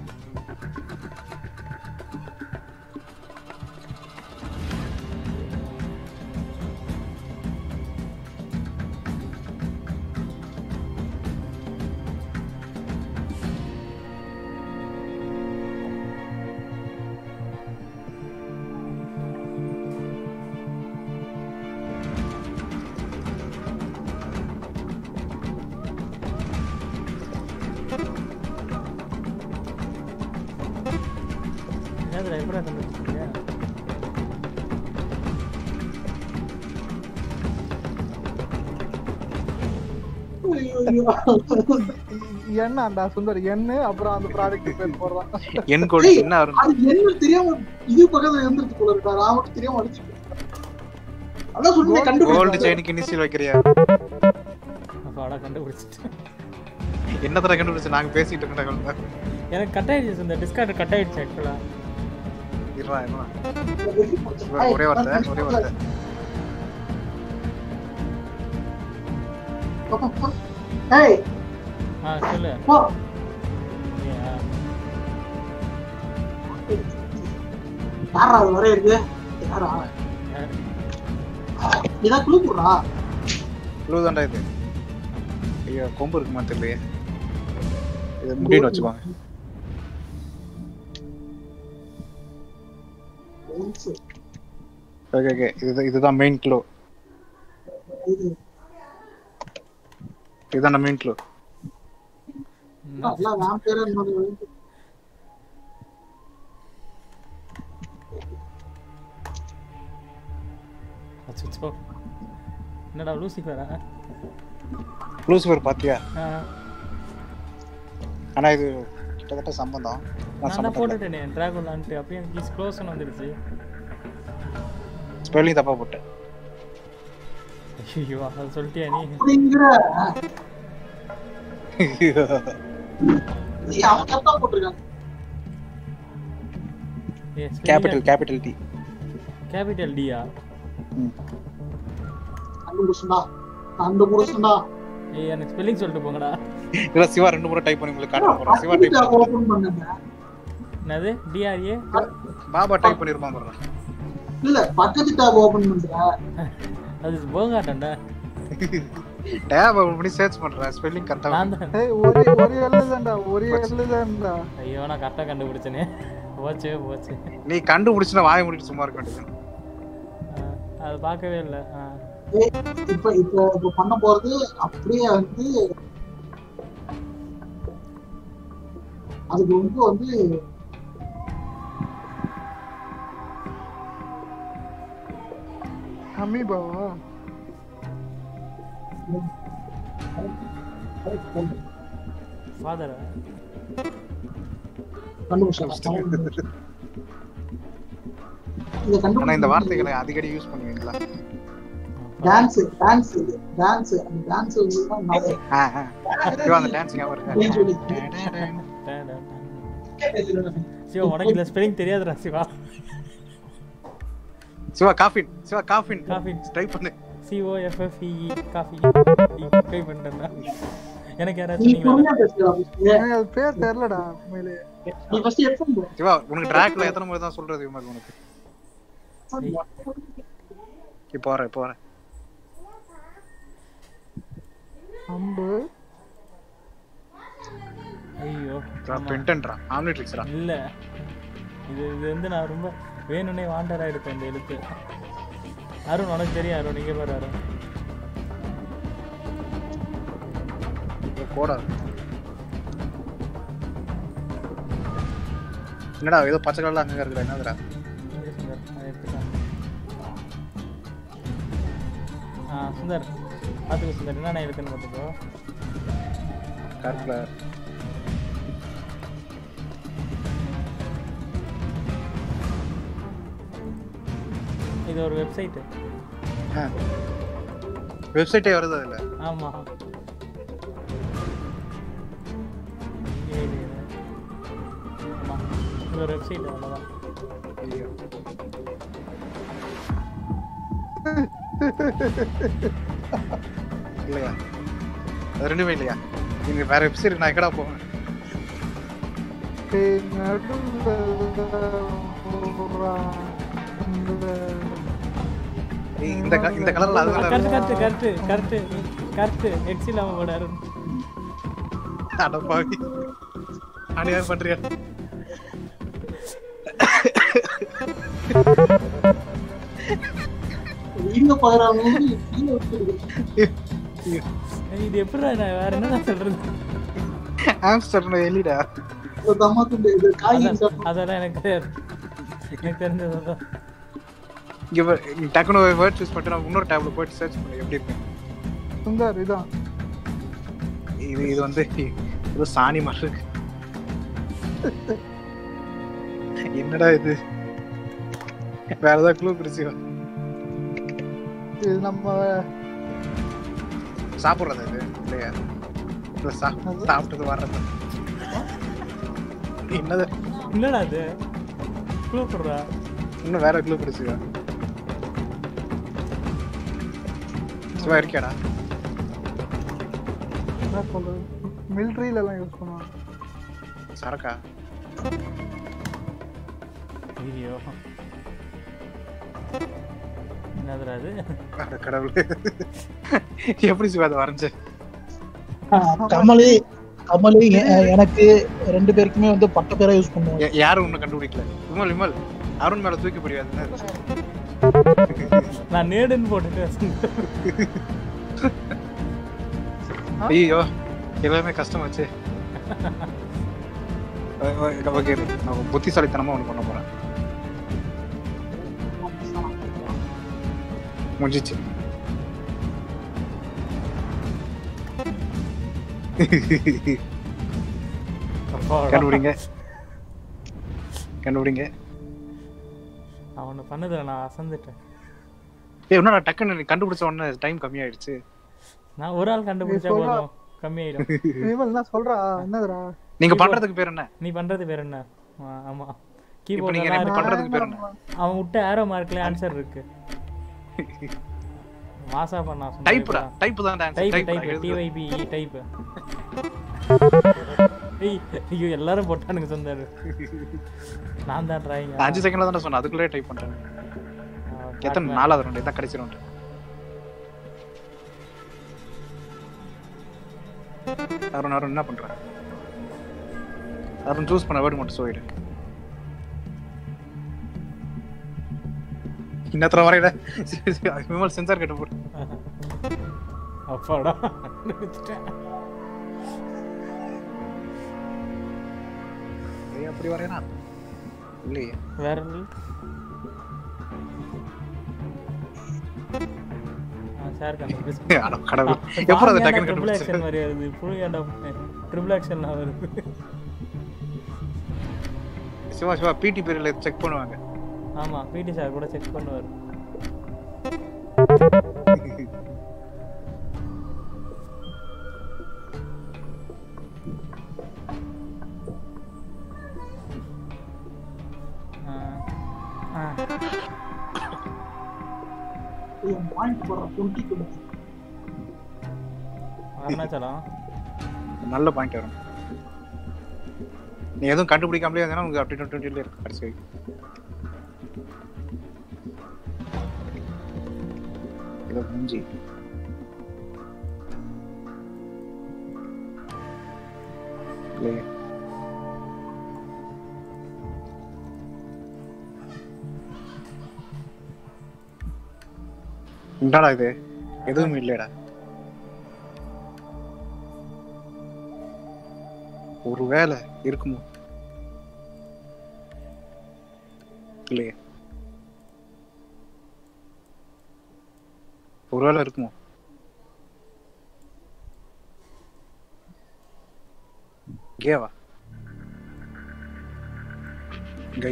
என்னதுடா எப்படா கண்டுபிடிச்சிருக்க என்னடா சுந்தர் என்ன அப்புறம் அந்த ப்ராடக்ட் பேர் போடுறான் என் கோடு என்ன அருண் அது என்ன தெரியாம இது பக்கத்துல இருந்துட்டு போல இருக்கா நான் மட்டும் தெரியாம அடிச்சுட்டு அதான் சொல்லி கோல்டு கண்டுபிடிச்சு செயினுக்கு இனிஷியல் வைக்கிறியா அப்பாடா கண்டுபிடிச்சிட்டேன் என்ன தர கண்டுபிடிச்சு நாங்க பேசிட்டு இருக்கோம் எனக்கு கட் ஆயிடுச்சு இந்த டிஸ்கார்ட் கட் ஆயிடுச்சு ஆக்சுவலா இருவா இருவா ஒரே வார்த்தை ஒரே வார்த்தை ஏய் ஆ சொல்லு போ ஏன்? யாரா அது வரைய இருக்கு யாரா இதான் குழு போடுறா ப்ளூ தான்டா இது ஐயோ கொம்பு இருக்குமா தெரியலையே இது முடின்னு வச்சுக்கோங்க ஓகே ஓகே இது இதுதான் மெயின் க்ளூ இதுதான் மெயின் க்ளூ அதான் நான் பேரு இந்த மாதிரி வந்து. அச்சோ என்னடா லூசிஃபரா லூசிஃபர் பாத்தியா ஆ ஆனா இது கிட்டத்தட்ட சம்பந்தம் நான் நான் தான் சம்பந்தம் போட்டுட்டேனே டிராகுலான்ட்டு அப்பயும் எனக்கு இஸ் க்ளோஸ்னு வந்துடுச்சு ஸ்பெல்லிங் தப்பா போட்டேன் ஐயோ அதை சொல்லிட்டியா நீ அப்படிங்கிற நீ அவன் தப்பா போட்டிருக்கான் கேபிட்டல் கேபிட்டல் டி கேபிட்டல் டியா கண்டுபிடிச்சுடா கண்டுபிடிச்சுடா ஏய் எனக்கு ஸ்பெல்லிங் சொல்லிட்டு போங்கடா இல்ல சிவா ரெண்டு முறை டைப் பண்ணி உங்களுக்கு காட்ட போறேன் சிவா டைப் ஓபன் பண்ணுங்க என்னது டிஆர்ஏ பாபா டைப் பண்ணிருப்பான் பாருங்க இல்ல பக்கத்து டேப் ஓபன் பண்ற அது போகாட்டண்டா டேப் ஓபன் பண்ணி சர்ச் பண்றேன் ஸ்பெல்லிங் கரெக்டா நான் தான் ஏய் ஒரே ஒரே எழுதுதான்டா ஒரே எழுதுதான்டா ஐயோ நான் கரெக்டாக கண்டுபிடிச்சனே போச்சு போச்சு நீ கண்டுபிடிச்சுனா வாய மூடிட்டு சும்மா இருக்க வேண்டியது அது பார்க்கவே இல்லை ஆ ஏய், இப்ப இப்ப இப்ப பண்ண போறது அப்படியே வந்து அதுக்கு வந்து வந்து அமீபாவா ஃபாதரா கண்டுபிடிச்சாங்க இத ஆனா இந்த கண்டுபிடிச்ச வார்த்தைகளை அடிக்கடி யூஸ் பண்ணுவீங்களா டான்ஸ் டான்ஸ் டான்ஸ் அந்த டான்ஸ் வந்து தான் நான் ஆ, ஆ. ஐயோ, அந்த டான்ஸ் ஞாபகம் இருக்கா சிவா உனக்கு இந்த ஸ்பெல்லிங் தெரியாதுடா Siva Siva caffeine Siva caffeine caffeine try பண்ணு சிஓஎஃப்எஃப்இ காஃபி ட்ரை பண்ணிட்டேன் எனக்கு நீ யாராச்சும் பொறுமையா நீங்களா பேசுடா first. எனக்கு அது பேர் தெரியலடா உண்மையிலே நீ ஃபர்ஸ்ட் ஹெட்ஃபோன் போ சிவா உனக்கு ட்ராக்ல எத்தனை முறை தான் சொல்றது விமல் உனக்கு இப்போ வரேன் இப்போ வரேன் அம்பு ஐயோ ஆமா. பென்டன்ட்ரா ஆம்னிட்ரிக்ஸ்ரா இல்ல இது இது வந்து நான் ரொம்ப வேணும்னே வாண்டரா எடுத்தேன் இந்த எழுத்து அருண் உனக்கு தெரியும் அருண் நீங்க பாரு அருண் போடா என்னடா ஏதோ பச்சை கலர்ல அங்க இருக்கிற என்னதுடா இங்க சுந்தர் அதை எடுத்துக்கலாம் ஆ சுந்தர் பார்த்துக்கோ சுந்தர் என்னென்ன எழுத்துன்னு பார்த்துக்கோ கருப்புல இது ஒரு வெப்சைட்டு வெப்சைட்டே வருது அதுல ஆமா இங்கே இது. ஆமா இது ஒரு வெப்சைட் அவ்வளோதான் ஐயோ இல்லையா அது ரெண்டுமே இல்லையா நீங்க வேற வெப்சைட் நான் எக்கடா போவேன் ஏய், நடுவுல ஒரு- இந்த ஏய், இந்த க- இந்த கலர்ல அது correct correct correct correct correct X இல்லாம போட அருண் அடப்பாவி நான் யார் பண்றியா இங்க பாக்குறாங்க கீழே வச்சிருக்கு இது எப்படிடா நான் வேற என்ன சொல்றது ஆம்ஸ்டர் எலிடா ஒரு தம்மா துண்டு இது காய்கறி அதான்- சாப்பிட்டு அதெல்லாம் எனக்கு தெரியாது எனக்கு தெரிஞ்சது அதான் இங்க பாரு, நீ டக்குனு வேர்ட் சூஸ் பண்ணிட்டு நான் இன்னொரு டேப்ல போயிட்டு சர்ச் பண்ணி எப்படி இருக்கு சுந்தர் இதான் இது இது வந்து ஏதோ சாணி மாதிரி இருக்கு என்னடா இது வேற ஏதாவது க்ளூ பிடிச்சி இது நம்ம சாப்பிடுறது இது இல்லையா இல்ல சா சாப்பிட்டது வர்றது என்னது என்னடா அது க்ளூ போடுறா இன்னும் வேற க்ளூ பிடிச்சிக்கா சும்மா இருக்கியாடா என்ன சொல்றது மிலிட்ரியில எல்லாம் யூஸ் பண்ணுவாங்க சரக்கா ஐயோ என்னதுடா அது அட கடவுளே எப்படி சிவா அதை வரைஞ்ச கமலி கமலி எ- எனக்கு ரெண்டு பேருக்குமே வந்து பட்ட பேரா யூஸ் பண்ணுவோம் யா- யாரும் ஒன்னும் கண்டுபிடிக்கல விமல் விமல் அருண் மேல தூக்கி போடுவாது நான் நேடுன்னு போட்டுட்டு ஐயோ எல்லாமே கஷ்டமாச்சு ஓகே நான் புத்திசாலித்தனமா ஒண்ணு பண்ண போறேன் முடிஞ்சிச்சு கண்டுபிடிங்க கண்டுபிடிங்க அவனை பண்ணதுல நான் அசந்துட்டேன் ஏய் என்னடா டக்குன்னு நீ கண்டுபிடிச்ச உடனே டைம் கம்மியாயிடுச்சு நான் ஒரு ஆள் கண்டுபிடிச்சா சொல்றா. போதும் கம்மியாயிடும் விமல் என்ன சொல்றா என்னதுடா நீங்க பண்றதுக்கு பேர் என்ன நீ பண்றது பேர் என்ன ஆ, ஆமா இப்போ நீங்க கீபோர்ட் ரெண்டு பண்றதுக்கு பேர் என்ன அவன் விட்ட ஏரோ மார்க்ல ஆன்சர் இருக்கு மாசா பண்ணா டைப்டா டைப் தான் dance type type type T Y P type ஏய் ஐயோ எல்லாரும் போட்டானுங்க சொந்தாரு நான் தான் டிராயிங் அஞ்சு செகண்ட்ல தானே சொன்னேன் அதுக்குள்ளே டைப் பண்றேன் எத்தனை நாலாவது ரவுண்ட் இதான் கடைசி ரவுண்ட் அருண் அருண் என்ன பண்ற அருண் சூஸ் பண்ண வேர்டு மட்டும் சொல்லிடு இன்னத்துல வரையில விமல் சென்சார் கட்ட போடு அப்பாடா வச்சுட்டேன். ஏய், அப்படி வரையனா இல்லையே வேற என்ன? ஆ, ஷேர் கண்டுபிடிச்சு. அட கடவுளே. ஆ, எப்பறம் அதை பாருங்க, டக்குனு triple கண்டுபிடிச்ச? action மாதிரி வருது புழுங்கேண்டா ட்ரிபிள் ஆக்ஷன்லாம் வருது சிவா சிவா பிடி பீரியட்ல செக் பண்ணுவாங்க ஆமா பிடி சார் கூட செக் பண்ணுவார் பாயிண்ட் போடுறேன் டுவெண்ட்டி டுவெண்ட்டி அருணாச்சலம் நல்ல பாயிண்ட் வரும் நீ எதுவும் கண்டுபிடிக்காமலே இருந்தா உங்களுக்கு அப்படி டுவெண்ட்டில இருக்கு கடைசி வரைக்கும் ஏதோ மூஞ்சி இல்லையே என்னடா இது எதுவும் இல்லையடா ஒருவேளை இருக்குமோ இல்லையே ஒருவேளை இருக்குமோ கேவா கை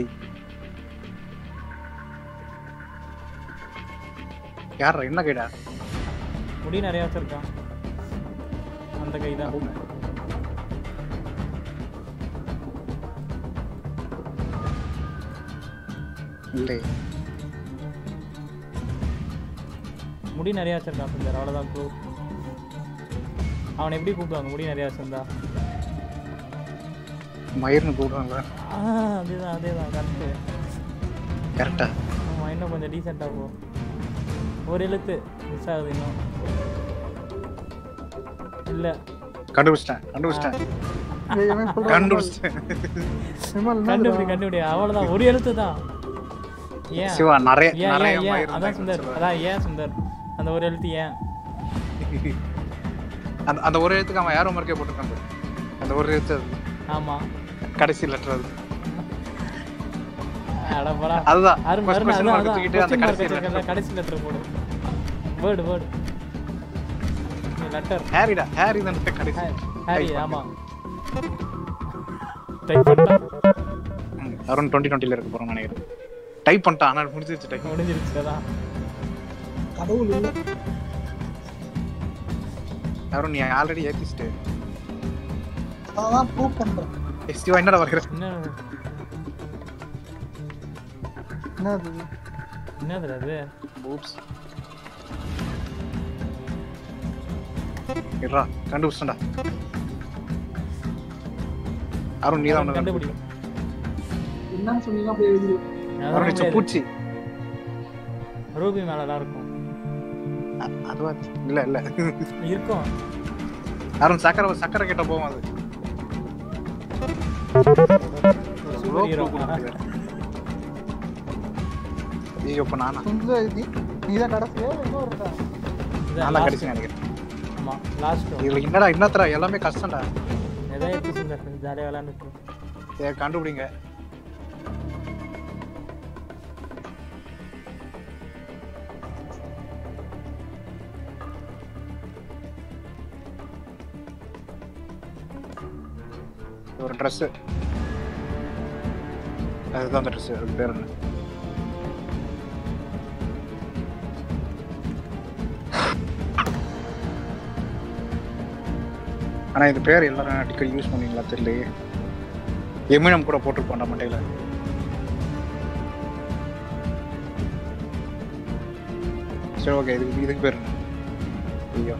யாரா என்ன கைடா முடி நிறைய வச்சிருக்கான் அந்த கை தான் இல்லை முடி நிறைய வச்சிருக்கான் சுந்தர் அவ்வளோதான் ப்ரூ அவனை எப்படி கூப்பிடுவாங்க முடி நிறைய வச்சிருந்தா மயிர்னு கூப்பிடுவாங்களா ஆ அதேதான் அதேதான் கரெக்டு கரெக்டா ஆமாம் இன்னும் கொஞ்சம் டீசெண்டாக போ ஒரு எழுத்து மிஸ் ஆகுது இன்னும் இல்லை கண்டுபிடிச்சிட்டேன் கண்டுபிடிச்சிட்டேன் ஏய், இவன் சொல்றான் கண்டுபிடிச்சிட்டேன் விமல் கண்டுபிடி என்னதுடா? கண்டுபிடி அவ்வளோதான் ஒரு எழுத்து தான் ஏன் சிவா, நிறைய- ஏன், நிறைய ஏன், ஏன்? மயிர் அதான் இருந்தா சுந்தர் சொல்லுவாரு. அதான் ஏன் சுந்தர் அந்த ஒரு எழுத்து ஏன் அந்த அந்த ஒரு எழுத்துக்கு அவன் யாரோ மார்க்கே போட்டிருக்கான் பாரு. அந்த ஒரு எழுத்து அது. ஆமா கடைசி லெட்டர் அது அடப்படா அதுதான். அருண் First அருண் question அதான் mark அதான் தூக்கிட்டு அந்த question mark கடைசி வச்சிருக்கல, letter. கடைசி லெட்டர் போடு வேர்டு வேர்டு லெட்டர் ஹாரிடா ஹாரி தான் கடைசி ஹாரி Type ஆமா பண்ணு. டைப் பண்ணிட்டான் ம், அருண் டுவெண்ட்டி டுவெண்ட்டில இருக்க போறோம் நினைக்கிறேன் டைப் பண்ணிட்டான் ஆனால் முடிஞ்சிருச்சு டைப் முடிஞ்சிருச்சு அதான் கடவுள் இல்லை அருண் நீ ஆல்ரெடி ஏத்திச்சிட்டு அதான் ப்ரூவ் பண்றேன் ஏய், சிவா என்னடா வரைகிற என்ன என்னது என்னது அது பூப்ஸ் இருடா கண்டுபிடிச்சா அருண் நீ தான் கண்டுபிடி என்னன்னு சொன்னீங்கன்னா அப்படியே எழுதி அருண் இட்ஸ் பூச்சி ரூபி மேலதான் இருக்கும் அதுவா இல்ல இல்ல இருக்கும் அருண் சக்கரை சக்கரை கிட்ட போவோம் அது சூப்பர் ஹீரோ ஐயோ இப்ப நானா சுந்தர் இது நீதான் கடைசியா இன்னும் இருக்கா நான் தான் கடைசி நினைக்கிறேன் ஆமா லாஸ்ட் இதுல என்னடா என்னத்தரா எல்லாமே கஷ்டம்டா எதாவது எடுத்து சுந்தர் ஜாலியாக விளையாண்டுட்டு ஏ கண்டுபிடிங்க ஒரு ட்ரெஸ் அதுதான் அந்த ட்ரெஸ் அது பேர் என்ன ஆனா இந்த பேர் எல்லாரும் அடிக்கடி யூஸ் பண்ணுவீங்களா தெரியலையே எமினம் கூட போட்டிருப்போம்டா மண்டையில சரி ஓகே இதுக்கு இதுக்கு பேர் என்ன ஐயோ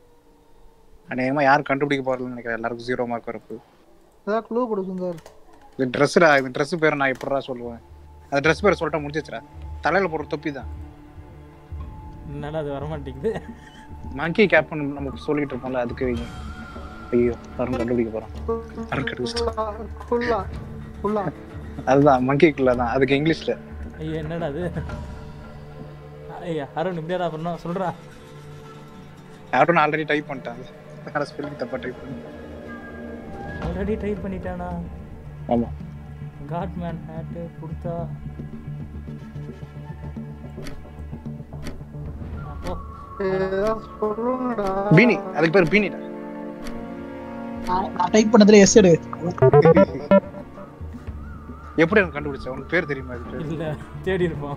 அநேகமா யாரும் கண்டுபிடிக்க போறதுன்னு நினைக்கிறேன் எல்லாருக்கும் ஜீரோ மார்க் வரப்பு ஏதாவது க்ளூ கொடு சுந்தர் இது ட்ரெஸ்ஸுடா இது ட்ரெஸ் பேரை நான் எப்படிடா சொல்லுவேன் அந்த ட்ரெஸ் பேரை சொல்லிட்டா முடிஞ்சிச்சுடா தலையில போடுற தொப்பி தான் என்னடா அது வரமாட்டேங்குது மங்கி கேப் நம்ம சொல்லிட்டு இருப்போம்ல அதுக்கு வைங்க ஐயோ அருண் கண்டுபிடிக்க போறோம் அருண் கண்டுபிடிச்சிட்டோம் ஃபுல்லா ஃபுல்லா அதுதான் மங்கிக்குள்ள தான் அதுக்கு இங்கிலீஷ்ல ஐயோ என்னடா அது ஐயா அருண் இப்படியாடா பண்ணோம் சொல்றா யாரும் ஆல்ரெடி டைப் பண்ணிட்டாங்க வேற ஸ்பெல்லிங் தப்பா டைப் பண்ணி ஆல்ரெடி டைப் பண்ணிட்டானா ஆமா காட் மேன் ஹேட்டு கொடுத்தா அப்போ சொல்லுங்கடா பீனி அதுக்கு பேர் பீனிடா நான் நான் டைப் பண்ணதுல எஸ் எடு எப்படி எனக்கு கண்டுபிடிச்ச உனக்கு பேர் தெரியுமா இது பேர் இல்ல தேடி இருப்போம்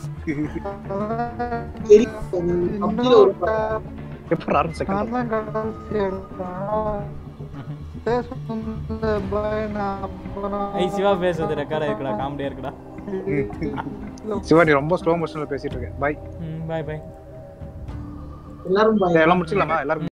கம்பெனில ஒரு எப்படி ஆறு செகண்ட் நான் தான் கடைசி எடுத்தேன் பேசுனது பயன் அப்புறம் ஐ சிவா பேசுறது ரெக்கார்ட் இருக்குடா காமெடியா இருக்குடா சிவானி ரொம்ப ஸ்லோ மோஷன்ல பேசிட்டு இருக்கேன் பை ம் பாய் பாய் எல்லாரும் எல்லாம் முடிச்சிடலாமா எல்லாரும்